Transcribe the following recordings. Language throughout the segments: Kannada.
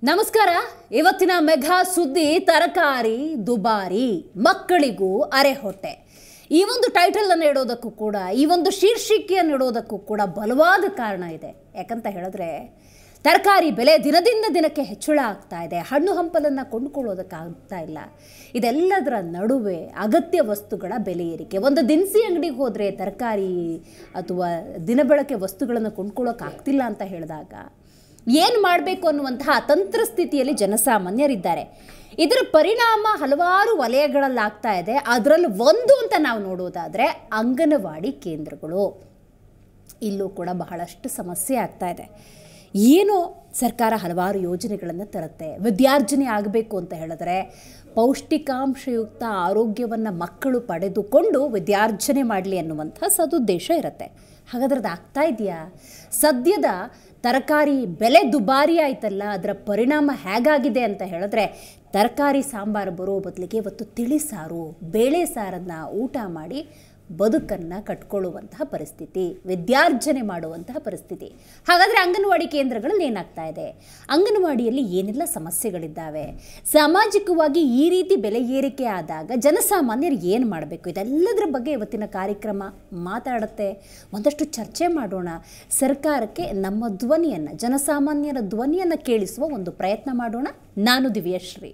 ನಮಸ್ಕಾರ ಇವತ್ತಿನ ಮೆಘಾ ಸುದ್ದಿ ತರಕಾರಿ ದುಬಾರಿ ಮಕ್ಕಳಿಗೂ ಅರೆ ಹೊಟ್ಟೆ ಈ ಒಂದು ಟೈಟಲ್ ಅನ್ನು ಇಡೋದಕ್ಕೂ ಕೂಡ ಈ ಒಂದು ಶೀರ್ಷಿಕೆಯನ್ನು ಇಡೋದಕ್ಕೂ ಕೂಡ ಬಲವಾದ ಕಾರಣ ಇದೆ ಯಾಕಂತ ಹೇಳಿದ್ರೆ ತರಕಾರಿ ಬೆಲೆ ದಿನದಿಂದ ದಿನಕ್ಕೆ ಹೆಚ್ಚಳ ಆಗ್ತಾ ಇದೆ ಹಣ್ಣು ಹಂಪಲನ್ನು ಕೊಂಡುಕೊಳ್ಳೋದಕ್ಕಾಗ್ತಾ ಇಲ್ಲ ಇದೆಲ್ಲದರ ನಡುವೆ ಅಗತ್ಯ ವಸ್ತುಗಳ ಬೆಲೆ ಏರಿಕೆ ಒಂದು ದಿನಸಿ ಅಂಗಡಿಗೆ ಹೋದರೆ ತರಕಾರಿ ಅಥವಾ ದಿನಬಳಕೆ ವಸ್ತುಗಳನ್ನು ಕೊಂಡ್ಕೊಳ್ಳೋಕ್ಕಾಗ್ತಿಲ್ಲ ಅಂತ ಹೇಳಿದಾಗ ಏನು ಮಾಡಬೇಕು ಅನ್ನುವಂತಹ ಅತಂತ್ರ ಸ್ಥಿತಿಯಲ್ಲಿ ಜನಸಾಮಾನ್ಯರಿದ್ದಾರೆ ಇದರ ಪರಿಣಾಮ ಹಲವಾರು ವಲಯಗಳಲ್ಲಾಗ್ತಾ ಇದೆ ಅದರಲ್ಲಿ ಒಂದು ಅಂತ ನಾವು ನೋಡೋದಾದರೆ ಅಂಗನವಾಡಿ ಕೇಂದ್ರಗಳು ಇಲ್ಲೂ ಕೂಡ ಬಹಳಷ್ಟು ಸಮಸ್ಯೆ ಆಗ್ತಾ ಇದೆ ಏನೋ ಸರ್ಕಾರ ಹಲವಾರು ಯೋಜನೆಗಳನ್ನು ತರುತ್ತೆ ವಿದ್ಯಾರ್ಜನೆ ಆಗಬೇಕು ಅಂತ ಹೇಳಿದ್ರೆ ಪೌಷ್ಟಿಕಾಂಶಯುಕ್ತ ಆರೋಗ್ಯವನ್ನು ಮಕ್ಕಳು ಪಡೆದುಕೊಂಡು ವಿದ್ಯಾರ್ಜನೆ ಮಾಡಲಿ ಅನ್ನುವಂಥ ಸದುದ್ದೇಶ ಇರುತ್ತೆ ಹಾಗಾದ್ರೆ ಅದು ಆಗ್ತಾ ಇದೆಯಾ ಸದ್ಯದ ತರಕಾರಿ ಬೆಲೆ ದುಬಾರಿ ಆಯ್ತಲ್ಲ ಅದರ ಪರಿಣಾಮ ಹೇಗಾಗಿದೆ ಅಂತ ಹೇಳಿದ್ರೆ ತರಕಾರಿ ಸಾಂಬಾರು ಬರೋ ಬದಲಿಗೆ ಇವತ್ತು ತಿಳಿ ಸಾರು ಬೇಳೆ ಸಾರನ್ನು ಊಟ ಮಾಡಿ ಬದುಕನ್ನು ಕಟ್ಕೊಳ್ಳುವಂತಹ ಪರಿಸ್ಥಿತಿ ವಿದ್ಯಾರ್ಜನೆ ಮಾಡುವಂತಹ ಪರಿಸ್ಥಿತಿ ಹಾಗಾದರೆ ಅಂಗನವಾಡಿ ಕೇಂದ್ರಗಳಲ್ಲಿ ಏನಾಗ್ತಾ ಇದೆ ಅಂಗನವಾಡಿಯಲ್ಲಿ ಏನೆಲ್ಲ ಸಮಸ್ಯೆಗಳಿದ್ದಾವೆ ಸಾಮಾಜಿಕವಾಗಿ ಈ ರೀತಿ ಬೆಲೆ ಏರಿಕೆ ಆದಾಗ ಜನಸಾಮಾನ್ಯರು ಏನು ಮಾಡಬೇಕು ಇದೆಲ್ಲದರ ಬಗ್ಗೆ ಇವತ್ತಿನ ಕಾರ್ಯಕ್ರಮ ಮಾತಾಡುತ್ತೆ ಒಂದಷ್ಟು ಚರ್ಚೆ ಮಾಡೋಣ ಸರ್ಕಾರಕ್ಕೆ ನಮ್ಮ ಧ್ವನಿಯನ್ನು ಜನಸಾಮಾನ್ಯರ ಧ್ವನಿಯನ್ನು ಕೇಳಿಸುವ ಒಂದು ಪ್ರಯತ್ನ ಮಾಡೋಣ ನಾನು ದಿವ್ಯಶ್ರೀ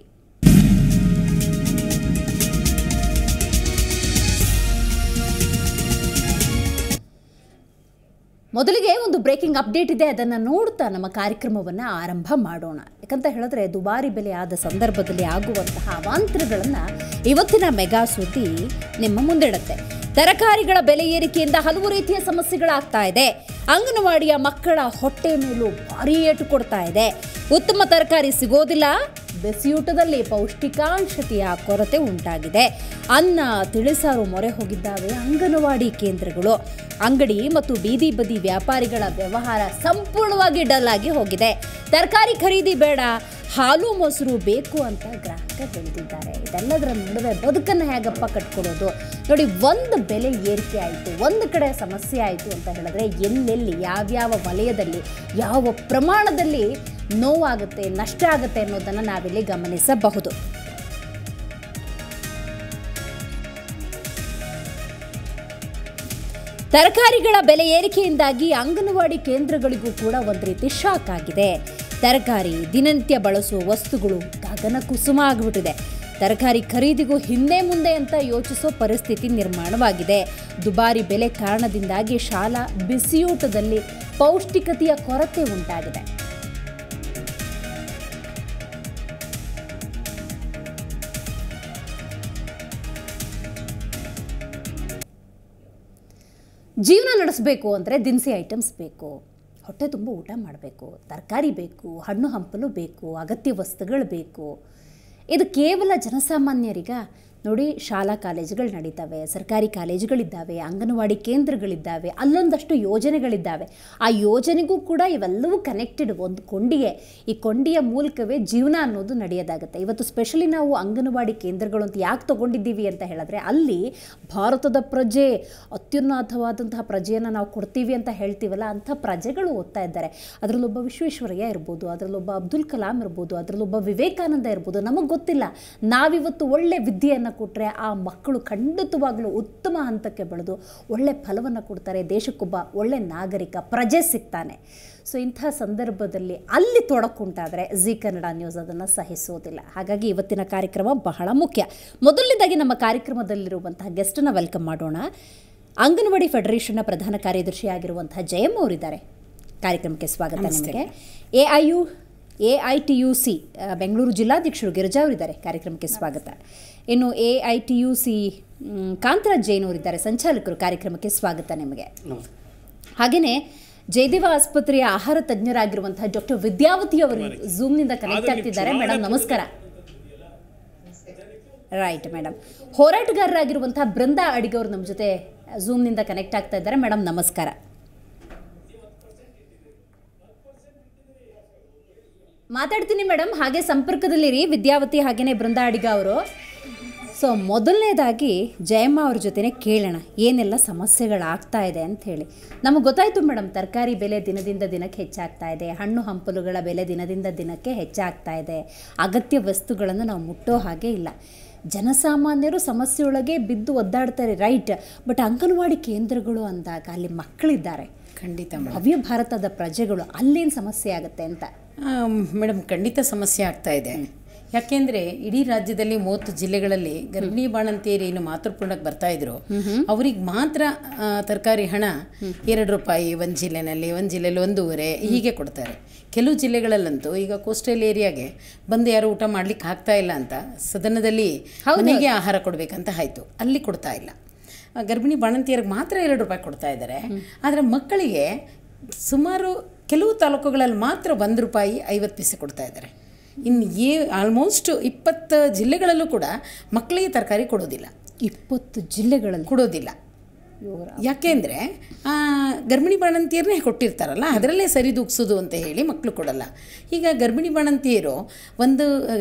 ಮೊದಲಿಗೆ ಒಂದು ಬ್ರೇಕಿಂಗ್ ಅಪ್ಡೇಟ್ ಇದೆ ಅದನ್ನು ನೋಡ್ತಾ ನಮ್ಮ ಕಾರ್ಯಕ್ರಮವನ್ನು ಆರಂಭ ಮಾಡೋಣ ಯಾಕಂತ ಹೇಳಿದ್ರೆ ದುಬಾರಿ ಬೆಲೆ ಆದ ಸಂದರ್ಭದಲ್ಲಿ ಆಗುವಂತಹ ಅವಾಂತರಗಳನ್ನು ಇವತ್ತಿನ ಮೆಗಾ ಸುದ್ದಿ ನಿಮ್ಮ ಮುಂದಿಡುತ್ತೆ ತರಕಾರಿಗಳ ಬೆಲೆ ಏರಿಕೆಯಿಂದ ಹಲವು ರೀತಿಯ ಸಮಸ್ಯೆಗಳಾಗ್ತಾ ಇದೆ ಅಂಗನವಾಡಿಯ ಮಕ್ಕಳ ಹೊಟ್ಟೆ ಮೇಲೂ ಭಾರಿ ಏಟು ಕೊಡ್ತಾ ಇದೆ ಉತ್ತಮ ತರಕಾರಿ ಸಿಗೋದಿಲ್ಲ ಬಿಸಿಯೂಟದಲ್ಲಿ ಪೌಷ್ಟಿಕಾಂಶತೆಯ ಕೊರತೆ ಉಂಟಾಗಿದೆ ಅನ್ನ ತಿಳಿಸಾರು ಮೊರೆ ಹೋಗಿದ್ದಾವೆ ಅಂಗನವಾಡಿ ಕೇಂದ್ರಗಳು ಅಂಗಡಿ ಮತ್ತು ಬೀದಿ ಬದಿ ವ್ಯಾಪಾರಿಗಳ ವ್ಯವಹಾರ ಸಂಪೂರ್ಣವಾಗಿ ಡಲ್ ಆಗಿ ಹೋಗಿದೆ ತರಕಾರಿ ಖರೀದಿ ಬೇಡ ಹಾಲು ಮೊಸರು ಬೇಕು ಅಂತ ಗ್ರಾಹಕ ಬೆಳೆದಿದ್ದಾರೆ ಇದೆಲ್ಲದರ ನಡುವೆ ಬದುಕನ್ನು ಹೇಗಪ್ಪ ಕಟ್ಕೊಡೋದು ನೋಡಿ ಒಂದು ಬೆಲೆ ಏರಿಕೆ ಆಯಿತು ಒಂದು ಕಡೆ ಸಮಸ್ಯೆ ಆಯಿತು ಅಂತ ಹೇಳಿದ್ರೆ ಎಲ್ಲೆಲ್ಲಿ ಯಾವ್ಯಾವ ವಲಯದಲ್ಲಿ ಯಾವ ಪ್ರಮಾಣದಲ್ಲಿ ನೋವಾಗುತ್ತೆ ನಷ್ಟ ಆಗುತ್ತೆ ಅನ್ನೋದನ್ನು ನಾವಿಲ್ಲಿ ಗಮನಿಸಬಹುದು ತರಕಾರಿಗಳ ಬೆಲೆ ಏರಿಕೆಯಿಂದಾಗಿ ಅಂಗನವಾಡಿ ಕೇಂದ್ರಗಳಿಗೂ ಕೂಡ ಒಂದು ರೀತಿ ಶಾಕ್ ಆಗಿದೆ ತರಕಾರಿ ದಿನನಿತ್ಯ ಬಳಸುವ ವಸ್ತುಗಳು ಗಗನ ಕುಸುಮ ಆಗಿಬಿಟ್ಟಿದೆ ತರಕಾರಿ ಖರೀದಿಗೂ ಹಿಂದೆ ಮುಂದೆ ಅಂತ ಯೋಚಿಸೋ ಪರಿಸ್ಥಿತಿ ನಿರ್ಮಾಣವಾಗಿದೆ ದುಬಾರಿ ಬೆಲೆ ಕಾರಣದಿಂದಾಗಿ ಶಾಲಾ ಬಿಸಿಯೂಟದಲ್ಲಿ ಪೌಷ್ಟಿಕತೆಯ ಕೊರತೆ ಉಂಟಾಗಿದೆ ಜೀವನ ನಡೆಸಬೇಕು ಅಂದರೆ ದಿನಸಿ ಐಟಮ್ಸ್ ಬೇಕು ಹೊಟ್ಟೆ ತುಂಬ ಊಟ ಮಾಡಬೇಕು ತರಕಾರಿ ಬೇಕು ಹಣ್ಣು ಹಂಪಲು ಬೇಕು ಅಗತ್ಯ ವಸ್ತುಗಳು ಬೇಕು ಇದು ಕೇವಲ ಜನಸಾಮಾನ್ಯರಿಗ ನೋಡಿ ಶಾಲಾ ಕಾಲೇಜುಗಳು ನಡೀತವೆ ಸರ್ಕಾರಿ ಕಾಲೇಜುಗಳಿದ್ದಾವೆ ಅಂಗನವಾಡಿ ಕೇಂದ್ರಗಳಿದ್ದಾವೆ ಅಲ್ಲೊಂದಷ್ಟು ಯೋಜನೆಗಳಿದ್ದಾವೆ ಆ ಯೋಜನೆಗೂ ಕೂಡ ಇವೆಲ್ಲವೂ ಕನೆಕ್ಟೆಡ್ ಒಂದು ಕೊಂಡಿಗೆ ಈ ಕೊಂಡಿಯ ಮೂಲಕವೇ ಜೀವನ ಅನ್ನೋದು ನಡೆಯೋದಾಗುತ್ತೆ ಇವತ್ತು ಸ್ಪೆಷಲಿ ನಾವು ಅಂಗನವಾಡಿ ಕೇಂದ್ರಗಳು ಅಂತ ಯಾಕೆ ತೊಗೊಂಡಿದ್ದೀವಿ ಅಂತ ಹೇಳಿದ್ರೆ ಅಲ್ಲಿ ಭಾರತದ ಪ್ರಜೆ ಅತ್ಯುನ್ನತವಾದಂತಹ ಪ್ರಜೆಯನ್ನು ನಾವು ಕೊಡ್ತೀವಿ ಅಂತ ಹೇಳ್ತೀವಲ್ಲ ಅಂಥ ಪ್ರಜೆಗಳು ಓದ್ತಾ ಇದ್ದಾರೆ ಅದರಲ್ಲೊಬ್ಬ ವಿಶ್ವೇಶ್ವರಯ್ಯ ಇರ್ಬೋದು ಅದರಲ್ಲೊಬ್ಬ ಅಬ್ದುಲ್ ಕಲಾಂ ಇರ್ಬೋದು ಅದರಲ್ಲೊಬ್ಬ ವಿವೇಕಾನಂದ ಇರ್ಬೋದು ನಮಗೆ ಗೊತ್ತಿಲ್ಲ ನಾವಿವತ್ತು ಒಳ್ಳೆ ವಿದ್ಯೆಯನ್ನು ಕೊಟ್ಟರೆ ಆ ಮಕ್ಕಳು ಖಂಡಿತವಾಗ್ಲೂ ಉತ್ತಮ ಹಂತಕ್ಕೆ ಬೆಳೆದು ಒಳ್ಳೆ ಫಲವನ್ನು ಕೊಡ್ತಾರೆ ದೇಶಕ್ಕೊಬ್ಬ ಒಳ್ಳೆ ನಾಗರಿಕ ಪ್ರಜೆ ಸಿಗ್ತಾನೆ ಸೊ ಇಂಥ ಸಂದರ್ಭದಲ್ಲಿ ಅಲ್ಲಿ ತೊಡಕುಂಟಾದರೆ ಜಿ ಕನ್ನಡ ನ್ಯೂಸ್ ಅದನ್ನು ಸಹಿಸೋದಿಲ್ಲ ಹಾಗಾಗಿ ಇವತ್ತಿನ ಕಾರ್ಯಕ್ರಮ ಬಹಳ ಮುಖ್ಯ ಮೊದಲನೇದಾಗಿ ನಮ್ಮ ಕಾರ್ಯಕ್ರಮದಲ್ಲಿರುವಂತಹ ಗೆಸ್ಟನ್ನು ವೆಲ್ಕಮ್ ಮಾಡೋಣ ಅಂಗನವಾಡಿ ಫೆಡರೇಷನ್ನ ಪ್ರಧಾನ ಕಾರ್ಯದರ್ಶಿ ಆಗಿರುವಂತಹ ಜಯಮ್ಮ ಅವರಿದ್ದಾರೆ ಕಾರ್ಯಕ್ರಮಕ್ಕೆ ಸ್ವಾಗತ ನಿಮಗೆ A I U A I T U C Bengaluru ಜಿಲ್ಲಾಧ್ಯಕ್ಷರು ಗಿರಿಜಾ ಅವರಿದ್ದಾರೆ ಕಾರ್ಯಕ್ರಮಕ್ಕೆ ಸ್ವಾಗತ ಇನ್ನು A I T U C ಮ್, ಕಾಂತರಾಜ್ ಜೈನ್ ಅವರಿದ್ದಾರೆ ಸಂಚಾಲಕರು ಕಾರ್ಯಕ್ರಮಕ್ಕೆ ಸ್ವಾಗತ ನಿಮಗೆ ಹಾಗೆಯೇ ಜಯದೇವ ಆಸ್ಪತ್ರೆಯ ಆಹಾರ ತಜ್ಞರಾಗಿರುವಂತಹ ಡಾಕ್ಟರ್ ವಿದ್ಯಾವತಿ ಅವರು ಝೂಮ್ನಿಂದ ಕನೆಕ್ಟ್ ಆಗ್ತಿದ್ದಾರೆ ಮೇಡಮ್ ನಮಸ್ಕಾರ ರೈಟ್ ಮೇಡಮ್ ಹೋರಾಟಗಾರರಾಗಿರುವಂತಹ ಬೃಂದಾ ಅಡಿಗೆ ಅವರು ನಮ್ಮ ಜೊತೆ ಝೂಮ್ನಿಂದ ಕನೆಕ್ಟ್ ಆಗ್ತಾ ಇದ್ದಾರೆ ಮೇಡಮ್ ನಮಸ್ಕಾರ ಮಾತಾಡ್ತೀನಿ ಮೇಡಮ್ ಹಾಗೆ ಸಂಪರ್ಕದಲ್ಲಿರಿ ವಿದ್ಯಾವತಿ ಹಾಗೇನೆ ಬೃಂದಾ ಅಡಿಗ ಅವರು ಸೊ ಮೊದಲನೇದಾಗಿ ಜಯಮ್ಮ ಅವ್ರ ಜೊತೆನೆ ಕೇಳೋಣ ಏನೆಲ್ಲ ಸಮಸ್ಯೆಗಳಾಗ್ತಾ ಇದೆ ಅಂತ ಹೇಳಿ ನಮಗೆ ಗೊತ್ತಾಯಿತು ಮೇಡಮ್ ತರಕಾರಿ ಬೆಲೆ ದಿನದಿಂದ ದಿನಕ್ಕೆ ಹೆಚ್ಚಾಗ್ತಾ ಇದೆ ಹಣ್ಣು ಹಂಪಲುಗಳ ಬೆಲೆ ದಿನದಿಂದ ದಿನಕ್ಕೆ ಹೆಚ್ಚಾಗ್ತಾ ಇದೆ ಅಗತ್ಯ ವಸ್ತುಗಳನ್ನು ನಾವು ಮುಟ್ಟೋ ಹಾಗೆ ಇಲ್ಲ ಜನಸಾಮಾನ್ಯರು ಸಮಸ್ಯೆಯೊಳಗೆ ಬಿದ್ದು ಒದ್ದಾಡ್ತಾರೆ ರೈಟ್ ಬಟ್ ಅಂಗನವಾಡಿ ಕೇಂದ್ರಗಳು ಅಂದಾಗ ಅಲ್ಲಿ ಮಕ್ಕಳಿದ್ದಾರೆ ಖಂಡಿತ ಮೇಡಮ್ ಭವ್ಯ ಭಾರತದ ಪ್ರಜೆಗಳು ಅಲ್ಲೇನು ಸಮಸ್ಯೆ ಆಗುತ್ತೆ ಅಂತ ಮೇಡಮ್ ಖಂಡಿತ ಸಮಸ್ಯೆ ಆಗ್ತಾ ಇದೆ ಯಾಕೆಂದ್ರೆ ಇಡೀ ರಾಜ್ಯದಲ್ಲಿ ಮೂವತ್ತು ಜಿಲ್ಲೆಗಳಲ್ಲಿ ಗರ್ಭಿಣಿ ಬಾಣಂತಿಯರು ಏನು ಮಾತೃಪೂರ್ಣಕ್ಕೆ ಬರ್ತಾ ಇದ್ರು ಅವ್ರಿಗೆ ಮಾತ್ರ ಆ, ತರಕಾರಿ ಹಣ ಎರಡು ರೂಪಾಯಿ ಒಂದು ಜಿಲ್ಲೆನಲ್ಲಿ ಒಂದು ಜಿಲ್ಲೆಯಲ್ಲಿ ಒಂದೂವರೆ ಹೀಗೆ ಕೊಡ್ತಾರೆ ಕೆಲವು ಜಿಲ್ಲೆಗಳಲ್ಲಂತೂ ಈಗ ಕೋಸ್ಟಲ್ ಏರಿಯಾಗೆ ಬಂದು ಯಾರು ಊಟ ಮಾಡ್ಲಿಕ್ಕೆ ಆಗ್ತಾ ಇಲ್ಲ ಅಂತ ಸದನದಲ್ಲಿ ಮನೆಗೆ ಆಹಾರ ಕೊಡಬೇಕಂತ ಆಯಿತು ಅಲ್ಲಿ ಕೊಡ್ತಾ ಇಲ್ಲ ಆ, ಗರ್ಭಿಣಿ ಬಾಣಂತಿಯರಿಗೆ ಮಾತ್ರ ಎರಡು ರೂಪಾಯಿ ಕೊಡ್ತಾ ಇದ್ದಾರೆ ಆದರೆ ಮಕ್ಕಳಿಗೆ ಸುಮಾರು ಕೆಲವು ತಾಲೂಕುಗಳಲ್ಲಿ ಮಾತ್ರ ಒಂದು ರೂಪಾಯಿ ಐವತ್ತು ಪೈಸೆ ಕೊಡ್ತಾ ಇದ್ದಾರೆ ಇನ್ನು ಏ ಆಲ್ಮೋಸ್ಟ್ ಇಪ್ಪತ್ತು ಜಿಲ್ಲೆಗಳಲ್ಲೂ ಕೂಡ ಮಕ್ಕಳಿಗೆ ತರಕಾರಿ ಕೊಡೋದಿಲ್ಲ ಇಪ್ಪತ್ತು ಜಿಲ್ಲೆಗಳಲ್ಲಿ ಕೊಡೋದಿಲ್ಲ ಇವರ ಯಾಕೆಂದರೆ ಗರ್ಭಿಣಿ ಬಾಣಂತಿಯರನ್ನೇ ಕೊಟ್ಟಿರ್ತಾರಲ್ಲ ಅದರಲ್ಲೇ ಸರಿದೂಗಿಸೋದು ಅಂತ ಹೇಳಿ ಮಕ್ಕಳು ಕೊಡಲ್ಲ ಈಗ ಗರ್ಭಿಣಿ ಬಾಣಂತಿಯರು ಒಂದು ಆ,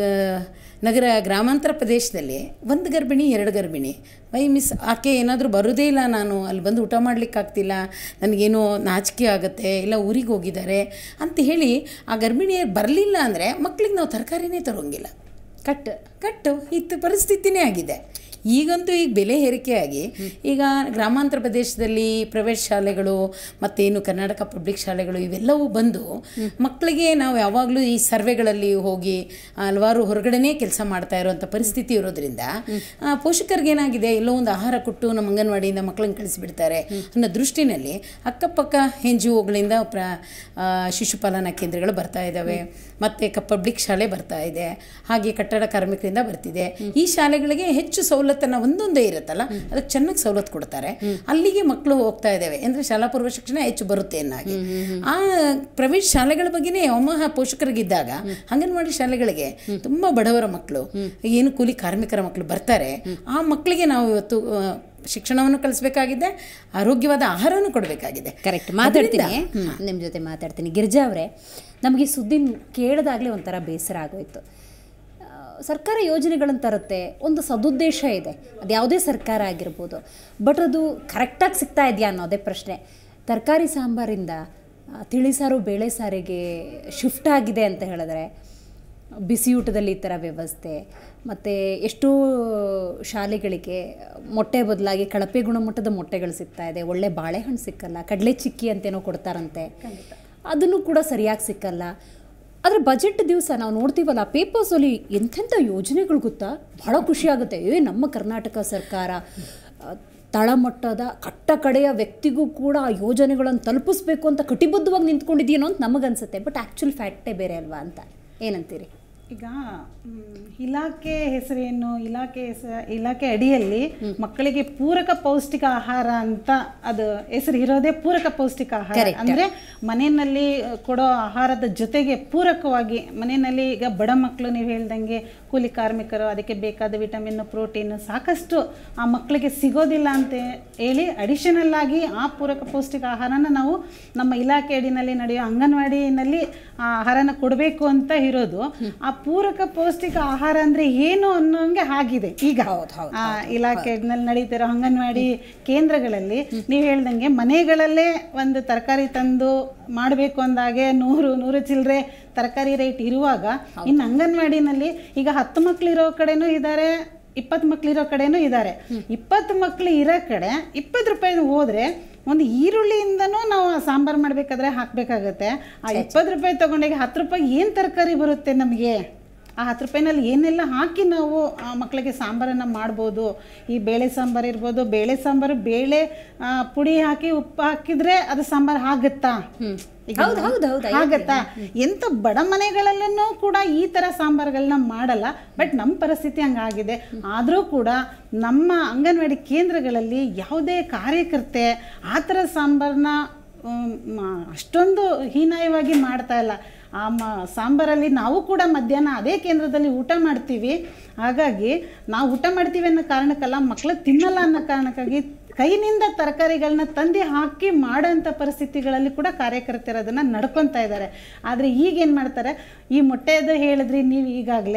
ನಗರ ಗ್ರಾಮಾಂತರ ಪ್ರದೇಶದಲ್ಲಿ ಒಂದು ಗರ್ಭಿಣಿ ಎರಡು ಗರ್ಭಿಣಿ ಬೈ ಮಿಸ್ ಆಕೆ ಏನಾದರೂ ಬರೋದೇ ಇಲ್ಲ ನಾನು ಅಲ್ಲಿ ಬಂದು ಊಟ ಮಾಡ್ಲಿಕ್ಕಾಗ್ತಿಲ್ಲ ನನಗೇನೋ ನಾಚಿಕೆ ಆಗುತ್ತೆ ಇಲ್ಲ ಊರಿಗೆ ಹೋಗಿದ್ದಾರೆ ಅಂತ ಹೇಳಿ ಆ ಗರ್ಭಿಣಿಯರು ಬರಲಿಲ್ಲ ಅಂದರೆ ಮಕ್ಳಿಗೆ ನಾವು ತರಕಾರಿನೇ ತರೋಂಗಿಲ್ಲ ಕಟ್ ಕಟ್ಟು ಇತ್ತು ಪರಿಸ್ಥಿತಿನೇ ಆಗಿದೆ ಈಗಂತೂ ಈಗ ಬೆಲೆ ಏರಿಕೆಯಾಗಿ ಈಗ ಗ್ರಾಮಾಂತರ ಪ್ರದೇಶದಲ್ಲಿ ಪ್ರೈವೇಟ್ ಶಾಲೆಗಳು ಮತ್ತೇನು ಕರ್ನಾಟಕ ಪಬ್ಲಿಕ್ ಶಾಲೆಗಳು ಇವೆಲ್ಲವೂ ಬಂದು ಮಕ್ಕಳಿಗೆ ನಾವು ಯಾವಾಗಲೂ ಈ ಸರ್ವೆಗಳಲ್ಲಿ ಹೋಗಿ ಹಲವಾರು ಹೊರಗಡೆನೇ ಕೆಲಸ ಮಾಡ್ತಾ ಇರುವಂಥ ಪರಿಸ್ಥಿತಿ ಇರೋದ್ರಿಂದ ಆ, ಪೋಷಕರಿಗೆ ಏನಾಗಿದೆ ಎಲ್ಲೋ ಒಂದು ಆಹಾರ ಕೊಟ್ಟು ನಮ್ಮ ಅಂಗನವಾಡಿಯಿಂದ ಮಕ್ಕಳನ್ನ ಕಳಿಸಿಬಿಡ್ತಾರೆ ಅನ್ನೋ ದೃಷ್ಟಿನಲ್ಲಿ ಅಕ್ಕಪಕ್ಕ ಎನ್ ಜಿ ಒಗಳಿಂದ ಪ್ರ ಆ, ಶಿಶುಪಾಲನಾ ಕೇಂದ್ರಗಳು ಬರ್ತಾ ಇದ್ದಾವೆ ಮತ್ತು ಕ ಪಬ್ಲಿಕ್ ಶಾಲೆ ಬರ್ತಾ ಇದೆ ಹಾಗೆ ಕಟ್ಟಡ ಕಾರ್ಮಿಕರಿಂದ ಬರ್ತಿದೆ ಈ ಶಾಲೆಗಳಿಗೆ ಹೆಚ್ಚು ಸವಲತ್ತನ್ನು ಒಂದೊಂದೇ ಇರುತ್ತಲ್ಲ ಅದಕ್ಕೆ ಚೆನ್ನಾಗಿ ಸವಲತ್ತು ಕೊಡ್ತಾರೆ ಅಲ್ಲಿಗೆ ಮಕ್ಕಳು ಹೋಗ್ತಾ ಇದ್ದಾವೆ ಅಂದರೆ ಶಾಲಾ ಪೂರ್ವ ಶಿಕ್ಷಣ ಹೆಚ್ಚು ಬರುತ್ತೆ ಎನ್ನಾಗಿ ಆ ಪ್ರೈವೇಟ್ ಶಾಲೆಗಳ ಬಗ್ಗೆನೇ ಅಮಹ ಪೋಷಕರಿಗಿದ್ದಾಗ ಅಂಗನವಾಡಿ ಶಾಲೆಗಳಿಗೆ ತುಂಬ ಬಡವರ ಮಕ್ಕಳು ಏನು ಕೂಲಿ ಕಾರ್ಮಿಕರ ಮಕ್ಕಳು ಬರ್ತಾರೆ ಆ ಮಕ್ಕಳಿಗೆ ನಾವು ಇವತ್ತು ಆ, ಶಿಕ್ಷಣವನ್ನು ಕಲಿಸ್ಬೇಕಾಗಿದೆ ಆರೋಗ್ಯವಾದ ಆಹಾರವನ್ನು ಕೊಡಬೇಕಾಗಿದೆ ಕರೆಕ್ಟ್ ಮಾತಾಡ್ತೀನಿ ನಿಮ್ಮ ಜೊತೆ ಮಾತಾಡ್ತೀನಿ ಗಿರ್ಜಾ ಅವರೇ ನಮಗೆ ಈ ಸುದ್ದಿ ಕೇಳಿದಾಗಲೇ ಒಂಥರ ಬೇಸರ ಆಗೋಯ್ತು ಆ, ಸರ್ಕಾರ ಯೋಜನೆಗಳನ್ನು ತರುತ್ತೆ ಒಂದು ಸದುದ್ದೇಶ ಇದೆ ಅದು ಯಾವುದೇ ಸರ್ಕಾರ ಆಗಿರ್ಬೋದು ಬಟ್ ಅದು ಕರೆಕ್ಟಾಗಿ ಸಿಗ್ತಾ ಇದೆಯಾ ಅನ್ನೋದೇ ಪ್ರಶ್ನೆ ತರಕಾರಿ ಸಾಂಬಾರಿಂದ ಆ, ತಿಳಿಸಾರು ಬೇಳೆ ಸಾರಿಗೆ ಶಿಫ್ಟ್ ಆಗಿದೆ ಅಂತ ಹೇಳಿದ್ರೆ ಬಿಸಿಯೂಟದಲ್ಲಿ ಈ ಥರ ವ್ಯವಸ್ಥೆ ಮತ್ತು ಎಷ್ಟೋ ಶಾಲೆಗಳಿಗೆ ಮೊಟ್ಟೆ ಬದಲಾಗಿ ಕಳಪೆ ಗುಣಮಟ್ಟದ ಮೊಟ್ಟೆಗಳು ಸಿಗ್ತಾ ಇದೆ ಒಳ್ಳೆ ಬಾಳೆಹಣ್ಣು ಸಿಕ್ಕಲ್ಲ ಕಡಲೆ ಚಿಕ್ಕಿ ಅಂತೇನೋ ಕೊಡ್ತಾರಂತೆ ಅದನ್ನು ಕೂಡ ಸರಿಯಾಗಿ ಸಿಕ್ಕಲ್ಲ ಆದರೆ ಬಜೆಟ್ ದಿವಸ ನಾವು ನೋಡ್ತೀವಲ್ಲ ಪೇಪರ್ಸಲ್ಲಿ ಎಂಥೆಂಥ ಯೋಜನೆಗಳು ಗೊತ್ತಾ ಭಾಳ ಖುಷಿ ಆಗುತ್ತೆ ಏ ನಮ್ಮ ಕರ್ನಾಟಕ ಸರ್ಕಾರ ಆ, ತಳಮಟ್ಟದ ಕಟ್ಟ ಕಡೆಯ ವ್ಯಕ್ತಿಗೂ ಕೂಡ ಆ ಯೋಜನೆಗಳನ್ನು ತಲುಪಿಸ್ಬೇಕು ಅಂತ ಕಟಿಬದ್ಧವಾಗಿ ನಿಂತ್ಕೊಂಡಿದ್ದೀನೋ ಅಂತ ನಮಗನ್ಸುತ್ತೆ ಬಟ್ ಆ್ಯಕ್ಚುಲ್ ಫ್ಯಾಕ್ಟೇ ಬೇರೆ ಅಲ್ವಾ ಅಂತ ಏನಂತೀರಿ ಈಗ ಮ್, ಇಲಾಖೆ ಹೆಸರೇನು ಇಲಾಖೆ ಹೆಸ ಇಲಾಖೆ ಅಡಿಯಲ್ಲಿ ಮಕ್ಕಳಿಗೆ ಪೂರಕ ಪೌಷ್ಟಿಕ ಆಹಾರ ಅಂತ ಅದು ಹೆಸರು ಇರೋದೇ ಪೂರಕ ಪೌಷ್ಟಿಕ ಆಹಾರ Correct. ಅಂದ್ರೆ ಮನೆಯಲ್ಲಿ ಕೊಡೋ ಆಹಾರದ ಜೊತೆಗೆ ಪೂರಕವಾಗಿ ಮನೆಯಲ್ಲಿ ಈಗ ಬಡ ಮಕ್ಕಳು ನೀವು ಹೇಳ್ದಂಗೆ ಕೂಲಿ ಕಾರ್ಮಿಕರು ಅದಕ್ಕೆ ಬೇಕಾದ ವಿಟಮಿನ್ ಪ್ರೋಟೀನ್ ಸಾಕಷ್ಟು ಆ ಮಕ್ಕಳಿಗೆ ಸಿಗೋದಿಲ್ಲ ಅಂತ ಹೇಳಿ ಅಡಿಷನಲ್ ಆಗಿ ಆ ಪೂರಕ ಪೌಷ್ಟಿಕ ಆಹಾರನ ನಾವು ನಮ್ಮ ಇಲಾಖೆ ಅಡಿನಲ್ಲಿ ನಡೆಯೋ ಅಂಗನವಾಡಿನಲ್ಲಿ ಆ ಆಹಾರನ ಕೊಡಬೇಕು ಅಂತ ಇರೋದು ಆ ಪೂರಕ ಪೌಷ್ಟಿಕ ಆಹಾರ ಅಂದ್ರೆ ಏನು ಅನ್ನೋಂಗೆ ಆಗಿದೆ ಈಗ ಆ ಇಲಾಖೆನಲ್ಲಿ ನಡೀತಿರೋ ಅಂಗನವಾಡಿ ಕೇಂದ್ರಗಳಲ್ಲಿ ನೀವು ಹೇಳ್ದಂಗೆ ಮನೆಗಳಲ್ಲೇ ಒಂದು ತರಕಾರಿ ತಂದು ಮಾಡಬೇಕು ಅಂದಾಗೆ ನೂರು ನೂರು ಚಿಲ್ಲರೆ ತರಕಾರಿ ರೇಟ್ ಇರುವಾಗ ಇನ್ನು ಅಂಗನವಾಡಿನಲ್ಲಿ ಈಗ ಹತ್ತು ಮಕ್ಳಿರೋ ಕಡೆನೂ ಇದ್ದಾರೆ ಇಪ್ಪತ್ತು ಮಕ್ಳಿರೋ ಕಡೆನೂ ಇದ್ದಾರೆ ಇಪ್ಪತ್ತು ಮಕ್ಳು ಇರೋ ಕಡೆ ಇಪ್ಪತ್ತು ರೂಪಾಯಿ ಹೋದ್ರೆ ಒಂದು ಈರುಳ್ಳಿಯಿಂದನೂ ನಾವು ಸಾಂಬಾರು ಮಾಡಬೇಕಾದ್ರೆ ಹಾಕಬೇಕಾಗತ್ತೆ ಆ ಇಪ್ಪತ್ತು ರೂಪಾಯಿ ತಗೊಂಡಾಗ ಹತ್ತು ರೂಪಾಯಿ ಏನು ತರಕಾರಿ ಬರುತ್ತೆ ನಮಗೆ ಆ ಹತ್ತು ರೂಪಾಯಿನಲ್ಲಿ ಏನೆಲ್ಲ ಹಾಕಿ ನಾವು ಆ ಮಕ್ಕಳಿಗೆ ಸಾಂಬಾರನ್ನು ಮಾಡ್ಬೋದು ಈ ಬೇಳೆ ಸಾಂಬಾರು ಇರ್ಬೋದು ಬೇಳೆ ಸಾಂಬಾರು ಬೇಳೆ ಆ, ಪುಡಿ ಹಾಕಿ ಉಪ್ಪು ಹಾಕಿದ್ರೆ ಅದು ಸಾಂಬಾರು ಆಗುತ್ತಾ ಈಗ ಹೌದು, ಹೌದು, ಹೌದು, ಆಗತ್ತಾ ಎಂತ ಬಡ ಮನೆಗಳಲ್ಲೂ ಕೂಡ ಈ ಥರ ಸಾಂಬಾರುಗಳನ್ನ ಮಾಡಲ್ಲ ಬಟ್ ನಮ್ಮ ಪರಿಸ್ಥಿತಿ ಹಂಗಾಗಿದೆ ಆದರೂ ಕೂಡ ನಮ್ಮ ಅಂಗನವಾಡಿ ಕೇಂದ್ರಗಳಲ್ಲಿ ಯಾವುದೇ ಕಾರ್ಯಕರ್ತೆ ಆ ಥರ ಸಾಂಬಾರನ್ನ ಅಷ್ಟೊಂದು ಹೀನಾಯವಾಗಿ ಮಾಡ್ತಾ ಇಲ್ಲ ಆ ಮ ಸಾಂಬಾರಲ್ಲಿ ನಾವು ಕೂಡ ಮಧ್ಯಾಹ್ನ ಅದೇ ಕೇಂದ್ರದಲ್ಲಿ ಊಟ ಮಾಡ್ತೀವಿ ಹಾಗಾಗಿ ನಾವು ಊಟ ಮಾಡ್ತೀವಿ ಅನ್ನೋ ಕಾರಣಕ್ಕಲ್ಲ ಮಕ್ಕಳು ತಿನ್ನಲ್ಲ ಅನ್ನೋ ಕಾರಣಕ್ಕಾಗಿ ಕೈನಿಂದ ತರಕಾರಿಗಳನ್ನ ತಂದು ಹಾಕಿ ಮಾಡೋಂಥ ಪರಿಸ್ಥಿತಿಗಳಲ್ಲಿ ಕೂಡ ಕಾರ್ಯಕರ್ತರು ಅದನ್ನು ನಡ್ಕೊತಾ ಇದ್ದಾರೆ ಆದರೆ ಈಗೇನು ಮಾಡ್ತಾರೆ ಈ ಮೊಟ್ಟೆದು ಹೇಳಿದ್ರಿ ನೀವು ಈಗಾಗಲೇ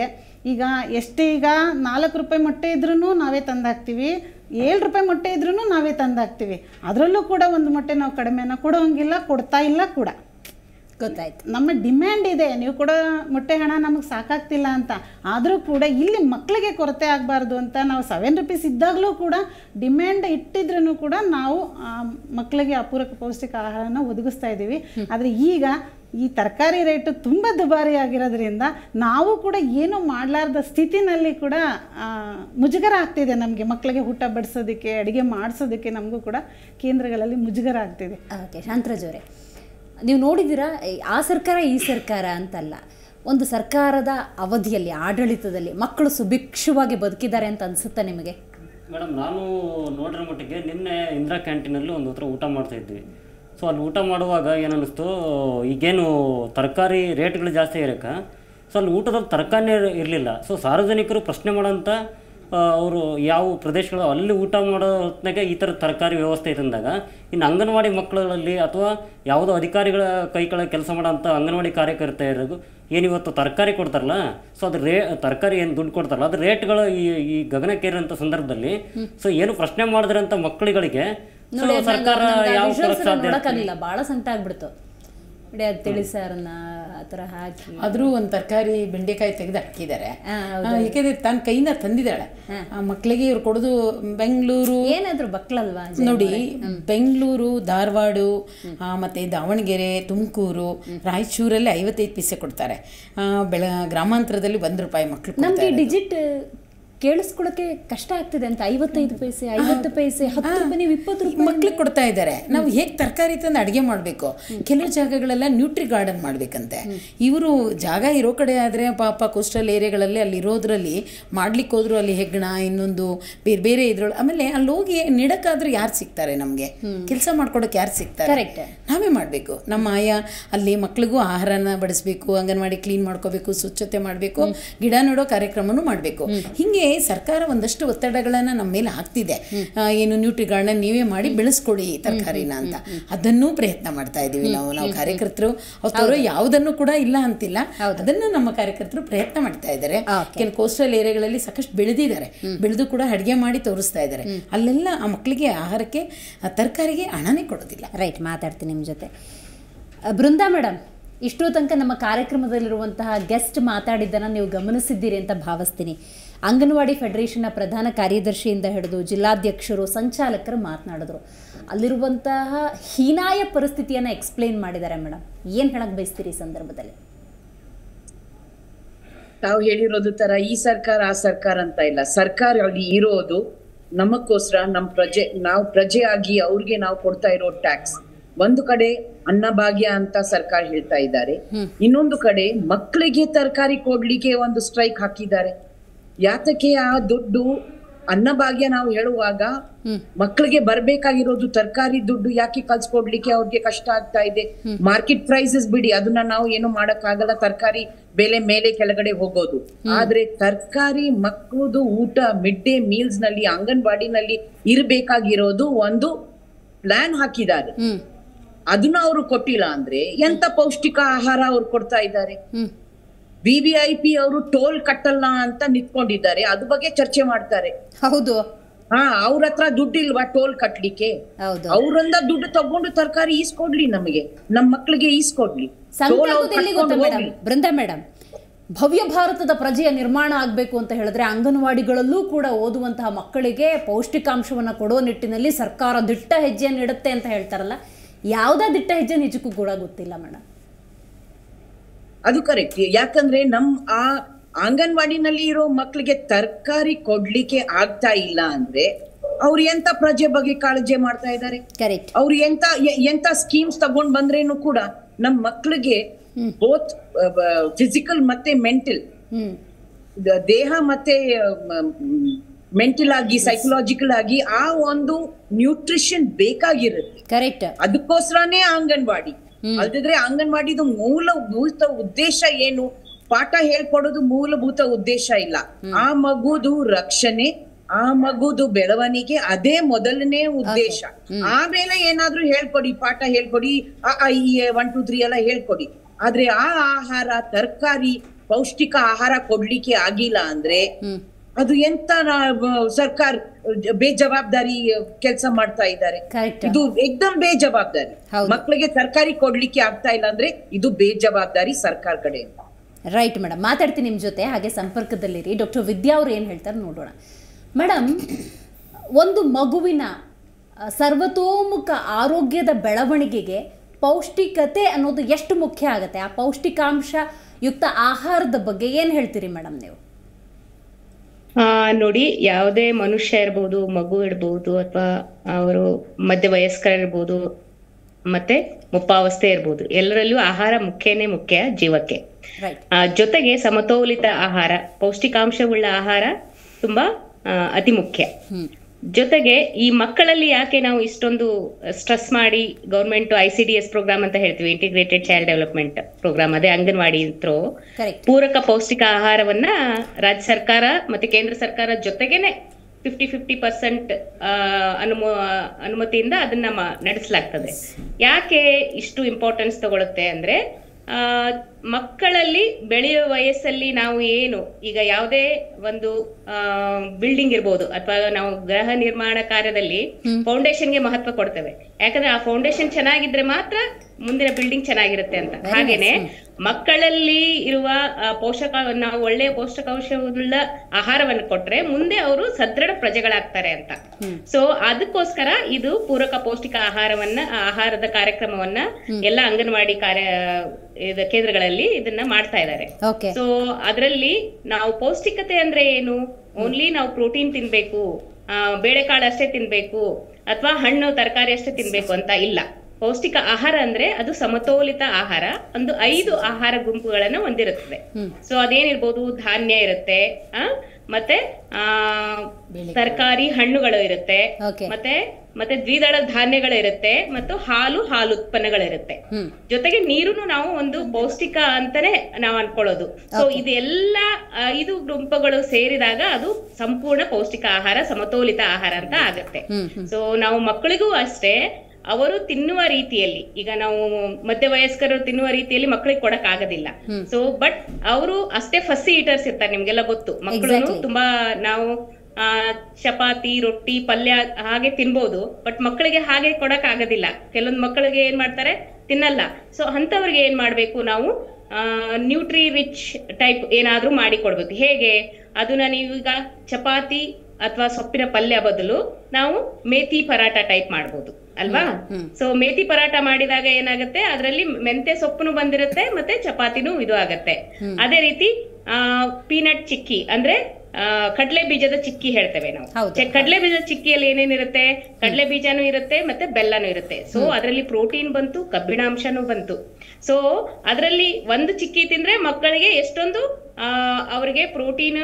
ಈಗ ಎಷ್ಟೇ ಈಗ ನಾಲ್ಕು ರೂಪಾಯಿ ಮೊಟ್ಟೆ ಇದ್ರೂ ನಾವೇ ತಂದಾಕ್ತೀವಿ ಏಳು ರೂಪಾಯಿ ಮೊಟ್ಟೆ ಇದ್ರೂ ನಾವೇ ತಂದಾಕ್ತೀವಿ ಅದರಲ್ಲೂ ಕೂಡ ಒಂದು ಮೊಟ್ಟೆ ನಾವು ಕಡಿಮೆನ ಕೊಡೋಂಗಿಲ್ಲ ಕೊಡ್ತಾ ಇಲ್ಲ ಕೂಡ ಗೊತ್ತಾಯ್ತು ನಮ್ಮ ಡಿಮ್ಯಾಂಡ್ ಇದೆ ನೀವು ಕೊಡೋ ಮೊಟ್ಟೆ ಹಣ ನಮಗೆ ಸಾಕಾಗ್ತಿಲ್ಲ ಅಂತ ಆದರೂ ಕೂಡ ಇಲ್ಲಿ ಮಕ್ಕಳಿಗೆ ಕೊರತೆ ಆಗಬಾರ್ದು ಅಂತ ನಾವು ಸೆವೆನ್ ರುಪೀಸ್ ಇದ್ದಾಗಲೂ ಕೂಡ ಡಿಮ್ಯಾಂಡ್ ಇಟ್ಟಿದ್ರೂ ಕೂಡ ನಾವು ಆ, ಮಕ್ಕಳಿಗೆ ಅಪೂರಕ ಪೌಷ್ಟಿಕ ಆಹಾರನ ಒದಗಿಸ್ತಾ ಇದ್ದೀವಿ ಆದರೆ ಈಗ ಈ ತರಕಾರಿ ರೇಟು ತುಂಬ ದುಬಾರಿ ಆಗಿರೋದ್ರಿಂದ ನಾವು ಕೂಡ ಏನು ಮಾಡಲಾರ್ದ ಸ್ಥಿತಿನಲ್ಲಿ ಕೂಡ ಆ, ಮುಜುಗರ ಆಗ್ತಿದೆ ನಮಗೆ ಮಕ್ಕಳಿಗೆ ಊಟ ಬಡಿಸೋದಕ್ಕೆ ಅಡುಗೆ ಮಾಡಿಸೋದಕ್ಕೆ ನಮಗೂ ಕೂಡ ಕೇಂದ್ರಗಳಲ್ಲಿ ಮುಜುಗರ ಆಗ್ತಿದೆ ಓಕೆ ಶಾಂತರಾಜ್ ಅವರೇ ನೀವು ನೋಡಿದ್ದೀರಾ ಈ- ಆ ಸರ್ಕಾರ ಈ ಸರ್ಕಾರ ಅಂತಲ್ಲ ಒಂದು ಸರ್ಕಾರದ ಅವಧಿಯಲ್ಲಿ ಆಡಳಿತದಲ್ಲಿ ಮಕ್ಕಳು ಸುಭಿಕ್ಷವಾಗಿ ಬದುಕಿದ್ದಾರೆ ಅಂತ ಅನ್ಸುತ್ತಾ ನಿಮಗೆ ಮೇಡಮ್ ನಾನು ನೋಡಿರೋ ಮಟ್ಟಿಗೆ ನಿನ್ನೆ ಇಂದಿರಾ ಕ್ಯಾಂಟೀನಲ್ಲಿ ಒಂದು ಹತ್ರ ಊಟ ಮಾಡ್ತಾ ಇದ್ವಿ ಸೊ ಅಲ್ಲಿ ಊಟ ಮಾಡುವಾಗ ಏನನ್ನಿಸ್ತು ಈಗೇನು ತರಕಾರಿ ರೇಟ್ಗಳು ಜಾಸ್ತಿ ಇರೋಕೆ ಸೊ ಅಲ್ಲಿ ಊಟದಲ್ಲಿ ತರಕಾರಿ ಇರಲಿಲ್ಲ ಸೊ ಸಾರ್ವಜನಿಕರು ಪ್ರಶ್ನೆ ಮಾಡೋಂಥ ಅವರು ಯಾವ ಪ್ರದೇಶಗಳು ಅಲ್ಲಿ ಊಟ ಮಾಡೋ ಹೊತ್ನಾಗೆ ಈ ಥರ ತರಕಾರಿ ವ್ಯವಸ್ಥೆ ಐತೆ ಅಂದಾಗ ಇನ್ನು ಅಂಗನವಾಡಿ ಮಕ್ಕಳಲ್ಲಿ ಅಥವಾ ಯಾವುದೋ ಅಧಿಕಾರಿಗಳ ಕೈ ಕೆಳಗೆ ಕೆಲಸ ಮಾಡೋಂಥ ಅಂಗನವಾಡಿ ಕಾರ್ಯಕರ್ತೆಯರಿಗೂ ಏನಿವತ್ತು ತರಕಾರಿ ಕೊಡ್ತಾರಲ್ಲ ಸೊ ಅದು ರೇ ತರಕಾರಿ ಏನು ದುಡ್ಡು ಕೊಡ್ತಾರಲ್ಲ ಅದು ರೇಟ್ಗಳು ಈ ಈ ಗಗನಕ್ಕೇರಂಥ ಸಂದರ್ಭದಲ್ಲಿ ಸೊ ಏನು ಪ್ರಶ್ನೆ ಮಾಡಿದ್ರಂಥ ಮಕ್ಕಳುಗಳಿಗೆ ಸೊ ನೋಡಿ ಅದ್ನ ಸರ್ಕಾರ ನಮ್ಗೆ ಆ ಯಾವ visuals ಕೊಡಕ್ಕೆ ಎಲ್ಲ ಸಾಧ್ಯ ನೋಡಕ್ಕಾಗ್ಲಿಲ್ಲ ಭಾಳ ಸಂಕಟ ಆಗ್ಬಿಡ್ತು ನೋಡಿ ಅದು ತಿಳಿ ಸಾರನ್ನ ಆ ಥರ ಹಾಕಿ ಆದರೂ ಒಂದು ತರಕಾರಿ ಬೆಂಡೆಕಾಯಿ ತೆಗೆದು ಹಾಕಿದ್ದಾರೆ ಆ, ಯಾಕೆಂದ್ರೆ ತನ್ನ ಕೈನ ತಂದಿದ್ದಾಳೆ ಆ ಮಕ್ಕಳಿಗೆ ಇವ್ರು ಕೊಡೋದು ಬೆಂಗಳೂರು ಏನಾದ್ರು ಬಕ್ಲಲ್ವಾ ನೋಡಿ ಬೆಂಗಳೂರು ಧಾರವಾಡ ಆ, ಮತ್ತೆ ದಾವಣಗೆರೆ ತುಮಕೂರು ರಾಯಚೂರಲ್ಲಿ ಐವತ್ತೈದು ಪೈಸೆ ಕೊಡ್ತಾರೆ ಆ, ಬೆಳ ಗ್ರಾಮಾಂತರದಲ್ಲಿ ಒಂದು ರೂಪಾಯಿ ಮಕ್ಕಳು ನಮ್ಗೆ ಡಿಜಿಟ್ ಕೇಳಿಸ್ಕೊಳಕ್ಕೆ ಕಷ್ಟ ಆಗ್ತಿದೆ ಅಂತ ಐವತ್ತೈದು ಪೈಸೆ ಐವತ್ತು ಪೈಸೆ ಹತ್ತು ರೂಪಾಯಿ ನೀವು ಇಪ್ಪತ್ತು ರೂಪಾಯಿ ಮಕ್ಳಿಗೆ ಕೊಡ್ತಾ ಇದ್ದಾರೆ ನಾವು ಹೇಗೆ ತರಕಾರಿ ತಂದು ಅಡುಗೆ ಮಾಡಬೇಕು ಕೆಲವು ಜಾಗಗಳೆಲ್ಲ ನ್ಯೂಟ್ರಿ ಗಾರ್ಡನ್ ಮಾಡಬೇಕಂತೆ ಇವರು ಜಾಗ ಇರೋ ಕಡೆ ಆದರೆ ಪಾಪ ಕೋಸ್ಟಲ್ ಏರಿಯಾಗಳಲ್ಲಿ ಅಲ್ಲಿ ಇರೋದ್ರಲ್ಲಿ ಮಾಡ್ಲಿಕ್ಕೆ ಹೋದ್ರು ಅಲ್ಲಿ ಹೆಗ್ಗಣ ಇನ್ನೊಂದು ಬೇರೆ ಬೇರೆ ಇದ್ರೊಳಗೆ ಆಮೇಲೆ ಅಲ್ಲಿ ಹೋಗಿ ನೆಡಕ್ಕಾದ್ರೆ ಯಾರು ಸಿಗ್ತಾರೆ ನಮಗೆ ಕೆಲಸ ಮಾಡ್ಕೊಡಕ್ಕೆ ಯಾರು ಸಿಗ್ತಾರೆ Correct. ನಾವೇ ಮಾಡಬೇಕು ನಮ್ಮ ಆಯಾ ಅಲ್ಲಿ ಮಕ್ಳಿಗೂ ಆಹಾರನ ಬಡಿಸ್ಬೇಕು ಅಂಗನವಾಡಿ ಕ್ಲೀನ್ ಮಾಡ್ಕೋಬೇಕು ಸ್ವಚ್ಛತೆ ಮಾಡಬೇಕು ಗಿಡ ನೆಡೋ ಕಾರ್ಯಕ್ರಮನೂ ಮಾಡಬೇಕು ಹಿಂಗೆ ಸರ್ಕಾರ ಒಂದಷ್ಟು ಒತ್ತಡಗಳನ್ನು ನಮ್ಮ ಮೇಲೆ ಹಾಕ್ತಿದೆ ಆ, ಏನು ನ್ಯೂಟ್ರಿ ಗಾರ್ಡನ್ ನೀವೇ ಮಾಡಿ ಬೆಳೆಸ್ಕೊಡಿ ತರಕಾರಿನ ಅಂತ ಅದನ್ನೂ ಪ್ರಯತ್ನ ಮಾಡ್ತಾ ಇದ್ದೀವಿ ನಾವು ನಾವು ಕಾರ್ಯಕರ್ತರು ಅವ್ರು ಯಾವುದನ್ನು ಕೂಡ ಇಲ್ಲ ಅಂತಿಲ್ಲ ಅದನ್ನು ನಮ್ಮ ಕಾರ್ಯಕರ್ತರು ಪ್ರಯತ್ನ ಮಾಡ್ತಾ ಇದ್ದಾರೆ ಕೆಲವು ಕೋಸ್ಟಲ್ ಏರಿಯಾಗಳಲ್ಲಿ ಸಾಕಷ್ಟು ಬೆಳೆದಿದ್ದಾರೆ ಬೆಳೆದು ಕೂಡ ಅಡುಗೆ ಮಾಡಿ ತೋರಿಸ್ತಾ ಇದ್ದಾರೆ ಅಲ್ಲೆಲ್ಲ ಆ ಮಕ್ಕಳಿಗೆ ಆಹಾರಕ್ಕೆ ಆ ತರಕಾರಿಗೆ ಹಣನೇ ಕೊಡೋದಿಲ್ಲ ರೈಟ್ ಮಾತಾಡ್ತೀನಿ ನಿಮ್ಮ ಜೊತೆ ಅ, ಬೃಂದಾ ಮೇಡಮ್ ಇಷ್ಟೋ ತನಕ ನಮ್ಮ ಕಾರ್ಯಕ್ರಮದಲ್ಲಿರುವಂತಹ ಗೆಸ್ಟ್ ಮಾತಾಡಿದ್ದನ್ನು ನೀವು ಗಮನಿಸಿದ್ದೀರಿ ಅಂತ ಭಾವಿಸ್ತೀನಿ ಅಂಗನವಾಡಿ ಫೆಡರೇಷನ್ನ ಪ್ರಧಾನ ಕಾರ್ಯದರ್ಶಿಯಿಂದ ಹಿಡಿದು ಜಿಲ್ಲಾಧ್ಯಕ್ಷರು ಸಂಚಾಲಕರು ಮಾತನಾಡಿದ್ರು ಅಲ್ಲಿರುವಂತಹ ಹೀನಾಯ ಪರಿಸ್ಥಿತಿಯನ್ನು ಎಕ್ಸ್ಪ್ಲೇನ್ ಮಾಡಿದ್ದಾರೆ ಮೇಡಮ್ ಏನು ಹೇಳಕ್ ಬಯಸ್ತೀರಿ ಈ ಸಂದರ್ಭದಲ್ಲಿ ತಾವು ಹೇಳಿರೋದು ತರ ಈ ಸರ್ಕಾರ ಆ ಸರ್ಕಾರ ಅಂತ ಇಲ್ಲ ಸರ್ಕಾರ ಅಲ್ಲಿ ಇರೋದು ನಮಗೋಸ್ಕರ ನಮ್ ಪ್ರಜೆ ನಾವು ಪ್ರಜೆ ಆಗಿ ಅವ್ರಿಗೆ ನಾವು ಕೊಡ್ತಾ ಇರೋ ಟ್ಯಾಕ್ಸ್ ಒಂದು ಕಡೆ ಅನ್ನಭಾಗ್ಯ ಅಂತ ಸರ್ಕಾರ ಹೇಳ್ತಾ ಇದ್ದಾರೆ ಇನ್ನೊಂದು ಕಡೆ ಮಕ್ಕಳಿಗೆ ತರಕಾರಿ ಕೊಡ್ಲಿಕ್ಕೆ ಒಂದು ಸ್ಟ್ರೈಕ್ ಹಾಕಿದ್ದಾರೆ ಯಾತಕ್ಕೆ ಆ ದುಡ್ಡು ಅನ್ನಭಾಗ್ಯ ನಾವು ಹೇಳುವಾಗ ಮಕ್ಕಳಿಗೆ ಬರ್ಬೇಕಾಗಿರೋದು ತರಕಾರಿ ದುಡ್ಡು ಯಾಕೆ ಕಳ್ಸ್ಕೊಡ್ಲಿಕ್ಕೆ ಅವ್ರಿಗೆ ಕಷ್ಟ ಆಗ್ತಾ ಇದೆ ಮಾರ್ಕೆಟ್ ಪ್ರೈಸಸ್ ಬಿಡಿ ಅದನ್ನ ನಾವು ಏನು ಮಾಡಕ್ಕಾಗಲ್ಲ ತರಕಾರಿ ಬೆಲೆ ಮೇಲೆ ಕೆಳಗಡೆ ಹೋಗೋದು ಆದ್ರೆ ತರಕಾರಿ ಮಕ್ಕಳದು ಊಟ ಮಿಡ್ ಡೇ ಮೀಲ್ಸ್ ನಲ್ಲಿ ಅಂಗನವಾಡಿನಲ್ಲಿ ಇರ್ಬೇಕಾಗಿರೋದು ಒಂದು ಪ್ಲಾನ್ ಹಾಕಿದ್ದಾರೆ ಹ್ಮ್ ಅದನ್ನ ಅವರು ಕೊಟ್ಟಿಲ್ಲ ಅಂದ್ರೆ ಎಂತ ಪೌಷ್ಟಿಕ ಆಹಾರ ಅವ್ರು ಕೊಡ್ತಾ ಇದ್ದಾರೆ ಹ್ಮ್ ವಿ ವಿ ಐ ಪಿ ಅವರು ಟೋಲ್ ಕಟ್ಟಲ್ಲ ಅಂತ ನಿಂತ್ಕೊಂಡಿದ್ದಾರೆ ಅದ್ರ ಬಗ್ಗೆ ಚರ್ಚೆ ಮಾಡ್ತಾರೆ ಹೌದು ಹಾ ಅವ್ರ ಹತ್ರ ದುಡ್ಡಿಲ್ವಾ ಟೋಲ್ ಕಟ್ಲಿಕ್ಕೆ ಹೌದು ಅವ್ರಿಂದ ದುಡ್ಡು ತಗೊಂಡು ತರಕಾರಿ ಈಸ್ಕೊಡ್ಲಿ ನಮಗೆ ನಮ್ ಮಕ್ಳಿಗೆ ಈಸ್ಕೊಡ್ಲಿ ಟೋಲ್ ಅವ್ರು ಸಂಕಟ ಎಲ್ಲಿ ಗೊತ್ತಾ ಕಟ್ಕೊಂಡು ಮೇಡಮ್ ಹೋಗ್ಲಿ. ಬೃಂದಾ ಮೇಡಮ್ ಭವ್ಯ ಭಾರತದ ಪ್ರಜೆಯ ನಿರ್ಮಾಣ ಆಗಬೇಕು ಅಂತ ಹೇಳಿದ್ರೆ ಅಂಗನವಾಡಿಗಳಲ್ಲೂ ಕೂಡ ಓದುವಂತಹ ಮಕ್ಕಳಿಗೆ ಪೌಷ್ಟಿಕಾಂಶವನ್ನು ಕೊಡೋ ನಿಟ್ಟಿನಲ್ಲಿ ಸರ್ಕಾರ ದಿಟ್ಟ ಹೆಜ್ಜೆಯನ್ನು ಇಡುತ್ತೆ ಅಂತ ಹೇಳ್ತಾರಲ್ಲ ಯಾವುದೇ ದಿಟ್ಟ ಹೆಜ್ಜೆ ನಿಜಕ್ಕೂ ಕೂಡ ಗೊತ್ತಿಲ್ಲ ಮೇಡಮ್ ಅದು ಕರೆಕ್ಟ್ ಯಾಕಂದ್ರೆ ನಮ್ ಆ ಅಂಗನವಾಡಿನಲ್ಲಿ ಇರೋ ಮಕ್ಳಿಗೆ ತರಕಾರಿ ಕೊಡ್ಲಿಕ್ಕೆ ಆಗ್ತಾ ಇಲ್ಲ ಅಂದ್ರೆ ಅವ್ರು ಎಂತ ಪ್ರಜೆ ಬಗ್ಗೆ ಕಾಳಜಿ ಮಾಡ್ತಾ ಇದ್ದಾರೆ ಕರೆಕ್ಟ್ ಅವ್ರು ಎಂತ ಎ- ಎಂತ ಸ್ಕೀಮ್ಸ್ ತಗೊಂಡ್ ಬಂದ್ರೇನು ಕೂಡ ನಮ್ ಮಕ್ಳಿಗೆ ಬೋತ್ ಫಿಸಿಕಲ್ ಮತ್ತೆ ಮೆಂಟಲ್ ಹ್ಮ್ ದೇಹ ಮತ್ತೆ ಮೆಂಟಲ್ ಆಗಿ ಸೈಕಲಾಜಿಕಲ್ ಆಗಿ ಆ ಒಂದು ನ್ಯೂಟ್ರಿಷನ್ ಬೇಕಾಗಿರುತ್ತೆ ಕರೆಕ್ಟ್ ಅದಕ್ಕೋಸ್ಕರನೇ ಅಂಗನವಾಡಿ ಅಲ್ದಿದ್ರೆ ಅಂಗನವಾಡಿದು ಮೂಲಭೂತ ಉದ್ದೇಶ ಏನು ಪಾಠ ಹೇಳ್ಕೊಡೋದು ಮೂಲಭೂತ ಉದ್ದೇಶ ಇಲ್ಲ ಆ ಮಗುದು ರಕ್ಷಣೆ ಆ ಮಗುದು ಬೆಳವಣಿಗೆ ಅದೇ ಮೊದಲನೇ ಉದ್ದೇಶ ಆಮೇಲೆ ಏನಾದ್ರೂ ಹೇಳ್ಕೊಡಿ ಪಾಠ ಹೇಳ್ಕೊಡಿ ಅ, ಆ, ಈ ಒನ್ ಟೂ ತ್ರೀ ಎಲ್ಲ ಹೇಳ್ಕೊಡಿ ಆದ್ರೆ ಆ ಆಹಾರ ತರಕಾರಿ ಪೌಷ್ಟಿಕ ಆಹಾರ ಕೊಡ್ಲಿಕ್ಕೆ ಆಗಿಲ್ಲ ಅಂದ್ರೆ ಅದು ಎಂತ ನಾ- ಸರ್ಕಾರ ಬೇಜವಾಬ್ದಾರಿ ಕೆಲಸ ಮಾಡ್ತಾ ಇದ್ದಾರೆ Correct. ಇದು ಏಕ್ದಮ್ ಬೇಜವಾಬ್ದಾರಿ ಹೌದು. ಮಕ್ಕಳಿಗೆ ಸರ್ಕಾರಿ ಕೊಡ್ಲಿಕ್ಕೆ ಆಗ್ತಾ ಇಲ್ಲ ಅಂದ್ರೆ ಇದು ಬೇಜವಾಬ್ದಾರಿ ಸರ್ಕಾರ ಕಡೆಯಿಂದ ರೈಟ್ ಮೇಡಮ್ ಮಾತಾಡ್ತೀನಿ ನಿಮ್ಮ ಜೊತೆ ಹಾಗೆ ಸಂಪರ್ಕದಲ್ಲಿರಿ ಡಾಕ್ಟರ್ ವಿದ್ಯಾ ಅವ್ರು ಏನು ಹೇಳ್ತಾರೆ ನೋಡೋಣ ಮೇಡಮ್ ಒಂದು ಮಗುವಿನ ಆ, ಸರ್ವತೋಮುಖ ಆರೋಗ್ಯದ ಬೆಳವಣಿಗೆಗೆ ಪೌಷ್ಟಿಕತೆ ಅನ್ನೋದು ಎಷ್ಟು ಮುಖ್ಯ ಆಗುತ್ತೆ ಆ ಪೌಷ್ಟಿಕಾಂಶ ಯುಕ್ತ ಆಹಾರದ ಬಗ್ಗೆ ಏನು ಹೇಳ್ತೀರಿ ಮೇಡಮ್ ನೀವು ಆ ನೋಡಿ ಯಾವುದೇ ಮನುಷ್ಯ ಇರ್ಬೋದು ಮಗು ಇರ್ಬೋದು ಅಥವಾ ಅವರು ಮಧ್ಯ ವಯಸ್ಕರಿರ್ಬೋದು ಮತ್ತೆ ಮುಪ್ಪಾವಸ್ಥೆ ಇರ್ಬೋದು ಎಲ್ಲರಲ್ಲೂ ಆಹಾರ ಮುಖ್ಯನೇ ಮುಖ್ಯ ಜೀವಕ್ಕೆ ರೈಟ್ ಆ, ಜೊತೆಗೆ ಸಮತೋಲಿತ ಆಹಾರ ಪೌಷ್ಟಿಕಾಂಶವುಳ್ಳ ಆಹಾರ ತುಂಬಾ ಆ, ಅತಿ ಮುಖ್ಯ ಜೊತೆಗೆ ಈ ಮಕ್ಕಳಲ್ಲಿ ಯಾಕೆ ನಾವು ಇಷ್ಟೊಂದು ಸ್ಟ್ರೆಸ್ ಮಾಡಿ government I C D S program ಅಂತ ಹೇಳ್ತೀವಿ ಇಂಟಿಗ್ರೇಟೆಡ್ ಚೈಲ್ಡ್ ಡೆವಲಪ್ಮೆಂಟ್ ಪ್ರೋಗ್ರಾಮ್ ಅದೇ ಅಂಗನವಾಡಿ ಥ್ರೋ ಕರೆಕ್ಟ್ ಪೂರಕ ಪೌಷ್ಟಿಕ ಆಹಾರವನ್ನ ರಾಜ್ಯ ಸರ್ಕಾರ ಮತ್ತೆ ಕೇಂದ್ರ ಸರ್ಕಾರ ಜೊತೆಗೇನೆ ಫಿಫ್ಟಿ ಫಿಫ್ಟಿ ಪರ್ಸೆಂಟ್ ಅನುಮ ಅನುಮತಿಯಿಂದ ಅದನ್ನ ಮ- ನಡೆಸಲಾಗ್ತದೆ ಯಾಕೆ ಇಷ್ಟು ಇಂಪಾರ್ಟೆನ್ಸ್ ತಗೊಳುತ್ತೆ ಅಂದ್ರೆ ಆ, ಮಕ್ಕಳಲ್ಲಿ ಬೆಳೆಯುವ ವಯಸ್ಸಲ್ಲಿ ನಾವು ಏನು ಈಗ ಯಾವುದೇ ಒಂದು ಬಿಲ್ಡಿಂಗ್ ಇರ್ಬೋದು ಅಥವಾ ನಾವು ಗೃಹ ನಿರ್ಮಾಣ ಕಾರ್ಯದಲ್ಲಿ ಫೌಂಡೇಶನ್ಗೆ ಮಹತ್ವ ಕೊಡ್ತೇವೆ ಯಾಕಂದ್ರೆ ಆ ಫೌಂಡೇಶನ್ ಚೆನ್ನಾಗಿದ್ರೆ ಮಾತ್ರ ಮುಂದಿನ ಬಿಲ್ಡಿಂಗ್ ಚೆನ್ನಾಗಿರುತ್ತೆ ಅಂತ ಹಾಗೇನೆ ಮಕ್ಕಳಲ್ಲಿ ಇರುವ ಆ, ಪೋಷಕ ನಾವು ಒಳ್ಳೆಯ ಪೋಷಕಾಂಶವುಳ್ಳ ಆಹಾರವನ್ನು ಕೊಟ್ರೆ ಮುಂದೆ ಅವರು ಸದೃಢ ಪ್ರಜೆಗಳಾಗ್ತಾರೆ ಅಂತ ಸೊ ಅದಕ್ಕೋಸ್ಕರ ಇದು ಪೂರಕ ಪೌಷ್ಟಿಕ ಆಹಾರವನ್ನ ಆ ಆಹಾರದ ಕಾರ್ಯಕ್ರಮವನ್ನ ಎಲ್ಲ ಅಂಗನವಾಡಿ ಕಾರ್ಯ ಇದು ಕೇಂದ್ರಗಳಲ್ಲಿ ಇದನ್ನ ಮಾಡ್ತಾ ಇದ್ದಾರೆ ಓಕೆ ಸೊ ಅದರಲ್ಲಿ ನಾವು ಪೌಷ್ಟಿಕತೆ ಅಂದ್ರೆ ಏನು ಓನ್ಲಿ ನಾವು ಪ್ರೋಟೀನ್ ತಿನ್ಬೇಕು ಆ, ಬೇಳೆಕಾಳು ಅಷ್ಟೇ ತಿನ್ಬೇಕು ಅಥವಾ ಹಣ್ಣು ತರಕಾರಿ ಅಷ್ಟೇ ತಿನ್ಬೇಕು ಅಂತ ಇಲ್ಲ ಪೌಷ್ಟಿಕ ಆಹಾರ ಅಂದ್ರೆ ಅದು ಸಮತೋಲಿತ ಆಹಾರ ಒಂದು ಐದು ಆಹಾರ ಗುಂಪುಗಳನ್ನ ಹೊಂದಿರುತ್ತದೆ ಸೊ ಅದೇನಿರ್ಬೋದು ಧಾನ್ಯ ಇರುತ್ತೆ ಆ ಮತ್ತೆ ಆ ತರಕಾರಿ ಹಣ್ಣುಗಳು ಇರುತ್ತೆ Okay. ಮತ್ತೆ ಮತ್ತೆ ದ್ವಿದಳ ಧಾನ್ಯಗಳು ಇರುತ್ತೆ ಮತ್ತು ಹಾಲು ಹಾಲು ಉತ್ಪನ್ನಗಳಿರುತ್ತೆ ಜೊತೆಗೆ ನೀರುನು ನಾವು ಒಂದು ಪೌಷ್ಟಿಕ ಅಂತಾನೆ ನಾವು ಅನ್ಕೊಳ್ಳೋದು ಸೊ ಇದೆಲ್ಲ ಆ, ಐದು ಗುಂಪುಗಳು ಸೇರಿದಾಗ ಅದು ಸಂಪೂರ್ಣ ಪೌಷ್ಟಿಕ ಆಹಾರ ಸಮತೋಲಿತ ಆಹಾರ ಅಂತ ಆಗತ್ತೆ ಸೊ ನಾವು ಮಕ್ಕಳಿಗೂ ಅಷ್ಟೇ ಅವರು ತಿನ್ನುವ ರೀತಿಯಲ್ಲಿ ಈಗ ನಾವು ಮಧ್ಯವಯಸ್ಕರು ತಿನ್ನುವ ರೀತಿಯಲ್ಲಿ ಮಕ್ಕಳಿಗೆ ಕೊಡಕ್ ಆಗೋದಿಲ್ಲ ಸೊ ಬಟ್ ಅವರು ಅಷ್ಟೇ ಫಸ್ಸಿ ಈಟರ್ಸ್ ಇರ್ತಾರೆ ನಿಮ್ಗೆಲ್ಲ ಗೊತ್ತು ಮಕ್ಕಳು Exactly. ತುಂಬಾ ನಾವು ಆ, ಚಪಾತಿ ರೊಟ್ಟಿ ಪಲ್ಯ ಹಾಗೆ ತಿನ್ಬೋದು ಬಟ್ ಮಕ್ಕಳಿಗೆ ಹಾಗೆ ಕೊಡಕ್ ಆಗೋದಿಲ್ಲ ಕೆಲವೊಂದು ಮಕ್ಕಳಿಗೆ ಏನ್ ಮಾಡ್ತಾರೆ ತಿನ್ನಲ್ಲ ಸೊ ಅಂತವ್ರಿಗೆ ಏನ್ ಮಾಡ್ಬೇಕು ನಾವು ನ್ಯೂಟ್ರಿ ರಿಚ್ ಟೈಪ್ ಏನಾದ್ರೂ ಮಾಡಿ ಕೊಡ್ಬೇಕು ಹೇಗೆ ಅದನ್ನ ನೀವೀಗ ಚಪಾತಿ ಅಥವಾ ಸೊಪ್ಪಿನ ಪಲ್ಯ ಬದಲು ನಾವು ಮೇಥಿ ಪರಾಟ ಟೈಪ್ ಮಾಡ್ಬೋದು ಅಲ್ವಾ ಸೊ ಮೇಥಿ ಪರಾಟ ಮಾಡಿದಾಗ ಏನಾಗುತ್ತೆ ಅದರಲ್ಲಿ ಮೆಂತೆ ಸೊಪ್ಪುನು ಬಂದಿರುತ್ತೆ ಮತ್ತೆ ಚಪಾತಿನೂ ಇದು ಆಗತ್ತೆ ಅದೇ ರೀತಿ ಪೀನಟ್ ಚಿಕ್ಕಿ ಅಂದ್ರೆ ಆ, ಕಡ್ಲೆ ಬೀಜದ ಚಿಕ್ಕಿ ಹೇಳ್ತೇವೆ ನಾವು ಹೌದು. ಚೆ- ಕಡ್ಲೆ ಬೀಜದ ಚಿಕ್ಕಿಯಲ್ಲಿ ಏನೇನಿರುತ್ತೆ ಕಡ್ಲೆ ಬೀಜನೂ ಇರುತ್ತೆ ಮತ್ತೆ ಬೆಲ್ಲನೂ ಇರುತ್ತೆ ಸೊ ಅದರಲ್ಲಿ ಪ್ರೋಟೀನ್ ಬಂತು ಕಬ್ಬಿಣಾಂಶನೂ ಬಂತು ಸೊ ಅದರಲ್ಲಿ ಒಂದು ಚಿಕ್ಕಿ ತಿಂದ್ರೆ ಮಕ್ಕಳಿಗೆ ಎಷ್ಟೊಂದು ಆ, ಅವರಿಗೆ ಪ್ರೋಟೀನು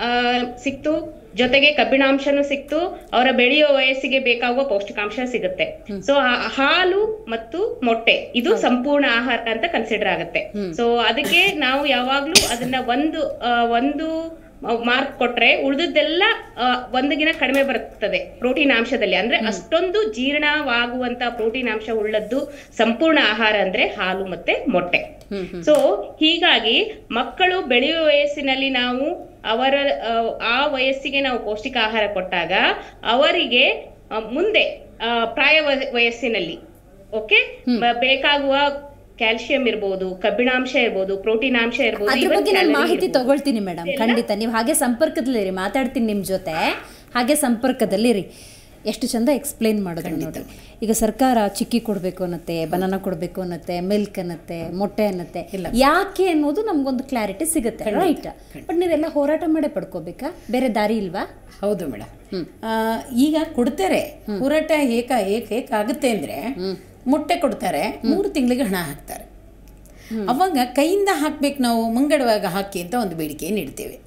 ಸಿಕ್ತು ಜೊತೆಗೆ ಕಬ್ಬಿಣಾಂಶನೂ ಸಿಕ್ತು ಅವರ ಬೆಳೆಯುವ ವಯಸ್ಸಿಗೆ ಬೇಕಾಗುವ ಪೌಷ್ಟಿಕಾಂಶ ಸಿಗುತ್ತೆ ಸೊ ಹಾಲು ಮತ್ತು ಮೊಟ್ಟೆ ಇದು ಸಂಪೂರ್ಣ ಆಹಾರ ಅಂತ ಕನ್ಸಿಡರ್ ಆಗುತ್ತೆ ಸೊ ಅದಕ್ಕೆ ನಾವು ಯಾವಾಗ್ಲೂ ಅದನ್ನ ಒಂದು ಆ, ಒಂದು ಮಾರ್ಕ್ ಕೊಟ್ರೆ ಉಳಿದದ್ದೆಲ್ಲ ಒಂದಿಗಿನ ಕಡಿಮೆ ಬರುತ್ತದೆ ಪ್ರೋಟೀನ್ ಅಂಶದಲ್ಲಿ ಅಂದ್ರೆ ಅಷ್ಟೊಂದು ಜೀರ್ಣವಾಗುವಂತ ಪ್ರೋಟೀನ್ ಅಂಶ ಉಳ್ಳದ್ದು ಸಂಪೂರ್ಣ ಆಹಾರ ಅಂದ್ರೆ ಹಾಲು ಮತ್ತೆ ಮೊಟ್ಟೆ ಸೊ ಹೀಗಾಗಿ ಮಕ್ಕಳು ಬೆಳೆಯುವ ವಯಸ್ಸಿನಲ್ಲಿ ನಾವು ಅವರ ಆ, ಆ ವಯಸ್ಸಿಗೆ ನಾವು ಪೌಷ್ಟಿಕ ಆಹಾರ ಕೊಟ್ಟಾಗ ಅವರಿಗೆ ಆ, ಮುಂದೆ ಆ, ಪ್ರಾಯ ವಯ- ವಯಸ್ಸಿನಲ್ಲಿ ಓಕೆ ಬೇಕಾಗುವ ಕ್ಯಾಲ್ಸಿಯಂ ಇರ್ಬೋದು ಕಬ್ಬಿಣಾಂಶ ಇರ್ಬೋದು ಪ್ರೋಟೀನ್ ಅಂಶ ಇರ್ಬೋದು ಅದ್ರ even ಬಗ್ಗೆ ನಾನು calorie ಮಾಹಿತಿ ಇರ್ಬೋದು. ತಗೊಳ್ತೀನಿ ಮೇಡಮ್ ಖಂಡಿತ ನೀವು ಹಾಗೆ ಸಂಪರ್ಕದಲ್ಲಿರಿ ಮಾತಾಡ್ತೀನಿ ನಿಮ್ಮ ಜೊತೆ ಹಾಗೆ ಸಂಪರ್ಕದಲ್ಲಿರಿ ಎಷ್ಟು ಚಂದ ಎಕ್ಸ್ಪ್ಲೇನ್ ಮಾಡೋದು ನೋಡಿ ಈಗ ಸರ್ಕಾರ ಚಿಕ್ಕಿ ಕೊಡಬೇಕು ಅನ್ನತ್ತೆ ಬನಾನ ಕೊಡಬೇಕು ಅನ್ನತ್ತೆ ಮಿಲ್ಕ್ ಅನ್ನತ್ತೆ ಮೊಟ್ಟೆ ಅನ್ನತ್ತೆ ಯಾಕೆ ಅನ್ನೋದು ನಮ್ಗೊಂದು ಕ್ಲಾರಿಟಿ ಸಿಗುತ್ತೆ ರೈಟ್ ಬಟ್ ನೀವೆಲ್ಲ ಹೋರಾಟ ಮಾಡೇ ಪಡ್ಕೋಬೇಕಾ ಬೇರೆ ದಾರಿ ಇಲ್ವಾ ಹೌದು ಮೇಡಮ್ ಈಗ ಕೊಡ್ತಾರೆ ಹೋರಾಟ ಏಕ ಏಕ ಏಕ ಆಗುತ್ತೆ ಅಂದ್ರೆ ಮೊಟ್ಟೆ ಕೊಡ್ತಾರೆ ಮೂರು ತಿಂಗಳಿಗೆ ಹಣ ಹಾಕ್ತಾರೆ ಅವಾಗ ಕೈಯಿಂದ ಹಾಕ್ಬೇಕು ನಾವು ಮುಂಗಡವಾಗ ಹಾಕಿ ಅಂತ ಒಂದು ಬೇಡಿಕೆಯನ್ನು ಇಡ್ತೇವೆ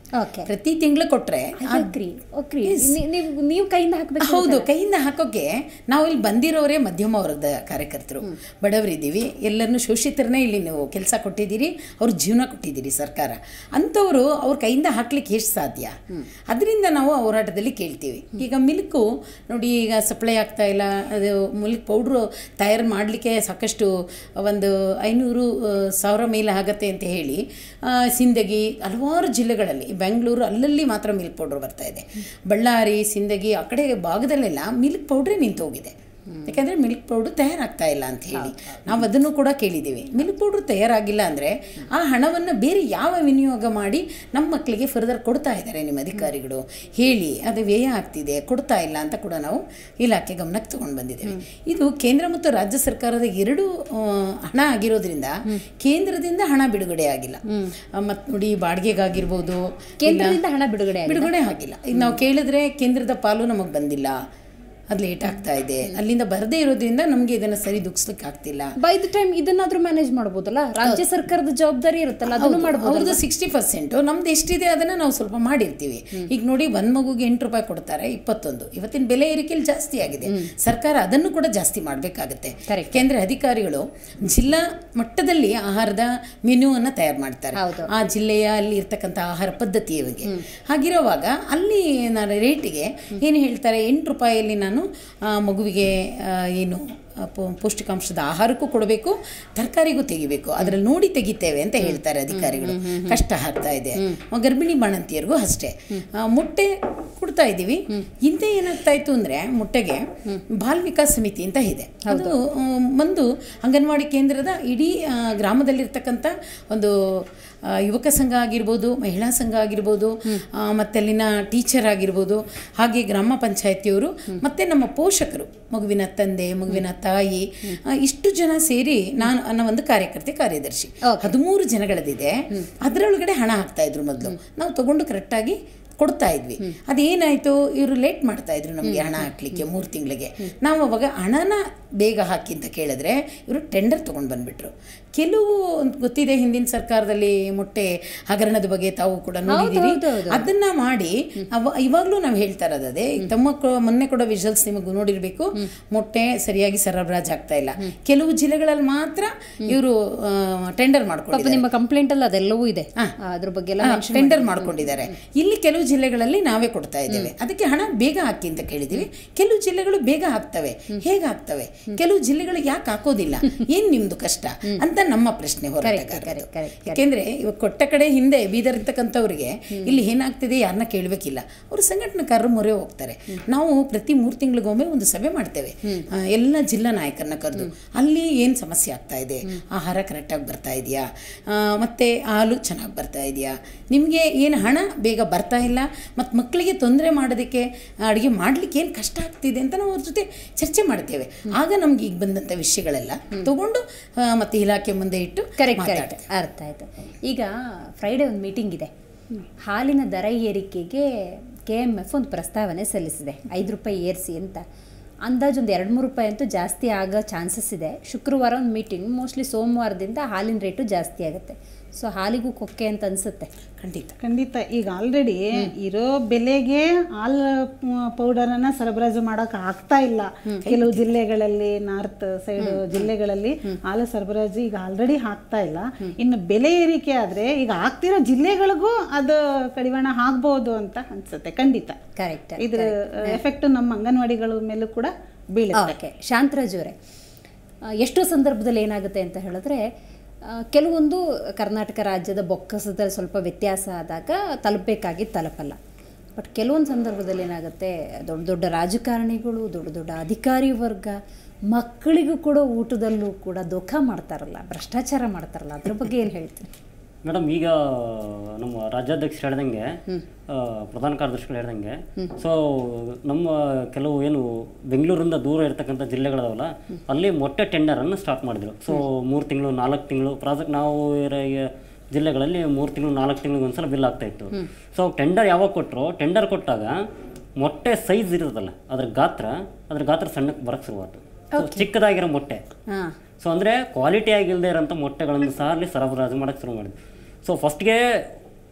ಓಕೆ ಪ್ರತಿ ತಿಂಗಳು ಕೊಟ್ರೆ ಅಗ್ರಿ ಓಕೆ ನೀವು ನೀವು ಕೈಯಿಂದ ಹಾಕ್ಬೇಕು ಹೌದು ಕೈಯಿಂದ ಹಾಕೋಕೆ ನಾವು ಇಲ್ಲಿ ಬಂದಿರೋರೇ ಮಧ್ಯಮ ವರ್ಗದ ಕಾರ್ಯಕರ್ತರು ಬಡವರಿದ್ದೀವಿ ಎಲ್ಲರನ್ನು ಶೋಷಿತರನ್ನೇ ಇಲ್ಲಿ ನೀವು ಕೆಲಸ ಕೊಟ್ಟಿದ್ದೀರಿ ಅವ್ರ ಜೀವನ ಕೊಟ್ಟಿದ್ದೀರಿ ಸರ್ಕಾರ ಅಂಥವರು ಅವ್ರ ಕೈಯಿಂದ ಹಾಕ್ಲಿಕ್ಕೆ ಎಷ್ಟು ಸಾಧ್ಯ ಅದರಿಂದ ನಾವು ಹೋರಾಟದಲ್ಲಿ ಕೇಳ್ತೀವಿ ಈಗ ಮಿಲ್ಕು ನೋಡಿ ಈಗ ಸಪ್ಲೈ ಆಗ್ತಾ ಇಲ್ಲ ಅದು ಮಿಲ್ಕ್ ಪೌಡ್ರು ತಯಾರು ಮಾಡಲಿಕ್ಕೆ ಸಾಕಷ್ಟು ಒಂದು ಐನೂರು ಆ, ಸಾವಿರ ಮೇಲೆ ಆಗತ್ತೆ ಅಂತ ಹೇಳಿ ಆ, ಸಿಂದಗಿ ಹಲವಾರು ಜಿಲ್ಲೆಗಳಲ್ಲಿ ಬೆಂಗಳೂರು ಅಲ್ಲಲ್ಲಿ ಮಾತ್ರ ಮಿಲ್ಕ್ ಪೌಡ್ರ್ ಬರ್ತಾ ಇದೆ ಬಳ್ಳಾರಿ ಸಿಂದಗಿ ಆ ಕಡೆ ಭಾಗದಲ್ಲೆಲ್ಲ ಮಿಲ್ಕ್ ಪೌಡ್ರೇ ನಿಂತು ಹೋಗಿದೆ ಯಾಕಂದರೆ ಮಿಲ್ಕ್ ಪೌಡ್ರ್ ತಯಾರಾಗ್ತಾ ಇಲ್ಲ ಅಂತ ಹೇಳಿ ನಾವು ಅದನ್ನು ಕೂಡ ಕೇಳಿದ್ದೀವಿ ಮಿಲ್ಕ್ ಪೌಡ್ರ್ ತಯಾರಾಗಿಲ್ಲ ಅಂದರೆ ಆ ಹಣವನ್ನು ಬೇರೆ ಯಾವ ವಿನಿಯೋಗ ಮಾಡಿ ನಮ್ಮ ಮಕ್ಕಳಿಗೆ ಫರ್ದರ್ ಕೊಡ್ತಾ ಇದ್ದಾರೆ ನಿಮ್ಮ ಅಧಿಕಾರಿಗಳು ಹೇಳಿ ಅದು ವ್ಯಯ ಆಗ್ತಿದೆ ಕೊಡ್ತಾ ಇಲ್ಲ ಅಂತ ಕೂಡ ನಾವು ಇಲಾಖೆ ಗಮನಕ್ಕೆ ತಗೊಂಡು ಬಂದಿದ್ದೇವೆ ಇದು ಕೇಂದ್ರ ಮತ್ತು ರಾಜ್ಯ ಸರ್ಕಾರದ ಎರಡು ಆ, ಹಣ ಆಗಿರೋದ್ರಿಂದ ಕೇಂದ್ರದಿಂದ ಹಣ ಬಿಡುಗಡೆ ಆಗಿಲ್ಲ ಮತ್ತು ನೋಡಿ ಬಾಡಿಗೆಗಾಗಿರ್ಬೋದು ಕೇಂದ್ರದಿಂದ ಹಣ ಬಿಡುಗಡೆ ಆಗಿದೆ. ಬಿಡುಗಡೆ ಆಗಿಲ್ಲ ಈಗ ನಾವು ಕೇಳಿದ್ರೆ ಕೇಂದ್ರದ ಪಾಲು ನಮಗೆ ಬಂದಿಲ್ಲ ಅದು ಲೇಟ್ ಆಗ್ತಾ ಇದೆ ಅಲ್ಲಿಂದ ಬರದೇ ಇರೋದ್ರಿಂದ ನಮಗೆ ಇದನ್ನು ಸರಿ ದುಗ್ಸ್ಲಿಕ್ಕೆ ಆಗ್ತಿಲ್ಲ ಬೈ ದ ಟೈಮ್ ಇದನ್ನಾದ್ರೂ ಮ್ಯಾನೇಜ್ ಮಾಡ್ಬೋದಲ್ಲ ರಾಜ್ಯ ಸರ್ಕಾರದ ಜವಾಬ್ದಾರಿ ಇರುತ್ತಲ್ಲ ಅದನ್ನು ಮಾಡ್ಬೋದು ಅವ್ರದ್ದು ಸಿಕ್ಸ್ಟಿ ಪರ್ಸೆಂಟು ನಮ್ದು ಎಷ್ಟಿದೆ ಅದನ್ನು ನಾವು ಸ್ವಲ್ಪ ಮಾಡಿರ್ತೀವಿ ಈಗ ನೋಡಿ ಒಂದು ಮಗುಗೆ ಎಂಟು ರೂಪಾಯಿ ಕೊಡ್ತಾರೆ ಇಪ್ಪತ್ತೊಂದು ಇವತ್ತಿನ ಬೆಲೆ ಏರಿಕೆಯಲ್ಲಿ ಜಾಸ್ತಿ ಆಗಿದೆ ಸರ್ಕಾರ ಅದನ್ನು ಕೂಡ ಜಾಸ್ತಿ ಮಾಡಬೇಕಾಗುತ್ತೆ Correct. ಯಾಕೆಂದ್ರೆ ಅಧಿಕಾರಿಗಳು ಜಿಲ್ಲಾ ಮಟ್ಟದಲ್ಲಿ ಆಹಾರದ ಮೆನ್ಯೂವನ್ನು ತಯಾರು ಮಾಡ್ತಾರೆ ಹೌದು. ಆ ಜಿಲ್ಲೆಯ ಅಲ್ಲಿ ಇರ್ತಕ್ಕಂಥ ಆಹಾರ ಪದ್ಧತಿಯವರಿಗೆ ಹಾಗಿರುವಾಗ ಅಲ್ಲಿ ನಾನು ರೇಟಿಗೆ ಏನು ಹೇಳ್ತಾರೆ ಎಂಟು ರೂಪಾಯಿಯಲ್ಲಿ ನಾನು ಆ, ಮಗುವಿಗೆ ಆ, ಏನು ಆ, ಪೌ- ಪೌಷ್ಟಿಕಾಂಶದ ಆಹಾರಕ್ಕೂ ಕೊಡಬೇಕು ತರಕಾರಿಗೂ ತೆಗಿಬೇಕು ಅದರಲ್ಲಿ ನೋಡಿ ತೆಗಿತೇವೆ ಅಂತ ಹೇಳ್ತಾರೆ ಅಧಿಕಾರಿಗಳು ಕಷ್ಟ ಆಗ್ತಾ ಇದೆ ಗರ್ಭಿಣಿ ಬಾಣಂತಿಯರಿಗೂ ಅಷ್ಟೇ ಆ, ಮೊಟ್ಟೆ ಕೊಡ್ತಾ ಇದ್ದೀವಿ ಹಿಂದೆ ಏನಾಗ್ತಾ ಇತ್ತು ಅಂದರೆ ಮೊಟ್ಟೆಗೆ ಬಾಲ್ ವಿಕಾಸ್ ಸಮಿತಿ ಅಂತ ಇದೆ ಅದು ಆ, ಒಂದು ಅಂಗನವಾಡಿ ಕೇಂದ್ರದ ಇಡೀ ಆ, ಗ್ರಾಮದಲ್ಲಿರ್ತಕ್ಕಂಥ ಒಂದು ಆ, ಯುವಕ ಸಂಘ ಆಗಿರ್ಬೋದು ಮಹಿಳಾ ಸಂಘ ಆಗಿರ್ಬೋದು ಆ, ಮತ್ತೆ ಅಲ್ಲಿನ ಟೀಚರ್ ಆಗಿರ್ಬೋದು ಹಾಗೆ ಗ್ರಾಮ ಪಂಚಾಯತಿಯವರು ಮತ್ತೆ ನಮ್ಮ ಪೋಷಕರು ಮಗುವಿನ ತಂದೆ ಮಗುವಿನ ತಾಯಿ ಆ, ಇಷ್ಟು ಜನ ಸೇರಿ ನಾನು ಅನ್ನೋ ಒಂದು ಕಾರ್ಯಕರ್ತೆ ಕಾರ್ಯದರ್ಶಿ ಹದಿಮೂರು ಜನಗಳದಿದೆ ಅದರೊಳಗಡೆ ಹಣ ಹಾಕ್ತಾ ಇದ್ರು ಮೊದಲು ನಾವು ತಗೊಂಡು ಕರೆಕ್ಟಾಗಿ ಕೊಡ್ತಾ ಇದ್ವಿ ಅದೇನಾಯಿತು ಇವರು ಲೇಟ್ ಮಾಡ್ತಾ ಇದ್ರು ನಮಗೆ ಹಣ ಹಾಕ್ಲಿಕ್ಕೆ ಮೂರು ತಿಂಗಳಿಗೆ ನಾವು ಅವಾಗ ಹಣನ ಬೇಗ ಹಾಕಿ ಅಂತ ಕೇಳಿದ್ರೆ ಇವರು ಟೆಂಡರ್ ತೊಗೊಂಡು ಬಂದ್ಬಿಟ್ರು ಕೆಲವು ಗೊತ್ತಿದೆ ಹಿಂದಿನ ಸರ್ಕಾರದಲ್ಲಿ ಮೊಟ್ಟೆ ಹಗರಣದ ಬಗ್ಗೆ ತಾವು ಕೂಡ ನೋಡಿದ್ದೀರಿ ಅದನ್ನ ಮಾಡಿ ಅವ ಇವಾಗಲೂ ನಾವು ಹೇಳ್ತಾ ಇರೋದು ಅದೇ ತಮ್ಮ ಕೊ- ಮೊನ್ನೆ ಕೂಡ ವಿಜುವಲ್ಸ್ ನಿಮಗೆ ನೋಡಿರಬೇಕು ಮೊಟ್ಟೆ ಸರಿಯಾಗಿ ಸರಬರಾಜು ಆಗ್ತಾ ಇಲ್ಲ ಕೆಲವು ಜಿಲ್ಲೆಗಳಲ್ಲಿ ಮಾತ್ರ ಇವರು ಟೆಂಡರ್ ಪಾಪ ಮಾಡ್ಕೊಂಡಿದ್ದಾರೆ ನಿಮ್ಮ ಕಂಪ್ಲೇಂಟ್ ಅಲ್ಲಿ ಅದೆಲ್ಲವೂ ಇದೆ ಅದ್ರ ಬಗ್ಗೆ ಎಲ್ಲ mention ಟೆಂಡರ್ ಮಾಡ್ಕೊಂಡಿದ್ದಾರೆ ಇಲ್ಲಿ ಕೆಲವು ಜಿಲ್ಲೆಗಳಲ್ಲಿ ನಾವೇ ಕೊಡ್ತಾ ಇದ್ದೇವೆ ಅದಕ್ಕೆ ಹಣ ಬೇಗ ಹಾಕಿ ಅಂತ ಕೇಳಿದೀವಿ ಕೆಲವು ಜಿಲ್ಲೆಗಳು ಬೇಗ ಹಾಕ್ತವೆ ಹೇಗೆ ಹಾಕ್ತವೆ ಕೆಲವು ಜಿಲ್ಲೆಗಳು ಯಾಕೆ ಹಾಕೋದಿಲ್ಲ ಏನ್ ನಿಮ್ದು ಕಷ್ಟ ಅಂತ ನಮ್ಮ ಪ್ರಶ್ನೆ ಹೋರಾಟಗಾರರದು correct, ಯಾಕೆಂದ್ರೆ ಇವಾಗ ಕೊಟ್ಟ ಕಡೆ ಹಿಂದೆ ಬೀದರ್ ಇರ್ತಕ್ಕಂಥವ್ರಿಗೆ ಇಲ್ಲಿ ಏನಾಗ್ತಿದೆ ಯಾರನ್ನ ಕೇಳಬೇಕಿಲ್ಲ ಅವರು ಸಂಘಟನೆಕಾರರು ಮೊರೆ ಹೋಗ್ತಾರೆ ನಾವು ಪ್ರತಿ ಮೂರು ತಿಂಗಳಿಗೊಮ್ಮೆ ಒಂದು ಸಭೆ ಮಾಡ್ತೇವೆ ಆ, ಎಲ್ಲ ಜಿಲ್ಲಾ ನಾಯಕರನ್ನ ಕರೆದು ಅಲ್ಲಿ ಏನು ಸಮಸ್ಯೆ ಆಗ್ತಾ ಇದೆ ಆಹಾರ ಕರೆಕ್ಟಾಗಿ ಬರ್ತಾ ಇದೆಯಾ ಮತ್ತು ಹಾಲು ಚೆನ್ನಾಗಿ ಬರ್ತಾ ಇದೆಯಾ ನಿಮಗೆ ಏನು ಹಣ ಬೇಗ ಬರ್ತಾ ಇಲ್ಲ ಮತ್ತು ಮಕ್ಕಳಿಗೆ ತೊಂದರೆ ಮಾಡೋದಕ್ಕೆ ಅಡುಗೆ ಮಾಡಲಿಕ್ಕೆ ಏನು ಕಷ್ಟ ಆಗ್ತಿದೆ ಅಂತ ನಾವು ಅವ್ರ ಜೊತೆ ಚರ್ಚೆ ಮಾಡ್ತೇವೆ ಆಗ ನಮ್ಗೆ ಈಗ ಬಂದಂಥ ವಿಷಯಗಳೆಲ್ಲ ತಗೊಂಡು ಆ, ಮತ್ತೆ ಇಲಾಖೆ ಮುಂದೆ ಇಟ್ಟು ಕರೆಕ್ಟ್ ಮಾತಾಡ್ತೇವೆ. ಕರೆಕ್ಟ್ ಅರ್ಥ ಆಯ್ತು ಈಗ ಫ್ರೈಡೇ ಒಂದು ಮೀಟಿಂಗ್ ಇದೆ ಹಾಲಿನ ದರ ಏರಿಕೆಗೆ ಕೆ ಎಮ್ ಎಫ್ ಒಂದು ಪ್ರಸ್ತಾವನೆ ಸಲ್ಲಿಸಿದೆ ಐದು ರೂಪಾಯಿ ಏರಿಸಿ ಅಂತ ಅಂದಾಜು ಒಂದು ಎರಡು ಮೂರು ರೂಪಾಯಿ ಅಂತೂ ಜಾಸ್ತಿ ಆಗೋ ಚಾನ್ಸಸ್ ಇದೆ ಶುಕ್ರವಾರ ಒಂದು ಮೀಟಿಂಗ್ ಮೋಸ್ಟ್ಲಿ ಸೋಮವಾರದಿಂದ ಹಾಲಿನ ರೇಟು ಜಾಸ್ತಿ ಆಗುತ್ತೆ ಸೊ ಹಾಲಿಗೂ ಕೊಕ್ಕೆ ಅಂತ ಅನಿಸುತ್ತೆ ಖಂಡಿತ ಖಂಡಿತ ಈಗ ಆಲ್ರೆಡಿ ಇರೋ ಬೆಲೆಗೆ ಹಾಲ್ ಪೌಡರನ್ನ ಸರಬರಾಜು ಮಾಡಕ್ ಆಗ್ತಾ ಇಲ್ಲ ಕೆಲವು ಜಿಲ್ಲೆಗಳಲ್ಲಿ ನಾರ್ತ್ ಸೈಡ್ ಜಿಲ್ಲೆಗಳಲ್ಲಿ ಹಾಲು ಸರಬರಾಜು ಈಗ ಆಲ್ರೆಡಿ ಆಗ್ತಾ ಇಲ್ಲ ಇನ್ನು ಬೆಲೆ ಏರಿಕೆ ಆದ್ರೆ ಈಗ ಆಗ್ತಿರೋ ಜಿಲ್ಲೆಗಳಿಗೂ ಅದು ಕಡಿವಾಣ ಆಗ್ಬಹುದು ಅಂತ ಅನ್ಸುತ್ತೆ ಖಂಡಿತ ಕರೆಕ್ಟ್ ಇದ್ರ ಎಫೆಕ್ಟ್ ನಮ್ಮ ಅಂಗನವಾಡಿಗಳ ಮೇಲೂ ಕೂಡ ಬೀಳುತ್ತೆ ಓಕೆ ಶಾಂತರಾಜ್ ಅವರೇ ಆ, ಎಷ್ಟೋ ಸಂದರ್ಭದಲ್ಲಿ ಏನಾಗುತ್ತೆ ಅಂತ ಹೇಳಿದ್ರೆ ಆ, ಕೆಲವೊಂದು ಕರ್ನಾಟಕ ರಾಜ್ಯದ ಬೊಕ್ಕಸದಲ್ಲಿ ಸ್ವಲ್ಪ ವ್ಯತ್ಯಾಸ ಆದಾಗ ತಲುಪಬೇಕಾಗಿ ತಲುಪಲ್ಲ ಬಟ್ ಕೆಲವೊಂದು ಸಂದರ್ಭದಲ್ಲಿ ಏನಾಗುತ್ತೆ ದೊಡ್ಡ ದೊಡ್ಡ ರಾಜಕಾರಣಿಗಳು ದೊಡ್ಡ ದೊಡ್ಡ ಅಧಿಕಾರಿ ವರ್ಗ ಮಕ್ಕಳಿಗೂ ಕೂಡ ಊಟದಲ್ಲೂ ಕೂಡ ದೋಖ ಮಾಡ್ತಾರಲ್ಲ ಭ್ರಷ್ಟಾಚಾರ ಮಾಡ್ತಾರಲ್ಲ ಅದ್ರ ಬಗ್ಗೆ ಏನು ಹೇಳ್ತೀರಿ ಮೇಡಮ್ ಈಗ ನಮ್ಮ ರಾಜ್ಯಾಧ್ಯಕ್ಷರು ಹೇಳ್ದಂಗೆ ಆ, ಪ್ರಧಾನ ಕಾರ್ಯದರ್ಶಿಗಳು ಹೇಳ್ದಂಗೆ ಸೊ ನಮ್ಮ ಕೆಲವು ಏನು ಬೆಂಗಳೂರಿಂದ ದೂರ ಇರ್ತಕ್ಕಂಥ ಜಿಲ್ಲೆಗಳದಾವಲ್ಲ ಅಲ್ಲಿ ಮೊಟ್ಟೆ ಟೆಂಡರನ್ನು ಸ್ಟಾರ್ಟ್ ಮಾಡಿದ್ರು ಸೊ ಮೂರು ತಿಂಗಳು ನಾಲ್ಕು ತಿಂಗಳು ಪ್ರಾಜೆಕ್ಟ್ ನಾವು ಇರೋ ಈ ಜಿಲ್ಲೆಗಳಲ್ಲಿ ಮೂರು ತಿಂಗಳು ನಾಲ್ಕು ತಿಂಗಳಿಗೆ ಒಂದ್ಸಲ ಬಿಲ್ ಆಗ್ತಾ ಇತ್ತು ಸೊ ಟೆಂಡರ್ ಯಾವಾಗ ಕೊಟ್ಟರು ಟೆಂಡರ್ ಕೊಟ್ಟಾಗ ಮೊಟ್ಟೆ ಸೈಜ್ ಇರುತ್ತಲ್ಲ ಅದ್ರ ಗಾತ್ರ ಅದ್ರ ಗಾತ್ರ ಸಣ್ಣಕ್ಕೆ ಬರಕ್ಕೆ ಶುರುವಾಯ್ತು ಸೊ ಚಿಕ್ಕದಾಗಿರೋ ಮೊಟ್ಟೆ ಹಾಂ ಸೊ ಅಂದರೆ ಕ್ವಾಲಿಟಿ ಆಗಿಲ್ಲದೆ ಇರೋಂಥ ಮೊಟ್ಟೆಗಳನ್ನು ಸಹ ಅಲ್ಲಿ ಸರಬರಾಜು ಮಾಡೋಕ್ಕೆ ಶುರು ಮಾಡಿದ್ವಿ ಸೊ ಫಸ್ಟ್ಗೆ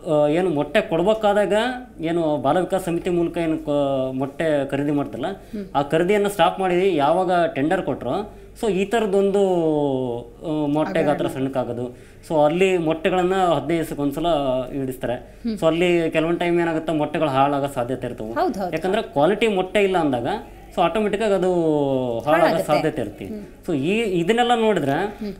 ಆ, ಏನು ಮೊಟ್ಟೆ ಕೊಡ್ಬೇಕಾದಾಗ ಏನು ಬಾಲ ವಿಕಾಸ ಸಮಿತಿ ಮೂಲಕ ಏನು ಕ- ಮೊಟ್ಟೆ ಖರೀದಿ ಮಾಡ್ತಲ್ಲ ಆ ಖರೀದಿಯನ್ನು ಸ್ಟಾಪ್ ಮಾಡಿ ಯಾವಾಗ ಟೆಂಡರ್ ಕೊಟ್ಟರು ಸೊ ಈ ಥರದ್ದೊಂದು ಆ, ಮೊಟ್ಟೆ ಗಾತ್ರ ಸಣ್ಣಕ್ಕಾಗೋದು ಸೊ ಅಲ್ಲಿ ಮೊಟ್ಟೆಗಳನ್ನು ಹದಿನೈದು ದಿವಸಕ್ಕೊಂದ್ಸಲ ಇಡಿಸ್ತಾರೆ ಸೊ ಅಲ್ಲಿ ಕೆಲವೊಂದು ಟೈಮ್ ಏನಾಗುತ್ತೆ ಮೊಟ್ಟೆಗಳು ಹಾಳಾಗೋ ಸಾಧ್ಯತೆ ಇರ್ತವೆ ಹೌದು ಹೌದು ಯಾಕಂದ್ರೆ ಕ್ವಾಲಿಟಿ ಮೊಟ್ಟೆ ಇಲ್ಲ ಅಂದಾಗ ಸೊ ಆಟೋಮೆಟಿಕ್ಕಾಗಿ ಅದು ಹಾಳಾಗೋ ಸಾಧ್ಯತೆ ಇರ್ತಿ ಸೊ ಈ ಇದನ್ನೆಲ್ಲ ನೋಡಿದ್ರೆ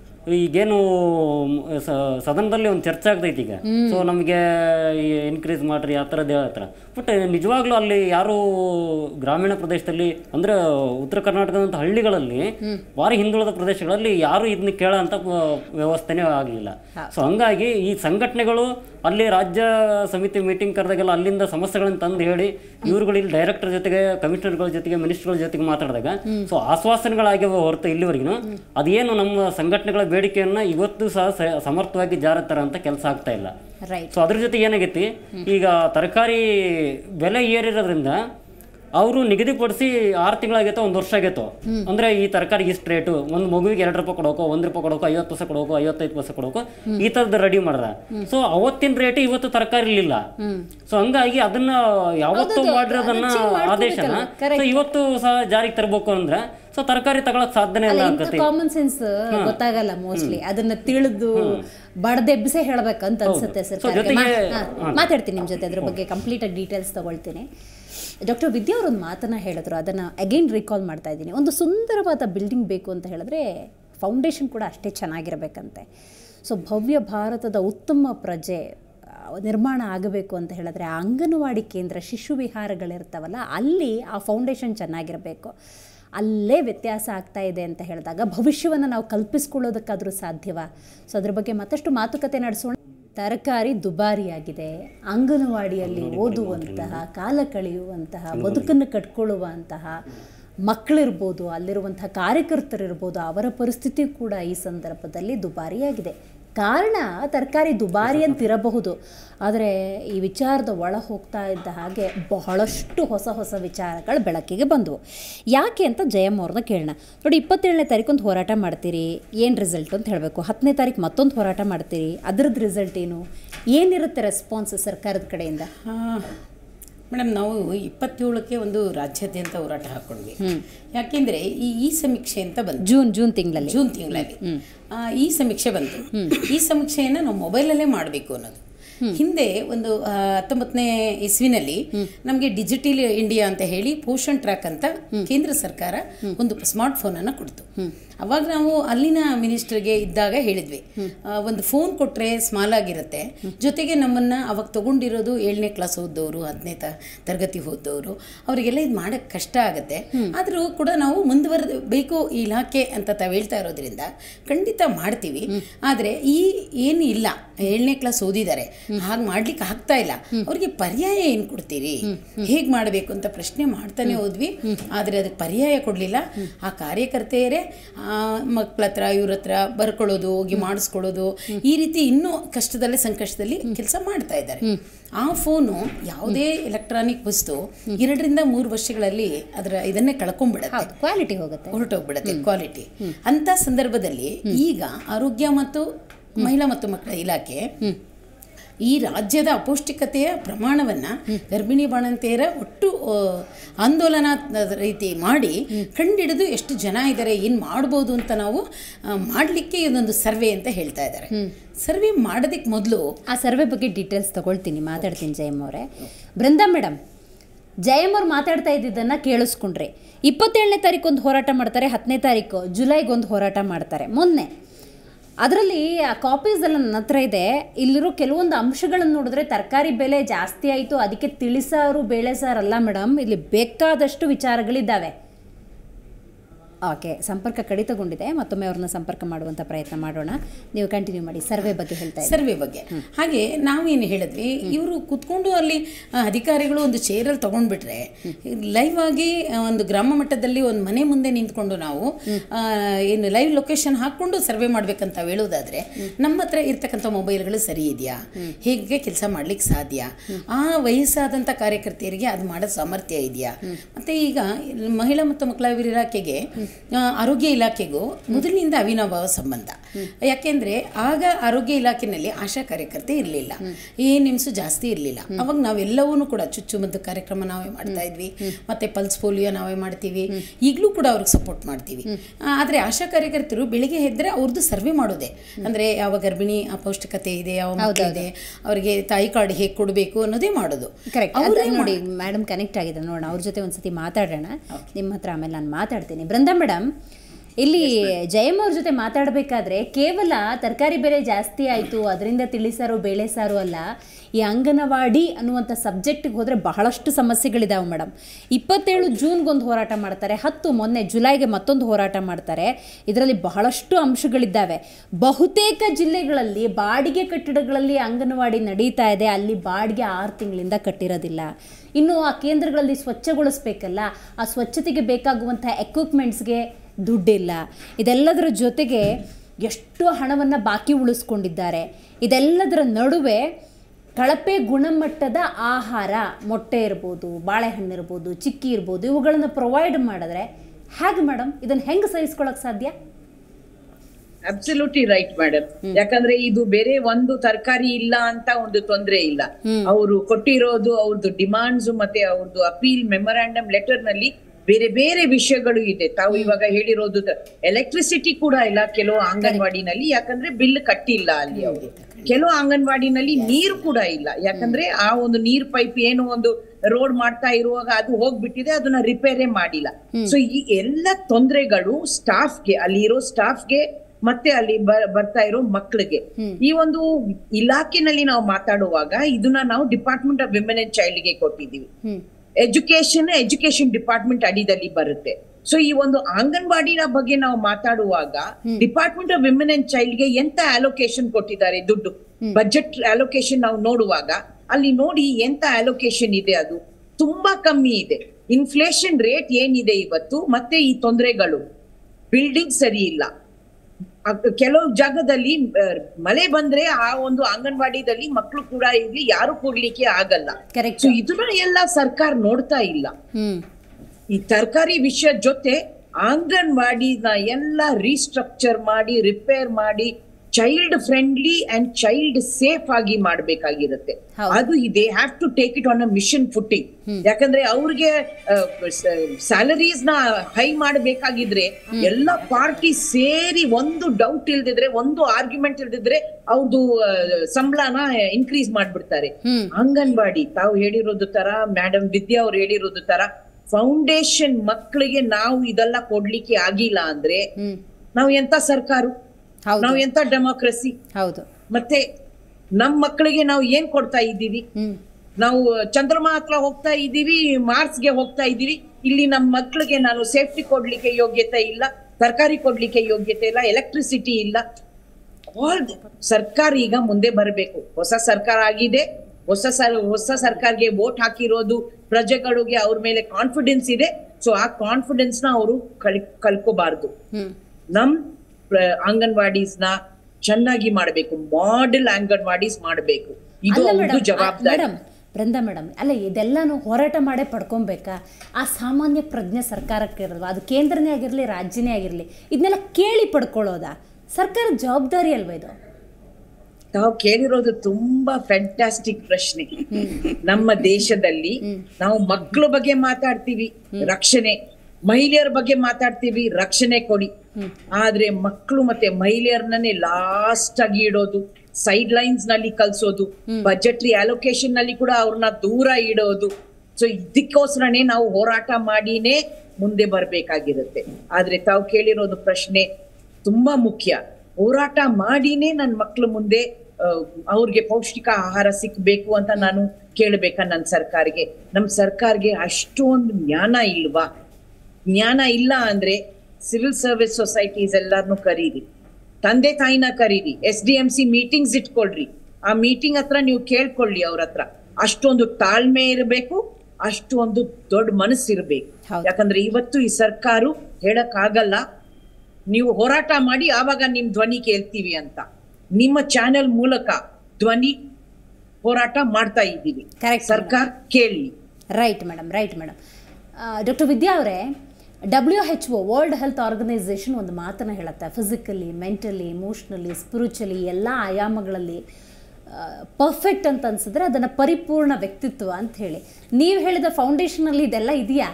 ಈಗೇನು ಮ್, ಸ- ಸದನದಲ್ಲಿ ಒಂದು ಚರ್ಚೆ ಆಗ್ತೈತಿ ಈಗ ಸೊ ನಮಗೆ ಇನ್ಕ್ರೀಸ್ ಮಾಡ್ರಿ ಆ ಥರದ್ದು ಹೇಳ್ತಾರೆ ಬಟ್ ನಿಜವಾಗ್ಲೂ ಅಲ್ಲಿ ಯಾರು ಗ್ರಾಮೀಣ ಪ್ರದೇಶದಲ್ಲಿ ಅಂದ್ರೆ ಉತ್ತರ ಕರ್ನಾಟಕದಂಥ ಹಳ್ಳಿಗಳಲ್ಲಿ ಭಾರಿ ಹಿಂದುಳಿದ ಪ್ರದೇಶಗಳಲ್ಲಿ ಯಾರು ಇದನ್ನ ಕೇಳೋ ಅಂತ ವ್ಯವಸ್ಥೆನೇ ಆಗಲಿಲ್ಲ ಸೊ ಹಂಗಾಗಿ ಈ ಸಂಘಟನೆಗಳು ಅಲ್ಲಿ ರಾಜ್ಯ ಸಮಿತಿ ಮೀಟಿಂಗ್ ಕರೆದಾಗೆಲ್ಲ ಅಲ್ಲಿಂದ ಸಮಸ್ಯೆಗಳನ್ನ ತಂದು ಹೇಳಿ ಇವ್ರುಗಳು ಇಲ್ಲಿ ಡೈರೆಕ್ಟರ್ ಜೊತೆಗೆ ಕಮಿಷನರ್ಗಳ ಜೊತೆಗೆ ಮಿನಿಸ್ಟರ್ಗಳ ಜೊತೆಗೆ ಮಾತಾಡಿದಾಗ ಸೊ ಆಶ್ವಾಸನೆಗಳಾಗ್ಯವ ಹೊರತು ಇಲ್ಲಿವರೆಗೂ ಅದೇನು ನಮ್ಮ ಸಂಘಟನೆಗಳ ಬೇಡಿಕೆಯನ್ನ ಇವತ್ತು ಸಹ ಸ- ಸಮರ್ಥವಾಗಿ ಜಾರತ್ತಾರ ಅಂತ ಕೆಲಸ ಆಗ್ತಾ ಇಲ್ಲ ರೈಟ್ ಸೊ ಅದ್ರ ಜೊತೆಗೆ ಏನಾಗೈತಿ ಈಗ ತರಕಾರಿ ಬೆಲೆ ಏರಿರೋದ್ರಿಂದ ಅವರು ನಿಗದಿಪಡಿಸಿ ಆರು ತಿಂಗಳಾಗೈತೋ ಒಂದು ವರ್ಷ ಆಗೈತೋ ಅಂದ್ರೆ ಈ ತರಕಾರಿಗೆ ಇಷ್ಟು ರೇಟು ಒಂದು ಮಗುವಿಗೆ ಎರಡು ರೂಪಾಯಿ ಕೊಡೋಕೋ ಒಂದು ರೂಪಾಯಿ ಕೊಡೋಕೋ ಐವತ್ತು ಪೈಸೆ ಕೊಡೋಕೋ ಐವತ್ತೈದು ಪೈಸೆ ಕೊಡೋಕೋ ಈ ಥರದ್ದು ರೆಡಿ ಮಾಡ್ರ ಸೊ ಅವತ್ತಿನ ರೇಟ್ ಇವತ್ತು ತರಕಾರಿ ಇರಲಿಲ್ಲ ಸೊ ಹಂಗಾಗಿ ಅದನ್ನ ಯಾವತ್ತೂ ಮಾಡಿರೋದನ್ನ ಆದೇಶನ ಸೊ ಇವತ್ತು ಸಹ ಜಾರಿಗೆ ತರಬೇಕು ಅಂದ್ರೆ ಸೊ ತರಕಾರಿ ತಗೊಳಕ್ ಸಾಧ್ಯನೇ ಇಲ್ಲ ಆಗ್ತೈತಿ ಕಾಮನ್ ಸೆನ್ಸ್ ಗೊತ್ತಾಗಲ್ಲ ಮೋಸ್ಟ್ಲಿ ಅದನ್ನ ತಿಳಿದು ಬಡದೆಬ್ಬಿಸೇ ಹೇಳ್ಬೇಕಂತ ಅನ್ಸುತ್ತೆ ಸರ್ So, ಜೊತೆಗೆ- ಮಾತಾಡ್ತೀನಿ ನಿಮ್ ಜೊತೆ ಅದ್ರ ಬಗ್ಗೆ ಕಂಪ್ಲೀಟ್ ಆಗಿ ಡೀಟೇಲ್ಸ್ ತಗೊಳ್ತೀನಿ ಡಾಕ್ಟರ್ ವಿದ್ಯಾ ಅವರೊಂದು ಮಾತನ್ನ ಹೇಳಿದ್ರು ಅದನ್ನ ಅಗೈನ್ ರೀಕಾಲ್ ಮಾಡ್ತಾ ಇದ್ದೀನಿ ಒಂದು ಸುಂದರವಾದ ಬಿಲ್ಡಿಂಗ್ ಬೇಕು ಅಂತ ಹೇಳಿದ್ರೆ ಫೌಂಡೇಶನ್ ಕೂಡ ಅಷ್ಟೇ ಚೆನ್ನಾಗಿರಬೇಕಂತೆ ಸೊ ಭವ್ಯ ಭಾರತದ ಉತ್ತಮ ಪ್ರಜೆ ಆ, ನಿರ್ಮಾಣ ಆಗಬೇಕು ಅಂತ ಹೇಳಿದ್ರೆ ಆ ಅಂಗನವಾಡಿ ಕೇಂದ್ರ ಶಿಶು ವಿಹಾರಗಳಿರ್ತಾವಲ್ಲ ಅಲ್ಲಿ ಆ ಫೌಂಡೇಶನ್ ಚೆನ್ನಾಗಿರಬೇಕು ಅಲ್ಲೇ ವ್ಯತ್ಯಾಸ ಆಗ್ತಾ ಇದೆ ಅಂತ ಹೇಳಿದಾಗ ಭವಿಷ್ಯವನ್ನು ನಾವು ಕಲ್ಪಿಸ್ಕೊಳ್ಳೋದಕ್ಕಾದರೂ ಸಾಧ್ಯವಾ ಸೊ ಅದ್ರ ಬಗ್ಗೆ ಮತ್ತಷ್ಟು ಮಾತುಕತೆ ನಡೆಸೋಣ ತರಕಾರಿ ದುಬಾರಿಯಾಗಿದೆ ಅಂಗನವಾಡಿಯಲ್ಲಿ ಓದುವಂತಹ ಕಾಲ ಕಳೆಯುವಂತಹ ಬದುಕನ್ನು ಕಟ್ಕೊಳ್ಳುವಂತಹ ಮಕ್ಕಳಿರ್ಬೋದು ಅಲ್ಲಿರುವಂತಹ ಕಾರ್ಯಕರ್ತರಿರ್ಬೋದು ಅವರ ಪರಿಸ್ಥಿತಿ ಕೂಡ ಈ ಸಂದರ್ಭದಲ್ಲಿ ದುಬಾರಿಯಾಗಿದೆ ಕಾರಣ ತರಕಾರಿ ದುಬಾರಿ ಅಂತಿರಬಹುದು ಆದರೆ ಈ ವಿಚಾರದ ಒಳ ಹೋಗ್ತಾ ಇದ್ದ ಹಾಗೆ ಬಹಳಷ್ಟು ಹೊಸ ಹೊಸ ವಿಚಾರಗಳು ಬೆಳಕಿಗೆ ಬಂದವು ಯಾಕೆ ಅಂತ ಜಯಮ್ಮ ಅವ್ರನ್ನ ಕೇಳೋಣ ನೋಡಿ ಇಪ್ಪತ್ತೇಳನೇ ತಾರೀಕು ಒಂದು ಹೋರಾಟ ಮಾಡ್ತೀರಿ ಏನು ರಿಸಲ್ಟ್ ಅಂತ ಹೇಳಬೇಕು ಹತ್ತನೇ ತಾರೀಕು ಮತ್ತೊಂದು ಹೋರಾಟ ಮಾಡ್ತೀರಿ ಅದ್ರದ್ದು ರಿಸಲ್ಟ್ ಏನು ಏನಿರುತ್ತೆ ರೆಸ್ಪಾನ್ಸ್ ಸರ್ಕಾರದ ಕಡೆಯಿಂದ ಮೇಡಮ್ ನಾವು ಇಪ್ಪತ್ತೇಳಕ್ಕೆ ಒಂದು ರಾಜ್ಯಾದ್ಯಂತ ಹೋರಾಟ ಹಾಕೊಂಡ್ವಿ ಯಾಕೆಂದ್ರೆ ಈ ಈ ಸಮೀಕ್ಷೆ ಅಂತ ಬಂತು ಜೂನ್ ಜೂನ್ ತಿಂಗಳಲ್ಲಿ ಜೂನ್ ತಿಂಗಳಲ್ಲಿ ಆ, ಈ ಸಮೀಕ್ಷೆ ಬಂತು ಈ ಸಮೀಕ್ಷೆಯನ್ನು ನಾವು ಮೊಬೈಲಲ್ಲೇ ಮಾಡಬೇಕು ಅನ್ನೋದು ಹಿಂದೆ ಒಂದು ಆ, ಹತ್ತೊಂಬತ್ತನೇ ಇಸ್ವಿನಲ್ಲಿ ನಮಗೆ ಡಿಜಿಟಲ್ ಇಂಡಿಯಾ ಅಂತ ಹೇಳಿ ಪೋಷಣ್ ಟ್ರ್ಯಾಕ್ ಅಂತ ಕೇಂದ್ರ ಸರ್ಕಾರ ಒಂದು ಸ್ಮಾರ್ಟ್ ಫೋನ್ ಅನ್ನ ಕೊಡ್ತು ಅವಾಗ ನಾವು ಅಲ್ಲಿನ ಮಿನಿಸ್ಟರ್ಗೆ ಇದ್ದಾಗ ಹೇಳಿದ್ವಿ ಆ, ಒಂದು ಫೋನ್ ಕೊಟ್ರೆ ಸ್ಮಾಲ್ ಆಗಿರುತ್ತೆ ಜೊತೆಗೆ ನಮ್ಮನ್ನ ಅವಾಗ ತಗೊಂಡಿರೋದು ಏಳನೇ ಕ್ಲಾಸ್ ಓದೋರು ಹತ್ತನೇ ತ ತರಗತಿ ಓದೋರು ಅವರಿಗೆಲ್ಲ ಇದು ಮಾಡಕ್ಕೆ ಕಷ್ಟ ಆಗುತ್ತೆ ಆದರೂ ಕೂಡ ನಾವು ಮುಂದುವರೆಬೇಕು ಈ ಇಲಾಖೆ ಅಂತ ತಾವು ಹೇಳ್ತಾ ಇರೋದ್ರಿಂದ ಖಂಡಿತ ಮಾಡ್ತೀವಿ ಆದರೆ ಈ ಏನು ಇಲ್ಲ ಏಳನೇ ಕ್ಲಾಸ್ ಓದಿದ್ದಾರೆ ಹಾಗೆ ಮಾಡ್ಲಿಕ್ಕೆ ಆಗ್ತಾ ಇಲ್ಲ ಅವ್ರಿಗೆ ಪರ್ಯಾಯ ಏನು ಕೊಡ್ತೀರಿ ಹೇಗೆ ಮಾಡಬೇಕು ಅಂತ ಪ್ರಶ್ನೆ ಮಾಡ್ತಾನೆ ಹೋದ್ವಿ ಆದರೆ ಅದಕ್ಕೆ ಪರ್ಯಾಯ ಕೊಡಲಿಲ್ಲ ಆ ಕಾರ್ಯಕರ್ತೆಯರೇ ಮಕ್ಕಳ ಹತ್ರ ಇವ್ರ ಹತ್ರ ಬರ್ಕೊಳ್ಳೋದು ಹೋಗಿ ಮಾಡಿಸ್ಕೊಳ್ಳೋದು ಈ ರೀತಿ ಇನ್ನೂ ಕಷ್ಟದಲ್ಲಿ ಸಂಕಷ್ಟದಲ್ಲಿ ಕೆಲಸ ಮಾಡ್ತಾ ಇದ್ದಾರೆ ಆ ಫೋನು ಯಾವುದೇ ಎಲೆಕ್ಟ್ರಾನಿಕ್ ವಸ್ತು ಎರಡರಿಂದ ಮೂರು ವರ್ಷಗಳಲ್ಲಿ ಅದರ ಇದನ್ನೇ ಕಳ್ಕೊಂಡ್ಬಿಡತ್ತೆ ಹೌದು ಕ್ವಾಲಿಟಿ ಹೋಗುತ್ತೆ ಹೊರಟೋಗ್ಬಿಡುತ್ತೆ ಕ್ವಾಲಿಟಿ ಅಂತ ಸಂದರ್ಭದಲ್ಲಿ ಈಗ ಆರೋಗ್ಯ ಮತ್ತು ಮಹಿಳಾ ಮತ್ತು ಮಕ್ಕಳ ಇಲಾಖೆ ಈ ರಾಜ್ಯದ ಅಪೌಷ್ಟಿಕತೆಯ ಪ್ರಮಾಣವನ್ನು ಗರ್ಭಿಣಿ ಬಾಣಂತಿಯರ ಒಟ್ಟು ಆ, ಆಂದೋಲನ ರೀತಿ ಮಾಡಿ ಕಂಡಿಡಿದು ಎಷ್ಟು ಜನ ಇದ್ದಾರೆ ಏನು ಮಾಡ್ಬೋದು ಅಂತ ನಾವು ಮಾಡಲಿಕ್ಕೆ ಇದೊಂದು ಸರ್ವೆ ಅಂತ ಹೇಳ್ತಾ ಇದ್ದಾರೆ ಸರ್ವೆ ಮಾಡೋದಕ್ಕೆ ಮೊದಲು ಆ ಸರ್ವೆ ಬಗ್ಗೆ ಡೀಟೇಲ್ಸ್ ತಗೊಳ್ತೀನಿ ಮಾತಾಡ್ತೀನಿ ಜಯಮ್ಮ ಅವರೇ ಬೃಂದಾ ಮೇಡಮ್ ಜಯಮ್ಮ ಅವ್ರು ಮಾತಾಡ್ತಾ ಇದ್ದಿದ್ದನ್ನು ಕೇಳಿಸ್ಕೊಂಡ್ರಿ ಇಪ್ಪತ್ತೇಳನೇ ತಾರೀಕು ಒಂದು ಹೋರಾಟ ಮಾಡ್ತಾರೆ ಹತ್ತನೇ ತಾರೀಕು ಜುಲೈಗೆ ಒಂದು ಹೋರಾಟ ಮಾಡ್ತಾರೆ ಮೊನ್ನೆ ಅದರಲ್ಲಿ ಆ ಕಾಪೀಸ್ ಎಲ್ಲ ನನ್ನ ಹತ್ರ ಇದೆ ಇಲ್ಲಿರೋ ಕೆಲವೊಂದು ಅಂಶಗಳನ್ನು ನೋಡಿದ್ರೆ ತರಕಾರಿ ಬೆಲೆ ಜಾಸ್ತಿ ಆಯಿತು ಅದಕ್ಕೆ ತಿಳಿಸಾರು ಬೇಳೆ ಸಾರು ಅಲ್ಲ ಮೇಡಮ್ ಇಲ್ಲಿ ಬೇಕಾದಷ್ಟು ವಿಚಾರಗಳಿದ್ದಾವೆ ಓಕೆ ಸಂಪರ್ಕ ಕಡಿತಗೊಂಡಿದೆ ಮತ್ತೊಮ್ಮೆ ಅವ್ರನ್ನ ಸಂಪರ್ಕ ಮಾಡುವಂಥ ಪ್ರಯತ್ನ ಮಾಡೋಣ ನೀವು ಕಂಟಿನ್ಯೂ ಮಾಡಿ ಸರ್ವೆ ಬಗ್ಗೆ ಹೇಳ್ತಾ ಇದ್ದೀರಿ ಸರ್ವೆ ಬಗ್ಗೆ ಹಾಗೆ ನಾವೇನು ಹೇಳಿದ್ವಿ ಇವರು ಕುತ್ಕೊಂಡು ಅಲ್ಲಿ ಆ, ಅಧಿಕಾರಿಗಳು ಒಂದು ಚೇರಲ್ಲಿ ತಗೊಂಡ್ಬಿಟ್ರೆ ಲೈವ್ ಆಗಿ ಆ, ಒಂದು ಗ್ರಾಮ ಮಟ್ಟದಲ್ಲಿ ಒಂದು ಮನೆ ಮುಂದೆ ನಿಂತ್ಕೊಂಡು ನಾವು ಆ, ಏನು ಲೈವ್ ಲೊಕೇಶನ್ ಹಾಕ್ಕೊಂಡು ಸರ್ವೆ ಮಾಡ್ಬೇಕಂತ ಹೇಳೋದಾದ್ರೆ ನಮ್ಮ ಹತ್ರ ಇರ್ತಕ್ಕಂಥ ಮೊಬೈಲ್ಗಳು ಸರಿ ಇದೆಯಾ ಹೇಗೆ ಕೆಲಸ ಮಾಡ್ಲಿಕ್ಕೆ ಸಾಧ್ಯ ಆ ವಯಸ್ಸಾದಂಥ ಕಾರ್ಯಕರ್ತೆಯರಿಗೆ ಅದು ಮಾಡೋ ಸಾಮರ್ಥ್ಯ ಇದೆಯಾ ಮತ್ತೆ ಈಗ ಮಹಿಳಾ ಮತ್ತು ಮಕ್ಕಳ ಅಭಿವೃದ್ಧಿ ಇಲಾಖೆಗೆ ಆ, ಆರೋಗ್ಯ ಇಲಾಖೆಗೂ ಮೊದಲಿನಿಂದ ಅವಿನಾಭಾವ ಸಂಬಂಧ ಯಾಕೆಂದ್ರೆ ಆಗ ಆರೋಗ್ಯ ಇಲಾಖೆನಲ್ಲಿ ಆಶಾ ಕಾರ್ಯಕರ್ತೆ ಇರಲಿಲ್ಲ ಈ ನಿಮ್ಸು ಜಾಸ್ತಿ ಇರಲಿಲ್ಲ ಅವಾಗ ನಾವೆಲ್ಲವೂ ಕೂಡ ಚುಚ್ಚುಮದ್ದು ಕಾರ್ಯಕ್ರಮ ನಾವೇ ಮಾಡ್ತಾ ಇದ್ವಿ ಮತ್ತೆ ಪಲ್ಸ್ ಪೋಲಿಯೋ ನಾವೇ ಮಾಡ್ತೀವಿ ಈಗಲೂ ಕೂಡ ಅವ್ರಿಗೆ ಸಪೋರ್ಟ್ ಮಾಡ್ತೀವಿ ಆ, ಆದ್ರೆ ಆಶಾ ಕಾರ್ಯಕರ್ತರು ಬೆಳಿಗ್ಗೆ ಎದ್ರೆ ಅವ್ರದ್ದು ಸರ್ವೆ ಮಾಡೋದೆ ಅಂದ್ರೆ ಯಾವ ಗರ್ಭಿಣಿ ಅಪೌಷ್ಟಿಕತೆ ಇದೆ ಯಾವ ಮಕ್ಕಳು ಇದೆ ಅವರಿಗೆ ತಾಯಿ ಕಾರ್ಡ್ ಹೇಗೆ ಕೊಡಬೇಕು ಅನ್ನೋದೇ ಮಾಡೋದು ಕರೆಕ್ಟ್ ಅವ್ರೇ ನೋಡಿ ಮೇಡಮ್ ಕನೆಕ್ಟ್ ಆಗಿದೆ ನೋಡೋಣ ಅವ್ರ ಜೊತೆ ಒಂದ್ಸತಿ ಮಾತಾಡೋಣ ನಿಮ್ಮ ಹತ್ರ ಆಮೇಲೆ ನಾನು ಮಾತಾಡ್ತೀನಿ ಬೃಂದಾ ಮೇಡಮ್ ಇಲ್ಲಿ ಜಯಮ್ಮ ಅವ್ರ ಜೊತೆ ಮಾತಾಡಬೇಕಾದ್ರೆ ಕೇವಲ ತರಕಾರಿ ಬೆಲೆ ಜಾಸ್ತಿ ಆಯಿತು ಅದರಿಂದ ತಿಳಿ ಸಾರು ಬೇಳೆ ಸಾರು ಅಲ್ಲ ಈ ಅಂಗನವಾಡಿ ಅನ್ನುವಂಥ ಸಬ್ಜೆಕ್ಟಿಗೆ ಹೋದರೆ ಬಹಳಷ್ಟು ಸಮಸ್ಯೆಗಳಿದಾವೆ ಮೇಡಮ್ ಇಪ್ಪತ್ತೇಳು ಜೂನ್ಗೊಂದು ಹೋರಾಟ ಮಾಡ್ತಾರೆ ಹತ್ತು ಮೊನ್ನೆ ಜುಲೈಗೆ ಮತ್ತೊಂದು ಹೋರಾಟ ಮಾಡ್ತಾರೆ ಇದರಲ್ಲಿ ಬಹಳಷ್ಟು ಅಂಶಗಳಿದ್ದಾವೆ ಬಹುತೇಕ ಜಿಲ್ಲೆಗಳಲ್ಲಿ ಬಾಡಿಗೆ ಕಟ್ಟಡಗಳಲ್ಲಿ ಅಂಗನವಾಡಿ ನಡೀತಾ ಇದೆ ಅಲ್ಲಿ ಬಾಡಿಗೆ ಆರು ತಿಂಗಳಿಂದ ಕಟ್ಟಿರೋದಿಲ್ಲ ಇನ್ನು ಆ ಕೇಂದ್ರಗಳಲ್ಲಿ ಸ್ವಚ್ಛಗೊಳಿಸ್ಬೇಕಲ್ಲ ಆ ಸ್ವಚ್ಛತೆಗೆ ಬೇಕಾಗುವಂಥ ಎಕ್ವಿಪ್ಮೆಂಟ್ಸ್ಗೆ ದುಡ್ಡಿಲ್ಲ ಇದೆಲ್ಲದರ ಜೊತೆಗೆ ಎಷ್ಟು ಹಣವನ್ನು ಬಾಕಿ ಉಳಿಸ್ಕೊಂಡಿದ್ದಾರೆ ಇದೆಲ್ಲದರ ನಡುವೆ ಕಳಪೆ ಗುಣಮಟ್ಟದ ಆಹಾರ ಮೊಟ್ಟೆ ಇರ್ಬೋದು ಬಾಳೆಹಣ್ಣು ಇರ್ಬೋದು ಚಿಕ್ಕಿ ಇರ್ಬೋದು ಇವುಗಳನ್ನು ಪ್ರೊವೈಡ್ ಮಾಡಿದ್ರೆ ಹೇಗೆ ಮೇಡಮ್ ಇದನ್ನು ಹೆಂಗೆ ಸಹಿಸ್ಕೊಳ್ಳೋಕೆ ಸಾಧ್ಯ ಅಬ್ಸಲ್ಯೂಟ್ಲಿ ರೈಟ್ ಮೇಡಮ್ ಯಾಕಂದ್ರೆ ಇದು ಬೇರೆ ಒಂದು ತರಕಾರಿ ಇಲ್ಲ ಅಂತ ಒಂದು ತೊಂದ್ರೆ ಇಲ್ಲ ಅವರು ಕೊಟ್ಟಿರೋದು ಅವ್ರದ್ದು ಡಿಮಾಂಡ್ಸ್ ಮತ್ತೆ ಅವ್ರದ್ದು ಅಪೀಲ್ ಮೆಮೊರಾಂಡಮ್ ಲೆಟರ್ ನಲ್ಲಿ ಬೇರೆ ಬೇರೆ ವಿಷಯಗಳು ಇದೆ ತಾವು ಇವಾಗ ಹೇಳಿರೋದು ಎಲೆಕ್ಟ್ರಿಸಿಟಿ ಕೂಡ ಇಲ್ಲ ಕೆಲವು ಅಂಗನವಾಡಿನಲ್ಲಿ ಯಾಕಂದ್ರೆ ಬಿಲ್ ಕಟ್ಟಿಲ್ಲ ಅಲ್ಲಿ ಅವರು ಕೆಲವು ಅಂಗನವಾಡಿನಲ್ಲಿ ನೀರು ಕೂಡ ಇಲ್ಲ ಯಾಕಂದ್ರೆ ಆ ಒಂದು ನೀರ್ ಪೈಪ್ ಏನು ಒಂದು ರೋಡ್ ಮಾಡ್ತಾ ಇರುವಾಗ ಅದು ಹೋಗ್ಬಿಟ್ಟಿದೆ ಅದನ್ನ ರಿಪೇರೇ ಮಾಡಿಲ್ಲ ಸೊ ಈ ಎಲ್ಲ ತೊಂದರೆಗಳು ಸ್ಟಾಫ್ಗೆ ಅಲ್ಲಿ ಇರೋ ಸ್ಟಾಫ್ಗೆ ಮತ್ತೆ ಅಲ್ಲಿ ಬ- ಬರ್ತಾ ಇರೋ ಮಕ್ಕಳಿಗೆ ಈ ಒಂದು ಇಲಾಖೆನಲ್ಲಿ ನಾವು ಮಾತಾಡುವಾಗ ಇದನ್ನ ನಾವು department of women and child ಗೆ ಕೊಟ್ಟಿದ್ದೀವಿ ಎಜುಕೇಶನ್ ಎಜುಕೇಶನ್ ಡಿಪಾರ್ಟ್ಮೆಂಟ್ ಅಡಿದಲ್ಲಿ ಬರುತ್ತೆ ಸೊ ಈ ಒಂದು ಅಂಗನವಾಡಿನ ಬಗ್ಗೆ ನಾವು ಮಾತಾಡುವಾಗ department of women and child ಗೆ ಎಂತ ಅಲೋಕೇಶನ್ ಕೊಟ್ಟಿದ್ದಾರೆ ದುಡ್ಡು ಬಜೆಟ್ ಅಲೋಕೇಶನ್ ನಾವು ನೋಡುವಾಗ ಅಲ್ಲಿ ನೋಡಿ ಎಂತ ಅಲೋಕೇಶನ್ ಇದೆ ಅದು ತುಂಬಾ ಕಮ್ಮಿ ಇದೆ ಇನ್ಫ್ಲೇಷನ್ ರೇಟ್ ಏನಿದೆ ಇವತ್ತು ಮತ್ತೆ ಈ ತೊಂದರೆಗಳು ಬಿಲ್ಡಿಂಗ್ ಸರಿ ಇಲ್ಲ ಅಕ್- ಕೆಲವು ಜಾಗದಲ್ಲಿ ಆ, ಮಳೆ ಬಂದ್ರೆ ಆ ಒಂದು ಅಂಗನವಾಡಿದಲ್ಲಿ ಮಕ್ಕಳು ಕೂಡ ಇರ್ಲಿ ಯಾರು ಕೊಡ್ಲಿಕ್ಕೆ ಆಗಲ್ಲ ಕರೆಕ್ಟ್ ಸೊ ಇದನ್ನ ಎಲ್ಲ ಸರ್ಕಾರ ನೋಡ್ತಾ ಇಲ್ಲ ಹ್ಮ್ ಈ ತರಕಾರಿ ವಿಷಯ ಜೊತೆ ಅಂಗನವಾಡಿನ ಎಲ್ಲ ರೀಸ್ಟ್ರಕ್ಚರ್ ಮಾಡಿ ರಿಪೇರ್ ಮಾಡಿ child friendly and child safe ಆಗಿ ಮಾಡ್ಬೇಕಾಗಿರುತ್ತೆ ಹೌದು. ಅದು they have to take it on a mission footing ಯಾಕಂದ್ರೆ ಅವ್ರಿಗೆ ಸ್ಯಾಲರೀಸ್ ನ ಹೈ ಮಾಡಬೇಕಾಗಿದ್ರೆ ಎಲ್ಲ ಪಾರ್ಟಿ ಸೇರಿ ಒಂದು ಡೌಟ್ ಇಲ್ದಿದ್ರೆ ಒಂದು ಆರ್ಗ್ಯುಮೆಂಟ್ ಇಲ್ದಿದ್ರೆ ಅವ್ರದ್ದು ಸಂಬಳನ ಇನ್ಕ್ರೀಸ್ ಮಾಡ್ಬಿಡ್ತಾರೆ ಅಂಗನವಾಡಿ ತಾವು ಹೇಳಿರೋದು ತರ ಮೇಡಮ್ ವಿದ್ಯಾ ಅವ್ರು ಹೇಳಿರೋದು ತರ ಫೌಂಡೇಶನ್ ಮಕ್ಕಳಿಗೆ ನಾವು ಇದೆಲ್ಲ ಕೊಡ್ಲಿಕ್ಕೆ ಆಗಿಲ್ಲ ಅಂದ್ರೆ ನಾವು ಎಂತ ಸರ್ಕಾರ ಹೌದು. ನಾವು ಎಂತ ಡೆಮೋಕ್ರಸಿ ಹೌದು ಮತ್ತೆ ನಮ್ ಮಕ್ಕಳಿಗೆ ನಾವು ಏನ್ ಕೊಡ್ತಾ ಇದ್ದೀವಿ ಹ್ಮ್ ನಾವು ಚಂದ್ರಮ ಹತ್ರ ಹೋಗ್ತಾ ಇದ್ದೀವಿ ಮಾರ್ಸ್ಗೆ ಹೋಗ್ತಾ ಇದ್ದೀವಿ ಇಲ್ಲಿ ನಮ್ಮ ಮಕ್ಕಳಿಗೆ ನಾನು ಸೇಫ್ಟಿ ಕೊಡ್ಲಿಕ್ಕೆ ಯೋಗ್ಯತೆ ಇಲ್ಲ ತರಕಾರಿ ಕೊಡ್ಲಿಕ್ಕೆ ಯೋಗ್ಯತೆ ಇಲ್ಲ ಎಲೆಕ್ಟ್ರಿಸಿಟಿ ಇಲ್ಲ ಆಲ್ ಸರ್ಕಾರ ಈಗ ಮುಂದೆ ಬರಬೇಕು ಹೊಸ ಸರ್ಕಾರ ಆಗಿದೆ ಹೊಸ ಸರ್ ಹೊಸ ಸರ್ಕಾರಕ್ಕೆ ವೋಟ್ ಹಾಕಿರೋದು ಪ್ರಜೆಗಳಿಗೆ ಅವ್ರ ಮೇಲೆ ಕಾನ್ಫಿಡೆನ್ಸ್ ಇದೆ ಸೊ ಆ ಕಾನ್ಫಿಡೆನ್ಸ್ ನ ಅವರು ಕಳ್ ಕಳ್ಕೋಬಾರ್ದು ಹ್ಮ್ ನಮ್ ಅಂಗನವಾಡೀಸ್ ನ ಚೆನ್ನಾಗಿ ಮಾಡಬೇಕು ಮಾಡೆಲ್ ಅಂಗನವಾಡೀಸ್ ಮಾಡಬೇಕು ಇದು ಅಲ್ಲ ಅವ್ರದ್ದು ಮೇಡಮ್ ಜವಾಬ್ದಾರಿ ಮೇಡಮ್ ಬೃಂದಾ ಮೇಡಮ್ ಅಲ್ಲ ಇದೆಲ್ಲಾನು ಹೋರಾಟ ಮಾಡೇ ಪಡ್ಕೊಬೇಕಾ ಆ ಸಾಮಾನ್ಯ ಪ್ರಜ್ಞೆ ಸರ್ಕಾರಕ್ಕೆ ಇರಲ್ವಾ ಅದು ಕೇಂದ್ರನೇ ಆಗಿರಲಿ ರಾಜ್ಯನೇ ಆಗಿರಲಿ ಇದನ್ನೆಲ್ಲ ಕೇಳಿ ಪಡ್ಕೊಳ್ಳೋದಾ ಸರ್ಕಾರದ ಜವಾಬ್ದಾರಿ ಅಲ್ವಾ ಇದು ತಾವು ಕೇಳಿರೋದು ತುಂಬಾ ಫ್ಯಾಂಟಾಸ್ಟಿಕ್ ಪ್ರಶ್ನೆ ನಮ್ಮ ದೇಶದಲ್ಲಿ ನಾವು ಮಕ್ಕಳ ಬಗ್ಗೆ ಮಾತಾಡ್ತೀವಿ ರಕ್ಷಣೆ ಮಹಿಳೆಯರ ಬಗ್ಗೆ ಮಾತಾಡ್ತೀವಿ ರಕ್ಷಣೆ ಕೊಡಿ ಆದ್ರೆ ಮಕ್ಕಳು ಮತ್ತೆ ಮಹಿಳೆಯರನ್ನೇ ಲಾಸ್ಟ್ ಆಗಿ ಇಡೋದು ಸೈಡ್ ಲೈನ್ಸ್ ನಲ್ಲಿ ಕಲ್ಸೋದು ಬಜೆಟ್ರಿ ಅಲೋಕೇಶನ್ ನಲ್ಲಿ ಕೂಡ ಅವ್ರನ್ನ ದೂರ ಇಡೋದು ಸೊ ಇದಕ್ಕೋಸ್ಕರನೇ ನಾವು ಹೋರಾಟ ಮಾಡಿನೇ ಮುಂದೆ ಬರ್ಬೇಕಾಗಿರುತ್ತೆ ಆದ್ರೆ ತಾವು ಕೇಳಿರೋದು ಪ್ರಶ್ನೆ ತುಂಬಾ ಮುಖ್ಯ ಹೋರಾಟ ಮಾಡಿನೇ ನನ್ನ ಮಕ್ಳು ಮುಂದೆ ಆ, ಅವ್ರಿಗೆ ಪೌಷ್ಟಿಕ ಆಹಾರ ಸಿಕ್ಬೇಕು ಅಂತ ನಾನು ಕೇಳ್ಬೇಕಾ ನನ್ನ ಸರ್ಕಾರ್ಗೆ ನಮ್ ಸರ್ಕಾರ್ಗೆ ಅಷ್ಟೊಂದು ಜ್ಞಾನ ಇಲ್ವಾ ಜ್ಞಾನ ಇಲ್ಲ ಅಂದ್ರೆ ಸಿವಿಲ್ ಸರ್ವಿಸ್ ಸೊಸೈಟೀಸ್ ಎಲ್ಲಾರ್ನು ಕರೀರಿ ತಂದೆ ತಾಯಿನ ಕರೀರಿ S D M C meetings ಇಟ್ಕೊಳ್ರಿ ಆ ಮೀಟಿಂಗ್ ಹತ್ರ ನೀವು ಕೇಳ್ಕೊಳ್ಳಿ ಅವ್ರ ಹತ್ರ ಅಷ್ಟೊಂದು ತಾಳ್ಮೆ ಇರಬೇಕು ಅಷ್ಟೊಂದು ದೊಡ್ಡ ಮನಸ್ಸು ಇರ್ಬೇಕು ಹೌದು. ಯಾಕಂದ್ರೆ ಇವತ್ತು ಈ ಸರ್ಕಾರ ಹೇಳಕ್ ಆಗಲ್ಲ ನೀವು ಹೋರಾಟ ಮಾಡಿ ಆವಾಗ ನಿಮ್ ಧ್ವನಿ ಕೇಳ್ತೀವಿ ಅಂತ ನಿಮ್ಮ ಚಾನೆಲ್ ಮೂಲಕ ಧ್ವನಿ ಹೋರಾಟ ಮಾಡ್ತಾ ಇದ್ದೀವಿ Correct, ಸರ್ಕಾರ ಕೇಳಿ right madam right madam doctor Vidya ಅವರೇ W H O world health organisation ಒಂದು ಮಾತನ್ನು ಹೇಳುತ್ತೆ ಫಿಸಿಕಲಿ ಮೆಂಟಲಿ ಇಮೋಷ್ನಲಿ ಸ್ಪಿರಿಚುಲಿ ಎಲ್ಲ ಆಯಾಮಗಳಲ್ಲಿ ಪರ್ಫೆಕ್ಟ್ ಅಂತ ಅನ್ಸಿದ್ರೆ ಅದನ್ನು ಪರಿಪೂರ್ಣ ವ್ಯಕ್ತಿತ್ವ ಅಂತ ಹೇಳಿ ನೀವು ಹೇಳಿದ ಫೌಂಡೇಶನಲ್ಲಿ ಇದೆಲ್ಲ ಇದೆಯಾ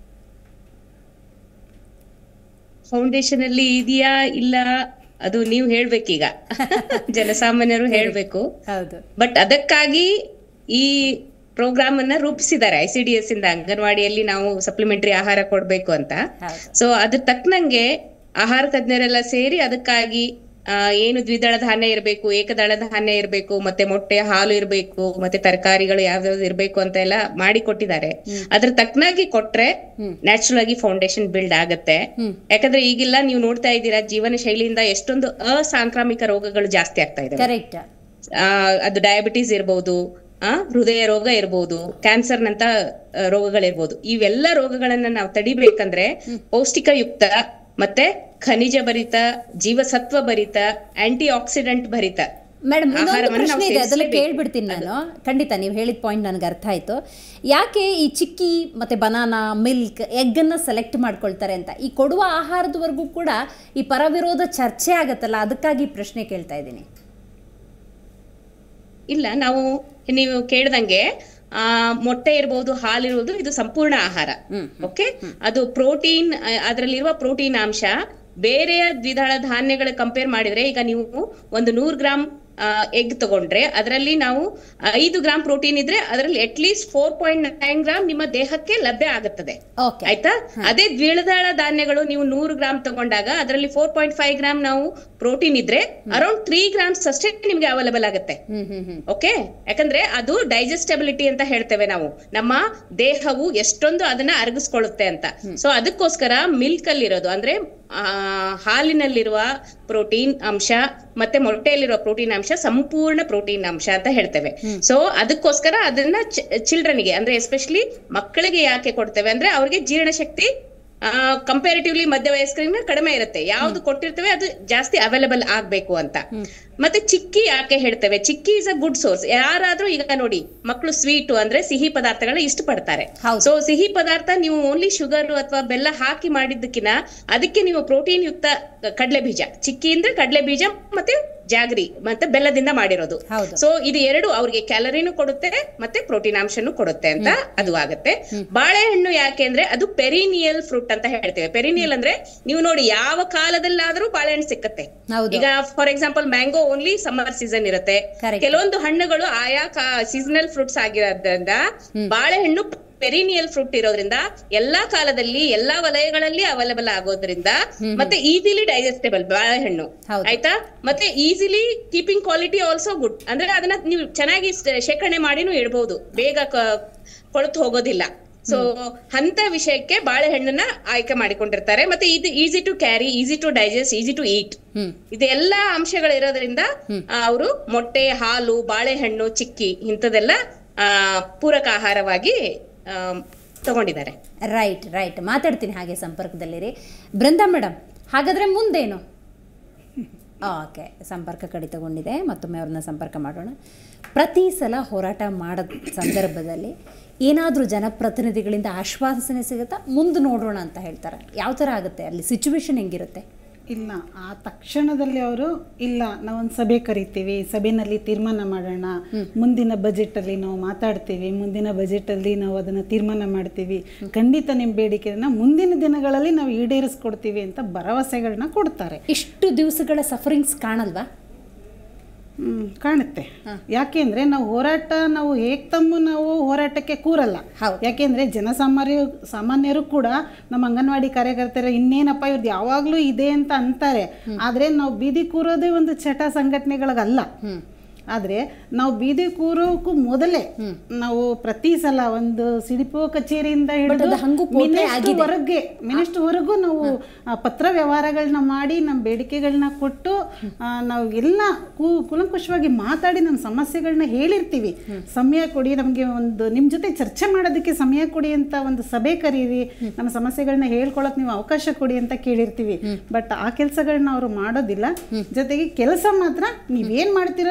ಫೌಂಡೇಶನ್ ಅಲ್ಲಿ ಇದೆಯಾ ಇಲ್ಲ ಅದು ನೀವು ಹೇಳ್ಬೇಕೀಗ ಜನಸಾಮಾನ್ಯರು ಹೇಳ್ಬೇಕು ಹೌದು ಬಟ್ ಅದಕ್ಕಾಗಿ ಈ ಪ್ರೋಗ್ರಾಮ್ ಅನ್ನ ರೂಪಿಸಿದ್ದಾರೆ ಐ ಸಿ ಡಿ ಎಸ್ ಇಂದ ಅಂಗನವಾಡಿಯಲ್ಲಿ ನಾವು ಸಪ್ಲಿಮೆಂಟರಿ ಆಹಾರ ಕೊಡ್ಬೇಕು ಅಂತ ಹೌದು. ಸೊ ಅದ್ರ ತಕ್ಕನಂಗೆ ಆಹಾರ ತಜ್ಞರೆಲ್ಲ ಸೇರಿ ಅದಕ್ಕಾಗಿ ಆ, ಏನು ದ್ವಿದಳ ಧಾನ್ಯ ಇರಬೇಕು ಏಕದಳ ಧಾನ್ಯ ಇರಬೇಕು ಮತ್ತೆ ಮೊಟ್ಟೆ ಹಾಲು ಇರಬೇಕು ಮತ್ತೆ ತರಕಾರಿಗಳು ಯಾವ್ಯಾವ್ದು ಇರಬೇಕು ಅಂತ ಎಲ್ಲ ಮಾಡಿ ಕೊಟ್ಟಿದ್ದಾರೆ ಅದ್ರ ತಕ್ಕನಾಗಿ ಕೊಟ್ರೆ ನ್ಯಾಚುರಲ್ ಆಗಿ ಫೌಂಡೇಶನ್ ಬಿಲ್ಡ್ ಆಗತ್ತೆ ಯಾಕಂದ್ರೆ ಈಗಿಲ್ಲ ನೀವು ನೋಡ್ತಾ ಇದ್ದೀರಾ ಜೀವನ ಶೈಲಿಯಿಂದ ಎಷ್ಟೊಂದು ಅಸಾಂಕ್ರಾಮಿಕ ರೋಗಗಳು ಜಾಸ್ತಿ ಆಗ್ತಾ ಇದೆ ಕರೆಕ್ಟ್ ಆ, ಅದು ಡಯಾಬಿಟೀಸ್ ಇರ್ಬೋದು ಆ ಹೃದಯ ರೋಗ ಇರ್ಬೋದು ಕ್ಯಾನ್ಸರ್ ನಂತ ಆ, ರೋಗಗಳಿರ್ಬೋದು ಇವೆಲ್ಲ ರೋಗಗಳನ್ನ ನಾವು ತಡಿಬೇಕಂದ್ರೆ ಪೌಷ್ಟಿಕಯುಕ್ತ ಮತ್ತೆ ಖನಿಜ ಭರಿತ ಜೀವಸತ್ವ ಭರಿತ ಆಂಟಿ ಆಕ್ಸಿಡೆಂಟ್ ಭರಿತ ಮೇಡಮ್ ಇನ್ನೊಂದು ಆಹಾರವನ್ನು ನಾವು ಪ್ರಶ್ನೆ ಇದೆ ಅದೆಲ್ಲ ಸೇವಿಸ್ಲೇಬೇಕು. ಕೇಳ್ಬಿಡ್ತೀನಿ ನಾನು ಖಂಡಿತ ನೀವು ಹೇಳಿದ ಪಾಯಿಂಟ್ ನನಗೆ ಅರ್ಥ ಆಯಿತು ಯಾಕೆ ಈ ಚಿಕ್ಕಿ ಮತ್ತು ಬನಾನಾ ಮಿಲ್ಕ್ ಎಗ್ಗನ್ನು ಸೆಲೆಕ್ಟ್ ಮಾಡ್ಕೊಳ್ತಾರೆ ಅಂತ ಈ ಕೊಡುವ ಆಹಾರದವರೆಗೂ ಕೂಡ ಈ ಪರವಿರೋಧ ಚರ್ಚೆ ಆಗತ್ತಲ್ಲ ಅದಕ್ಕಾಗಿ ಈ ಪ್ರಶ್ನೆ ಕೇಳ್ತಾ ಇದ್ದೀನಿ ಇಲ್ಲ ನಾವು ನೀವು ಕೇಳ್ದಂಗೆ ಆ ಮೊಟ್ಟೆ ಇರ್ಬೋದು ಹಾಲಿರ್ಬೋದು ಇದು ಸಂಪೂರ್ಣ ಆಹಾರ ಓಕೆ ಅದು ಪ್ರೋಟೀನ್ ಅದರಲ್ಲಿರುವ ಪ್ರೋಟೀನ್ ಅಂಶ ಬೇರೆಯ ದ್ವಿದಳ ಧಾನ್ಯಗಳ ಕಂಪೇರ್ ಮಾಡಿದ್ರೆ ಈಗ ನೀವು ಒಂದು ನೂರು ಗ್ರಾಮ್ ಎಗ್ ತಗೊಂಡ್ರೆ ಅದರಲ್ಲಿ ನಾವು ಐದು ಗ್ರಾಮ್ ಪ್ರೋಟೀನ್ ಇದ್ರೆ ಅದರಲ್ಲಿ at least four point nine gram ನಿಮ್ಮ ದೇಹಕ್ಕೆ ಲಭ್ಯ ಆಗುತ್ತದೆ ಓಕೆ ಆಯ್ತಾ ಅದೇ ದ್ವಿದಳ ಧಾನ್ಯಗಳು ನೀವು ನೂರು ಗ್ರಾಮ್ ತಗೊಂಡಾಗ ಅದರಲ್ಲಿ ಫೋರ್ ಪಾಯಿಂಟ್ ಫೈವ್ ಗ್ರಾಮ್ ನಾವು ಪ್ರೋಟೀನ್ ಇದ್ರೆ ಅರೌಂಡ್ ತ್ರೀ ಗ್ರಾಮ್ಸ್ ಅಷ್ಟೇ ನಿಮ್ಗೆ ಅವೈಲಬಲ್ ಆಗುತ್ತೆ ಹ್ಮ್ ಹ್ಮ್ ಹ್ಮ್ ಓಕೆ ಯಾಕಂದ್ರೆ ಅದು ಡೈಜೆಸ್ಟಬಿಲಿಟಿ ಅಂತ ಹೇಳ್ತೇವೆ ನಾವು ನಮ್ಮ ದೇಹವು ಎಷ್ಟೊಂದು ಅದನ್ನ ಅರಗಿಸ್ಕೊಳ್ಳುತ್ತೆ ಅಂತ ಸೊ ಅದಕ್ಕೋಸ್ಕರ ಮಿಲ್ಕ್ ಅಲ್ಲಿರೋದು ಅಂದ್ರೆ ಆ, ಹಾಲಿನಲ್ಲಿರುವ ಪ್ರೋಟೀನ್ ಅಂಶ ಮತ್ತೆ ಮೊಟ್ಟೆಯಲ್ಲಿರುವ ಪ್ರೋಟೀನ್ ಅಂಶ ಸಂಪೂರ್ಣ ಪ್ರೋಟೀನ್ ಅಂಶ ಅಂತ ಹೇಳ್ತೇವೆ ಸೊ ಅದಕ್ಕೋಸ್ಕರ ಅದನ್ನ ಚಿಲ್ಡ್ರನ್ಗೆ ಅಂದ್ರೆ ಎಸ್ಪೆಷಲಿ ಮಕ್ಕಳಿಗೆ ಯಾಕೆ ಕೊಡ್ತೇವೆ ಅಂದ್ರೆ ಅವ್ರಿಗೆ ಜೀರ್ಣಶಕ್ತಿ ಕಂಪ್ಯಾರಿಟಿವ್ಲಿ ಮಧ್ಯವಯಸ್ಕರಿಂದ ಕಡಿಮೆ ಇರುತ್ತೆ ಯಾವ್ದು ಕೊಟ್ಟಿರ್ತೇವೆ ಅದು ಜಾಸ್ತಿ ಅವೈಲೇಬಲ್ ಆಗ್ಬೇಕು ಅಂತ ಮತ್ತೆ ಚಿಕ್ಕಿ ಯಾಕೆ ಹೇಳ್ತೇವೆ chikki is a good source ಯಾರಾದ್ರೂ ಈಗ ನೋಡಿ ಮಕ್ಕಳು ಸ್ವೀಟ್ ಅಂದ್ರೆ ಸಿಹಿ ಪದಾರ್ಥಗಳನ್ನ ಇಷ್ಟಪಡ್ತಾರೆ ಹೌದು. ಸೊ ಸಿಹಿ ಪದಾರ್ಥ ನೀವು ಓನ್ಲಿ ಶುಗರ್ ಅಥವಾ ಬೆಲ್ಲ ಹಾಕಿ ಮಾಡಿದ್ದಕ್ಕಿನ ಅದಕ್ಕೆ ನೀವು ಪ್ರೋಟೀನ್ ಯುಕ್ತ ಕಡಲೆ ಬೀಜ ಚಿಕ್ಕಿ ಅಂದ್ರೆ ಕಡಲೆ ಬೀಜ ಮತ್ತೆ ಜಾಗರಿ ಮತ್ತೆ ಬೆಲ್ಲದಿಂದ ಮಾಡಿರೋದು ಹೌದು. ಸೊ ಇದು ಎರಡು ಅವ್ರಿಗೆ ಕ್ಯಾಲರಿನೂ ಕೊಡುತ್ತೆ ಮತ್ತೆ ಪ್ರೋಟೀನ್ ಅಂಶನೂ ಕೊಡುತ್ತೆ ಅಂತ ಅದು ಆಗುತ್ತೆ ಬಾಳೆಹಣ್ಣು ಯಾಕೆ ಅಂದ್ರೆ ಅದು ಪೆರಿನಿಯಲ್ ಫ್ರೂಟ್ ಅಂತ ಹೇಳ್ತೇವೆ ಪೆರಿನಿಯಲ್ ಅಂದ್ರೆ ನೀವು ನೋಡಿ ಯಾವ ಕಾಲದಲ್ಲಾದ್ರೂ ಬಾಳೆಹಣ್ಣು ಸಿಕ್ಕತ್ತೆ ಹೌದು. ಈಗ for example mango only summer season ಇರುತ್ತೆ Correct. ಕೆಲವೊಂದು ಹಣ್ಣುಗಳು ಆಯಾ ಸೀಸನಲ್ ಫ್ರೂಟ್ಸ್ ಆಗಿರೋದ್ರಿಂದ ಬಾಳೆಹಣ್ಣು ಪೆರಿನಿಯಲ್ ಫ್ರೂಟ್ ಇರೋದ್ರಿಂದ ಎಲ್ಲಾ ಕಾಲದಲ್ಲಿ ಎಲ್ಲಾ ವಲಯಗಳಲ್ಲಿ ಅವೈಲಬಲ್ ಆಗೋದ್ರಿಂದ ಮತ್ತೆ ಈಸಿಲಿ ಡೈಜೆಸ್ಟೇಬಲ್ ಬಾಳೆಹಣ್ಣು ಹೌದು. ಆಯ್ತಾ ಮತ್ತೆ easily keeping quality also good ಅಂದ್ರೆ ಅದನ್ನ ನೀವು ಚೆನ್ನಾಗಿ ಸ- ಶೇಖರಣೆ ಮಾಡಿನೂ ಇಡ್ಬೋದು ಬೇಗ ಕ- ಕೊಳತು ಹೋಗೋದಿಲ್ಲ ಸೊ ಅಂತ ವಿಷಯಕ್ಕೆ ಬಾಳೆಹಣ್ಣನ್ನ ಆಯ್ಕೆ ಮಾಡಿಕೊಂಡಿರ್ತಾರೆ ಮತ್ತೆ ಇದು easy to carry easy to digest easy to eat hmm ಇದೆಲ್ಲ ಅಂಶಗಳು ಇರೋದ್ರಿಂದ ಅವರು ಮೊಟ್ಟೆ ಹಾಲು ಬಾಳೆಹಣ್ಣು ಚಿಕ್ಕಿ ಇಂಥದೆಲ್ಲ ಆ, ಪೂರಕ ಆಹಾರವಾಗಿ ಆ, ತಗೊಂಡಿದ್ದಾರೆ ರೈಟ್ ರೈಟ್ ಮಾತಾಡ್ತೀನಿ ಹಾಗೆ ಸಂಪರ್ಕದಲ್ಲಿರಿ ಬೃಂದಾ ಮೇಡಮ್ ಹಾಗಾದ್ರೆ ಮುಂದೇನು ಓಕೆ ಸಂಪರ್ಕ ಕಡಿತಗೊಂಡಿದೆ ಮತ್ತೊಮ್ಮೆ ಅವ್ರನ್ನ ಸಂಪರ್ಕ ಮಾಡೋಣ ಪ್ರತಿ ಸಲ ಹೋರಾಟ ಮಾಡೋದ ಸಂದರ್ಭದಲ್ಲಿ ಏನಾದರೂ ಜನಪ್ರತಿನಿಧಿಗಳಿಂದ ಆಶ್ವಾಸನೆ ಸಿಗುತ್ತಾ ಮುಂದೆ ನೋಡೋಣ ಅಂತ ಹೇಳ್ತಾರೆ ಯಾವ ಥರ ಆಗುತ್ತೆ ಅಲ್ಲಿ ಸಿಚುವೇಶನ್ ಹೆಂಗಿರುತ್ತೆ ಇಲ್ಲ ಆ ತಕ್ಷಣದಲ್ಲಿ ಅವರು ಇಲ್ಲ ನಾವೊಂದು ಸಭೆ ಕರಿತೀವಿ ಸಭೆನಲ್ಲಿ ತೀರ್ಮಾನ ಮಾಡೋಣ ಮುಂದಿನ ಬಜೆಟಲ್ಲಿ ನಾವು ಮಾತಾಡ್ತೀವಿ ಮುಂದಿನ ಬಜೆಟಲ್ಲಿ ನಾವು ಅದನ್ನು ತೀರ್ಮಾನ ಮಾಡ್ತೀವಿ ಖಂಡಿತ ನಿಮ್ಮ ಬೇಡಿಕೆಯನ್ನು ಮುಂದಿನ ದಿನಗಳಲ್ಲಿ ನಾವು ಈಡೇರಿಸ್ಕೊಡ್ತೀವಿ ಅಂತ ಭರವಸೆಗಳನ್ನ ಕೊಡ್ತಾರೆ ಇಷ್ಟು ದಿವಸಗಳ ಸಫರಿಂಗ್ಸ್ ಕಾಣಲ್ವಾ ಹ್ಮ್, ಕಾಣುತ್ತೆ ಯಾಕೆಂದ್ರೆ ನಾವು ಹೋರಾಟ ನಾವು ಏಕ್ತಮ್ಮು ನಾವು ಹೋರಾಟಕ್ಕೆ ಕೂರಲ್ಲ ಹೌದು. ಯಾಕೆಂದ್ರೆ ಜನಸಾಮಾನ್ಯ ಸಾಮಾನ್ಯರು ಕೂಡ ನಮ್ಮ ಅಂಗನವಾಡಿ ಕಾರ್ಯಕರ್ತರು ಇನ್ನೇನಪ್ಪ ಇವ್ರದ್ದು ಯಾವಾಗಲೂ ಇದೆ ಅಂತ ಅಂತಾರೆ ಆದ್ರೆ ನಾವು ಬೀದಿ ಕೂರೋದೇ ಒಂದು ಚಟ ಸಂಘಟನೆಗಳಿಗಲ್ಲ ಆದರೆ ನಾವು ಬೀದಿ ಕೂರೋಕ್ಕೂ ಮೊದಲೇ ನಾವು ಪ್ರತಿ ಸಲ ಒಂದು ಸಿಡಿಪೋ ಕಚೇರಿಯಿಂದ ಹಿಡಿದು ಅದು ಹಂಗೂ ಪೋತೆ ಮಿನಿಸ್ಟ್ರು ಆಗಿದೆ. ಹೊರಗೆ ಮಿನಿಸ್ಟ್ರ್ವರೆಗೂ ನಾವು ಆ, ಪತ್ರ ವ್ಯವಹಾರಗಳನ್ನ ಮಾಡಿ ನಮ್ಮ ಬೇಡಿಕೆಗಳನ್ನ ಕೊಟ್ಟು ಆ, ನಾವು ಎಲ್ಲ ಕು ಕುಲಂಕುಷವಾಗಿ ಮಾತಾಡಿ ನಮ್ಮ ಸಮಸ್ಯೆಗಳನ್ನ ಹೇಳಿರ್ತೀವಿ ಸಮಯ ಕೊಡಿ ನಮಗೆ ಒಂದು ನಿಮ್ಮ ಜೊತೆ ಚರ್ಚೆ ಮಾಡೋದಕ್ಕೆ ಸಮಯ ಕೊಡಿ ಅಂತ ಒಂದು ಸಭೆ ಕರೀರಿ ನಮ್ಮ ಸಮಸ್ಯೆಗಳನ್ನ ಹೇಳ್ಕೊಳಕ್ ನೀವು ಅವಕಾಶ ಕೊಡಿ ಅಂತ ಕೇಳಿರ್ತೀವಿ ಬಟ್ ಆ ಕೆಲಸಗಳನ್ನ ಅವರು ಮಾಡೋದಿಲ್ಲ ಜೊತೆಗೆ ಕೆಲಸ ಮಾತ್ರ ನೀವೇನ್ ಮಾಡ್ತೀರೋ ಬಿಡ್ತಿರೋ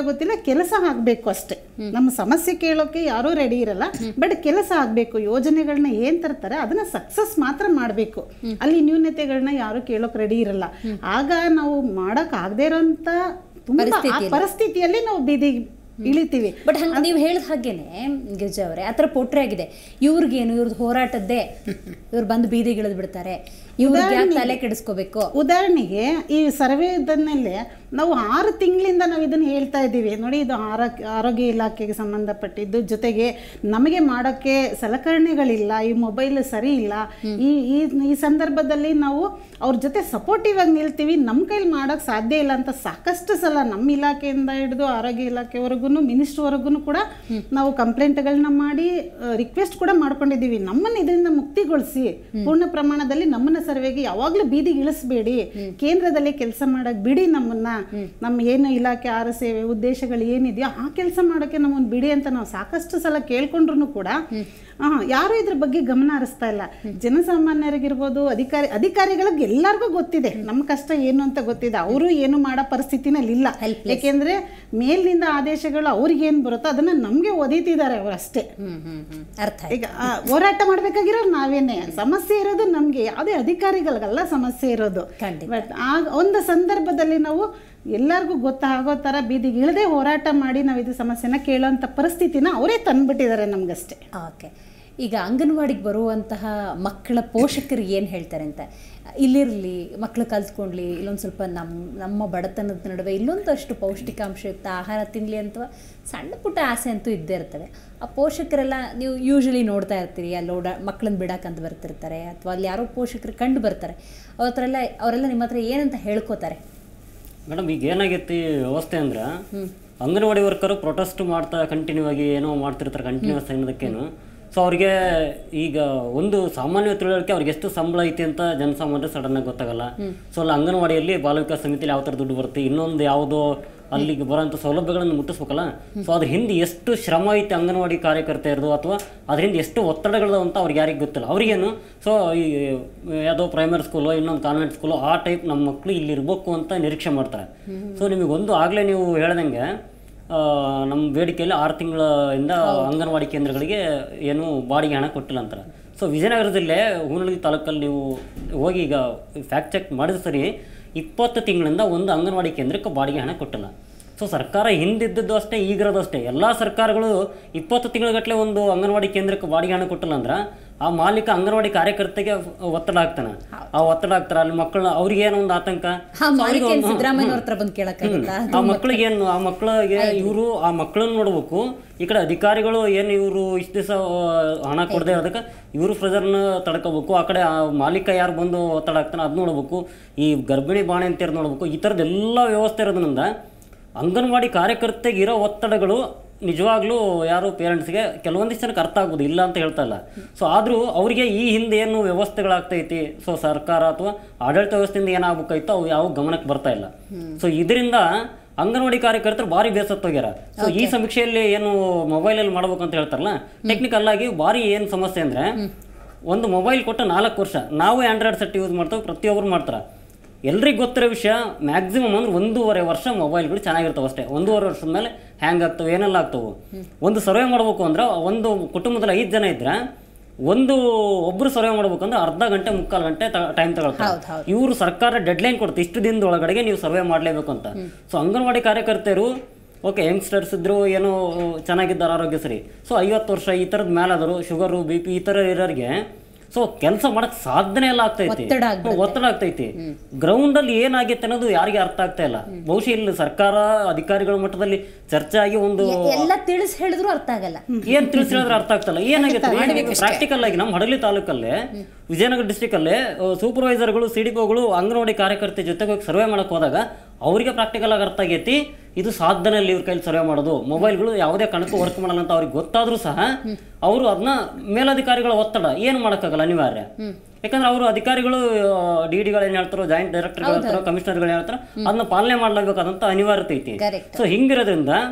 ಗೊತ್ತಿಲ್ಲ ಕೆಲಸ ಆಗಬೇಕು ಅಷ್ಟೇ ನಮ್ಮ ಸಮಸ್ಯೆ ಕೇಳೋಕೆ ಯಾರೂ ರೆಡಿ ಇರಲ್ಲ ಬಟ್ ಕೆಲಸ ಆಗಬೇಕು ಯೋಜನೆಗಳನ್ನ ಏನ್ ತರ್ತಾರೆ ಅದನ್ನ ಸಕ್ಸಸ್ ಮಾತ್ರ ಮಾಡಬೇಕು ಅಲ್ಲಿ ನ್ಯೂನತೆಗಳನ್ನ ಯಾರು ಕೇಳೋಕೆ ರೆಡಿ ಇರಲ್ಲ ಆಗ ನಾವು ಮಾಡಕ್ ಆಗದೆ ಇರೋಂಥ ತುಂಬಾ ಆ ಪರಿಸ್ಥಿತಿಯಲ್ಲಿ ನಾವು ಬೀದಿ ಇಳಿತೀವಿ ಬಟ್ ಹಂಗೆ ನೀವು ಹೇಳಿದ ಹಾಗೇನೆ ಗಿರಿಜಾ ಅವರೇ ಆ ಥರ ಪೋಟ್ರೆ ಆಗಿದೆ ಇವ್ರಿಗೇನು ಇವ್ರದ್ದು ಹೋರಾಟದ್ದೇ ಇವ್ರು ಬಂದು ಬೀದಿಗಿಳಿದು ಬಿಡ್ತಾರೆ ಇವ್ರಿಗೆ ಯಾಕೆ ತಲೆ ಕೆಡಿಸ್ಕೋಬೇಕು ಉದಾಹರಣೆಗೆ ಈ ಸರ್ವೇದನ್ನಲ್ಲೇ ನಾವು ಆರು ತಿಂಗಳಿಂದ ನಾವು ಇದನ್ನು ಹೇಳ್ತಾ ಇದ್ದೀವಿ ನೋಡಿ ಇದು ಆರೋಗ್ಯ ಆರೋಗ್ಯ ಇಲಾಖೆಗೆ ಸಂಬಂಧಪಟ್ಟಿದ್ದು ಜೊತೆಗೆ ನಮಗೆ ಮಾಡೋಕ್ಕೆ ಸಲಕರಣೆಗಳಿಲ್ಲ ಈ ಮೊಬೈಲ್ ಸರಿ ಇಲ್ಲ ಈ ಈ ಈ ಸಂದರ್ಭದಲ್ಲಿ ನಾವು ಅವ್ರ ಜೊತೆ ಸಪೋರ್ಟಿವ್ ಆಗಿ ನಿಲ್ತೀವಿ ನಮ್ಮ ಕೈಲಿ ಮಾಡೋಕ್ಕೆ ಸಾಧ್ಯ ಇಲ್ಲ ಅಂತ ಸಾಕಷ್ಟು ಸಲ ನಮ್ಮ ಇಲಾಖೆಯಿಂದ ಹಿಡಿದು ಆರೋಗ್ಯ ಇಲಾಖೆವರೆಗೂ ಮಿನಿಸ್ಟ್ರ್ವರೆಗೂ ಕೂಡ ನಾವು ಕಂಪ್ಲೇಂಟ್ಗಳನ್ನ ಮಾಡಿ ರಿಕ್ವೆಸ್ಟ್ ಕೂಡ ಮಾಡ್ಕೊಂಡಿದ್ದೀವಿ ನಮ್ಮನ್ನು ಇದರಿಂದ ಮುಕ್ತಿಗೊಳಿಸಿ ಪೂರ್ಣ ಪ್ರಮಾಣದಲ್ಲಿ ನಮ್ಮನ್ನ ಸರ್ವೆಗೆ ಯಾವಾಗಲೂ ಬೀದಿಗೆ ಇಳಿಸ್ಬೇಡಿ ಕೇಂದ್ರದಲ್ಲಿ ಕೆಲಸ ಮಾಡಕ್ ಬಿಡಿ ನಮ್ಮನ್ನ ನಮ್ಮ ಏನು ಇಲಾಖೆ ಆರು ಸೇವೆ ಉದ್ದೇಶಗಳು ಏನಿದೆಯೋ ಆ ಕೆಲಸ ಮಾಡೋಕ್ಕೆ ನಮ್ಮನ್ನು ಬಿಡಿ ಅಂತ ನಾವು ಸಾಕಷ್ಟು ಸಲ ಕೇಳ್ಕೊಂಡ್ರು ಕೂಡ ಆ, ಯಾರು ಇದ್ರ ಬಗ್ಗೆ ಗಮನ ಹರಿಸ್ತಾ ಇಲ್ಲ ಜನಸಾಮಾನ್ಯರಿಗಿರ್ಬೋದು ಅಧಿಕಾರಿ ಅಧಿಕಾರಿಗಳಿಗೆ ಎಲ್ಲರಿಗೂ ಗೊತ್ತಿದೆ ನಮ್ಮ ಕಷ್ಟ ಏನು ಅಂತ ಗೊತ್ತಿದೆ ಅವರು ಏನು ಮಾಡೋ ಪರಿಸ್ಥಿತಿನಲ್ಲಿ ಇಲ್ಲ ಯಾಕೆಂದ್ರೆ ಮೇಲಿನಿಂದ ಆದೇಶಗಳು ಅವ್ರಿಗೆ ಏನು ಬರುತ್ತೋ ಅದನ್ನ ನಮಗೆ ಒದೀತಿದ್ದಾರೆ ಅವರು ಅಷ್ಟೇ ಹ್ಮ್ ಹ್ಮ್ ಹ್ಮ್ ಅರ್ಥ ಆಯ್ತು ಈಗ ಆ, ಹೋರಾಟ ಮಾಡ್ಬೇಕಾಗಿರೋರು ನಾವೇನೆ ಸಮಸ್ಯೆ ಇರೋದು ನಮ್ಗೆ ಯಾವುದೇ ಅಧಿಕಾರಿಗಳಿಗಲ್ಲ ಸಮಸ್ಯೆ ಇರೋದು ಖಂಡಿತ. ಬಟ್ ಆ ಒಂದು ಸಂದರ್ಭದಲ್ಲಿ ನಾವು ಎಲ್ಲರಿಗೂ ಗೊತ್ತಾಗೋ ಥರ ಬೀದಿಗೆ ಇಳದೆ ಹೋರಾಟ ಮಾಡಿ ನಾವು ಇದು ಸಮಸ್ಯೆನ ಕೇಳೋಂಥ ಪರಿಸ್ಥಿತಿನ ಅವರೇ ತಂದ್ಬಿಟ್ಟಿದ್ದಾರೆ ನಮಗಷ್ಟೇ ಓಕೆ ಈಗ ಅಂಗನವಾಡಿಗೆ ಬರುವಂತಹ ಮಕ್ಕಳ ಪೋಷಕರು ಏನು ಹೇಳ್ತಾರೆ ಅಂತ ಇಲ್ಲಿರಲಿ ಮಕ್ಕಳು ಕಲ್ತ್ಕೊಂಡ್ಲಿ ಇಲ್ಲೊಂದು ಸ್ವಲ್ಪ ನಮ್ಮ ನಮ್ಮ ಬಡತನದ ನಡುವೆ ಇಲ್ಲೊಂದಷ್ಟು ಪೌಷ್ಟಿಕಾಂಶಯುಕ್ತ ಆಹಾರ ತಿನ್ನಲಿ ಅಥವಾ ಸಣ್ಣ ಪುಟ್ಟ ಆಸೆ ಅಂತೂ ಇದ್ದೇ ಇರ್ತವೆ ಆ ಪೋಷಕರೆಲ್ಲ ನೀವು ಯೂಶಲಿ ನೋಡ್ತಾ ಇರ್ತೀರಿ ಅಲ್ಲಿ ಓಡಾ ಮಕ್ಕಳನ್ನ ಬಿಡಕ್ಕಂತ ಬರ್ತಿರ್ತಾರೆ ಅಥವಾ ಅಲ್ಲಿ ಯಾರೋ ಪೋಷಕರು ಕಂಡು ಬರ್ತಾರೆ ಅವ್ರ ಹತ್ರ ಎಲ್ಲ ಅವರೆಲ್ಲ ನಿಮ್ಮ ಹತ್ರ ಏನಂತ ಹೇಳ್ಕೊತಾರೆ ಮೇಡಮ್ ಈಗ ಏನಾಗೈತಿ ವ್ಯವಸ್ಥೆ ಅಂದ್ರೆ ಅಂಗನವಾಡಿ ವರ್ಕರು ಪ್ರೊಟೆಸ್ಟ್ ಮಾಡ್ತಾ ಕಂಟಿನ್ಯೂ ಆಗಿ ಏನೋ ಮಾಡ್ತಿರ್ತಾರೆ ಕಂಟಿನ್ಯೂಸ್ ಅನ್ನೋದಕ್ಕೇನು ಸೊ ಅವ್ರಿಗೆ ಈಗ ಒಂದು ಸಾಮಾನ್ಯ ತಿಳುವಳಿಕೆ ಅವ್ರಿಗೆ ಎಷ್ಟು ಸಂಬಳ ಐತಿ ಅಂತ ಜನಸಾಮಾನ್ಯರು ಸಡನ್ ಆಗಿ ಗೊತ್ತಾಗಲ್ಲ ಸೊ ಅಲ್ಲಿ ಅಂಗನವಾಡಿಯಲ್ಲಿ ಬಾಲ ವಿಕಾಸ ಸಮಿತಿಲಿ ಯಾವ ಥರ ದುಡ್ಡು ಬರುತ್ತೆ ಇನ್ನೊಂದು ಯಾವುದೋ ಅಲ್ಲಿಗೆ ಬರೋಂಥ ಸೌಲಭ್ಯಗಳನ್ನು ಮುಟ್ಟಿಸ್ಬೇಕಲ್ಲ ಸೊ ಅದ್ರ ಹಿಂದೆ ಎಷ್ಟು ಶ್ರಮ ಐತಿ ಅಂಗನವಾಡಿ ಕಾರ್ಯಕರ್ತೆಯರದು ಅಥವಾ ಅದ್ರ ಹಿಂದೆ ಎಷ್ಟು ಒತ್ತಡಗಳು ಅಂತ ಅವ್ರಿಗೆ ಯಾರಿಗೆ ಗೊತ್ತಿಲ್ಲ ಅವ್ರಿಗೇನು ಸೊ ಈ ಯಾವುದೋ ಪ್ರೈಮರಿ ಸ್ಕೂಲು ಇನ್ನೊಂದು ಕಾನ್ವೆಂಟ್ ಸ್ಕೂಲು ಆ ಟೈಪ್ ನಮ್ಮ ಮಕ್ಕಳು ಇಲ್ಲಿ ಇರಬೇಕು ಅಂತ ನಿರೀಕ್ಷೆ ಮಾಡ್ತಾರೆ ಸೊ ನಿಮಗೊಂದು ಆಗಲೇ ನೀವು ಹೇಳ್ದಂಗೆ ಆ, ನಮ್ಮ ಬೇಡಿಕೆಯಲ್ಲಿ ಆರು ತಿಂಗಳಿಂದ ಅಂಗನವಾಡಿ ಕೇಂದ್ರಗಳಿಗೆ ಏನು ಬಾಡಿಗೆ ಹಣ ಕೊಟ್ಟಿಲ್ಲ ಅಂತಾರೆ ಸೊ ವಿಜಯನಗರ ಜಿಲ್ಲೆ ಹೂನಳ್ಳಿ ತಾಲೂಕಲ್ಲಿ ನೀವು ಹೋಗಿ ಈಗ ಫ್ಯಾಕ್ಟ್ ಚೆಕ್ ಮಾಡಿದ ಸರಿ ಇಪ್ಪತ್ತು ತಿಂಗಳಿಂದ ಒಂದು ಅಂಗನವಾಡಿ ಕೇಂದ್ರಕ್ಕೆ ಬಾಡಿಗೆ ಹಣ ಕೊಟ್ಟಿಲ್ಲ ಸೊ ಸರ್ಕಾರ ಹಿಂದಿದ್ದದ್ದು ಅಷ್ಟೇ ಈಗಿರೋದು ಅಷ್ಟೇ ಎಲ್ಲ ಸರ್ಕಾರಗಳು ಇಪ್ಪತ್ತು ತಿಂಗಳಗಟ್ಟಲೆ ಒಂದು ಅಂಗನವಾಡಿ ಕೇಂದ್ರಕ್ಕೆ ಬಾಡಿಗೆ ಹಣ ಕೊಟ್ಟಿಲ್ಲ ಅಂದ್ರೆ ಆ ಮಾಲೀಕ ಅಂಗನವಾಡಿ ಕಾರ್ಯಕರ್ತೆಗೆ ಒತ್ತಡ ಆಗ್ತಾನೆ ಆ ಒತ್ತಡ ಆಗ್ತಾರೆ ಅಲ್ಲಿ ಮಕ್ಕಳ ಅವ್ರಿಗೆ ಏನೋ ಒಂದು ಆತಂಕ ಆ So ಮಾಲಿಕೆ ಅವ್ರಿಗೆ ಒಂದು- ಸಿದ್ದರಾಮಯ್ಯನವ್ರ ಹತ್ರ ಬಂದು ಕೇಳಕ್ಕಾಗತ್ತಾ ಆ ಮಕ್ಕಳಿಗೆ ಏನು ಆ ಮಕ್ಕಳಿಗೆ ಇವರು ಆ ಮಕ್ಕಳನ್ನ ನೋಡ್ಬೇಕು ಈ ಕಡೆ ಅಧಿಕಾರಿಗಳು ಏನು ಇವರು ಇಷ್ಟು ದಿವಸ ಹಣ ಕೊಡದೆ ಇರೋದಕ್ಕೆ ಇವರು ಪ್ರೆಜರ್ನ ತಡ್ಕೋಬೇಕು ಆ ಕಡೆ ಆ ಮಾಲೀಕ ಯಾರು ಬಂದು ಒತ್ತಡ ಆಗ್ತಾನೆ ಅದು ನೋಡ್ಬೇಕು ಈ ಗರ್ಭಿಣಿ ಬಾಣೆ ಅಂತ ನೋಡ್ಬೇಕು ಈ ಥರದ್ದು ಎಲ್ಲ ವ್ಯವಸ್ಥೆ ಇರೋದ್ರಿಂದ ಅಂಗನವಾಡಿ ಕಾರ್ಯಕರ್ತೆಗೆ ಇರೋ ಒತ್ತಡಗಳು ನಿಜವಾಗ್ಲೂ ಯಾರು ಪೇರೆಂಟ್ಸ್ಗೆ ಕೆಲವೊಂದಿಷ್ಟು ಜನಕ್ಕೆ ಅರ್ಥ ಆಗ್ಬೋದು ಇಲ್ಲ ಅಂತ ಹೇಳ್ತಾ ಇಲ್ಲ ಸೊ ಆದರೂ ಅವರಿಗೆ ಈ ಹಿಂದೆ ಏನು ವ್ಯವಸ್ಥೆಗಳಾಗ್ತೈತಿ ಸೊ ಸರ್ಕಾರ ಅಥವಾ ಆಡಳಿತ ವ್ಯವಸ್ಥೆಯಿಂದ ಏನಾಗಬೇಕಾಯ್ತು ಅವು ಯಾವ ಗಮನಕ್ಕೆ ಬರ್ತಾ ಇಲ್ಲ ಸೊ ಇದರಿಂದ ಅಂಗನವಾಡಿ ಕಾರ್ಯಕರ್ತರು ಭಾರಿ ಬೇಸತ್ತೋಗ್ಯಾರ ಸೊ ಈ ಸಮೀಕ್ಷೆಯಲ್ಲಿ ಏನು ಮೊಬೈಲಲ್ಲಿ ಮಾಡ್ಬೇಕು ಅಂತ ಹೇಳ್ತಾರಲ್ಲ ಟೆಕ್ನಿಕಲ್ ಆಗಿ ಭಾರಿ ಏನು ಸಮಸ್ಯೆ ಅಂದ್ರೆ ಒಂದು ಮೊಬೈಲ್ ಕೊಟ್ಟು ನಾಲ್ಕು ವರ್ಷ ನಾವು ಆಂಡ್ರಾಯ್ಡ್ ಸೆಟ್ ಯೂಸ್ ಮಾಡ್ತೇವೆ ಪ್ರತಿಯೊಬ್ಬರು ಮಾಡ್ತಾರೆ ಎಲ್ರಿಗೂ ಗೊತ್ತಿರೋ ವಿಷಯ ಮ್ಯಾಕ್ಸಿಮಮ್ ಅಂದ್ರೆ ಒಂದೂವರೆ ವರ್ಷ ಮೊಬೈಲ್ಗಳು ಚೆನ್ನಾಗಿರ್ತಾವೆ ಅಷ್ಟೇ ಒಂದೂವರೆ ವರ್ಷದ ಮೇಲೆ ಹ್ಯಾಂಗ್ ಆಗ್ತವೆ ಏನೆಲ್ಲ ಆಗ್ತವೆ ಒಂದು ಸರ್ವೆ ಮಾಡಬೇಕು ಅಂದ್ರೆ ಒಂದು ಕುಟುಂಬದಲ್ಲಿ ಐದು ಜನ ಇದ್ರೆ ಒಂದು ಒಬ್ರು ಸರ್ವೆ ಮಾಡ್ಬೇಕಂದ್ರೆ ಅರ್ಧ ಗಂಟೆ ಮುಕ್ಕಾಲು ಗಂಟೆ ಟೈಮ್ ತಗೊಳ್ತಾರೆ ಇವರು ಸರ್ಕಾರ ಡೆಡ್ಲೈನ್ ಕೊಡುತ್ತೆ ಇಷ್ಟು ದಿನದ ಒಳಗಡೆಗೆ ನೀವು ಸರ್ವೆ ಮಾಡಲೇಬೇಕು ಅಂತ ಸೊ ಅಂಗನವಾಡಿ ಕಾರ್ಯಕರ್ತೆಯರು ಓಕೆ ಯಂಗ್ಸ್ಟರ್ಸ್ ಇದ್ರು ಏನೋ ಚೆನ್ನಾಗಿದ್ದಾರೆ ಆರೋಗ್ಯ ಸರಿ ಸೊ ಐವತ್ತು ವರ್ಷ ಈ ಥರದ ಮೇಲಾದರು ಶುಗರು ಬಿ ಪಿ ಈ ಥರ ಇರೋರಿಗೆ ಸೊ ಕೆಲಸ ಮಾಡಕ್ ಸಾಧನೆ ಎಲ್ಲ ಆಗ್ತೈತಿ ಒತ್ತಡ ಆಗ್ಬಿಡುತ್ತೆ. ಒತ್ತಡ ಆಗ್ತೈತಿ ಗ್ರೌಂಡ್ ಅಲ್ಲಿ ಏನಾಗೈತೆ ಅನ್ನೋದು ಯಾರಿಗೆ ಅರ್ಥ ಆಗ್ತಾ ಇಲ್ಲ ಬಹುಶಃ ಇಲ್ಲಿ ಸರ್ಕಾರ ಅಧಿಕಾರಿಗಳ ಮಟ್ಟದಲ್ಲಿ ಚರ್ಚೆ ಆಗಿ ಒಂದು ಎಲ್ಲ ತಿಳಿಸಿ ಹೇಳಿದ್ರು ಅರ್ಥ ಆಗಲ್ಲ ಏನ್ ತಿಳಿಸಿ ಹೇಳಿದ್ರೆ ಅರ್ಥ ಆಗ್ತಲ್ಲ ಏನಾಗೈತೆ ಪ್ರಾಕ್ಟಿಕಲ್ ಆಗಿ ನಮ್ಮ ಹಡಗಲಿ ತಾಲೂಕಲ್ಲೇ ವಿಜಯನಗರ ಡಿಸ್ಟಿಕ್ ಅಲ್ಲೇ ಸೂಪರ್ವೈಸರ್ಗಳು ಸಿ ಡಿ ಅಂಗನವಾಡಿ ಕಾರ್ಯಕರ್ತೆ ಜೊತೆಗೆ ಹೋಗಿ ಸರ್ವೆ ಮಾಡಕ್ ಹೋದಾಗ ಅವರಿಗೆ ಪ್ರಾಕ್ಟಿಕಲ್ ಆಗಿ ಅರ್ಥ ಆಗೈತಿ ಇದು ಸಾಧನೆಯಲ್ಲಿ ಇವ್ರ ಕೈಲಿ ಸರ್ವೆ ಮಾಡೋದು ಮೊಬೈಲ್ಗಳು ಯಾವುದೇ ಕಾರಣಕ್ಕೂ ವರ್ಕ್ ಮಾಡಲ್ಲ ಅಂತ ಅವ್ರಿಗೆ ಗೊತ್ತಾದ್ರೂ ಸಹ ಅವರು ಅದನ್ನ ಮೇಲಧಿಕಾರಿಗಳ ಒತ್ತಡ ಏನು ಮಾಡೋಕ್ಕಾಗಲ್ಲ ಅನಿವಾರ್ಯ ಯಾಕಂದ್ರೆ ಅವರು ಅಧಿಕಾರಿಗಳು ಡಿ ಡಿಗಳು ಏನು ಹೇಳ್ತಾರೋ ಜಾಯಿಂಟ್ ಡೈರೆಕ್ಟರ್ಗಳು ಹೇಳ್ತಾರೋ ಕಮಿಷನರ್ಗಳು ಹೇಳ್ತಾರೋ ಅದನ್ನ ಪಾಲನೆ ಮಾಡಲೇಬೇಕಾದಂತ ಅನಿವಾರ್ಯತೆ ಐತಿ Correct. ಸೊ ಹಿಂಗಿರೋದ್ರಿಂದ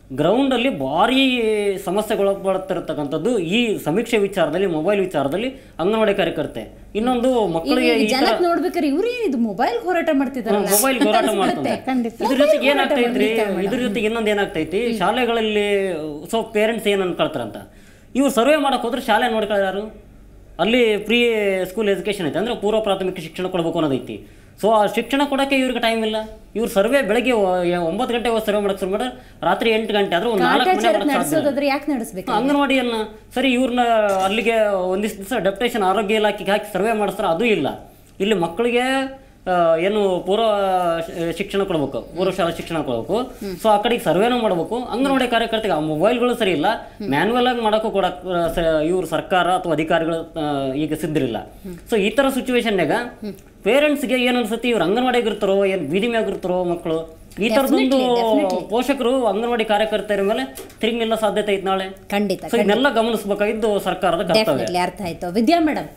ಗ್ರೌಂಡಲ್ಲಿ ಭಾರಿ ಸಮಸ್ಯೆಗೊಳಪಡ್ತಿರ್ತಕ್ಕಂಥದ್ದು ಈ ಸಮೀಕ್ಷೆ ವಿಚಾರದಲ್ಲಿ ಮೊಬೈಲ್ ವಿಚಾರದಲ್ಲಿ ಅಂಗನವಾಡಿ ಕಾರ್ಯಕರ್ತೆ ಇನ್ನೊಂದು ಮಕ್ಕಳಿಗೆ ಈ ಥರ ಜನಕ್ ನೋಡ್ಬೇಕಾದ್ರೆ ಇವ್ರು ಏನಿದು ಮೊಬೈಲ್ ಹೋರಾಟ ಮಾಡ್ತಿದಾರಲ್ಲ ಮೊಬೈಲ್ ಅಂತ ಹೋರಾಟ ಅನ್ಸ್ಬಿಡುತ್ತೆ. ಮಾಡ್ತಾರೆ ಇದ್ರ ಜೊತೆಗೆ ಏನಾಗ್ತೈತ್ರಿ ಇದ್ರ ಜೊತೆಗೆ ಇನ್ನೊಂದು ಏನಾಗ್ತೈತಿ ಶಾಲೆಗಳಲ್ಲಿ ಸೊ ಪೇರೆಂಟ್ಸ್ ಏನು ಅನ್ಕೊಳ್ತಾರಂತ ಇವ್ರು ಸರ್ವೆ ಮಾಡಕ್ ಹೋದ್ರೆ ಶಾಲೆ ನೋಡ್ಕೊಳ್ಳಾರು ಅಲ್ಲಿ ಪ್ರೀ ಸ್ಕೂಲ್ ಎಜುಕೇಶನ್ ಐತೆ ಅಂದ್ರೆ ಪೂರ್ವ ಪ್ರಾಥಮಿಕ ಶಿಕ್ಷಣ ಕೊಡ್ಬೇಕು ಅನ್ನೋದೈತಿ ಸೊ ಆ ಶಿಕ್ಷಣ ಕೊಡೋಕ್ಕೆ ಇವ್ರಿಗೆ ಟೈಮ್ ಇಲ್ಲ ಇವ್ರು ಸರ್ವೆ ಬೆಳಗ್ಗೆ ಒ- ಯ- ಒಂಬತ್ತು ಗಂಟೆಗೆ ಸರ್ವೆ ಮಾಡಕ್ಕೆ ಶುರು ಮಾಡ್ರೆ ರಾತ್ರಿ ಎಂಟು ಗಂಟೆ ಆದ್ರೆ ಒಂದು ನಾಲ್ಕು ಮನೆ ಕಾಟಾಚಾರ ಮಾಡಕ್ಕೆ ಸಾಧ್ಯ ಇಲ್ಲ. ನಡೆಸೋದಾದ್ರೆ ಯಾಕೆ ನಡೆಸ್ಬೇಕು ಅಂಗನವಾಡಿಯನ್ನ ಸರಿ ಇವ್ರನ್ನ ಅಲ್ಲಿಗೆ ಒಂದಿಷ್ಟು ದಿವಸ ಡೆಪ್ಟೇಷನ್ ಆರೋಗ್ಯ ಇಲಾಖೆಗೆ ಹಾಕಿ ಸರ್ವೆ ಮಾಡಿಸ್ತಾರೆ ಅದು ಇಲ್ಲ ಇಲ್ಲಿ ಮಕ್ಕಳಿಗೆ ಆ, ಏನು ಪೂರ್ವ ಶಿ- ಶಿಕ್ಷಣ ಕೊಡ್ಬೇಕು ಪೂರ್ವ ಶಾಲಾ ಶಿಕ್ಷಣ ಕೊಡ್ಬೇಕು ಸೊ ಆ ಕಡೆಗೆ ಸರ್ವೇನೂ ಮಾಡ್ಬೇಕು ಅಂಗನವಾಡಿ ಕಾರ್ಯಕರ್ತೆಗೆ ಆ ಮೊಬೈಲ್ಗಳು ಸರಿ ಇಲ್ಲ ಮ್ಯಾನ್ಯಲ್ ಆಗಿ ಮಾಡೋಕ್ಕೂ ಕೂಡ ಇವ್ರು ಸರ್ಕಾರ ಅಥವಾ ಅಧಿಕಾರಿಗಳು ಆ, ಈಗ ಸಿದ್ಧರಿಲ್ಲ ಸೊ ಈ ಥರ ಸಿಚುವೇಶನ್ಯಾಗ ಪೇರೆಂಟ್ಸ್ಗೆ ಏನು ಅನ್ಸುತ್ತೆ ಇವ್ರು ಅಂಗನವಾಡಿಯಾಗ ಇರ್ತಾರೋ ಏನು ಬೀದಿ ಮ್ಯಾಗ ಇರ್ತಾರೋ ಮಕ್ಕಳು ಈ ಥರದೊಂದು ಪೋಷಕರು ಅಂಗನವಾಡಿ ಕಾರ್ಯಕರ್ತರ ಮೇಲೆ ತಿರುಗಿ ನಿಲ್ಲೋ ಸಾಧ್ಯತೆ ಐತೆ ನಾಳೆ ಖಂಡಿತ ಸೊ ಇದನ್ನೆಲ್ಲ ಗಮನಿಸಬೇಕಾಗಿದ್ದು ಸರ್ಕಾರದ ಕರ್ತವ್ಯ ಡೆಫಿನೆಟ್ಲಿ ಅರ್ಥ ಆಯ್ತು ವಿದ್ಯಾ ಮೇಡಮ್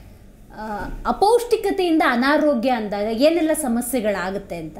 ಅಪೌಷ್ಟಿಕತೆಯಿಂದ ಅನಾರೋಗ್ಯ ಅಂದಾಗ ಏನೆಲ್ಲ ಸಮಸ್ಯೆಗಳಾಗುತ್ತೆ ಅಂತ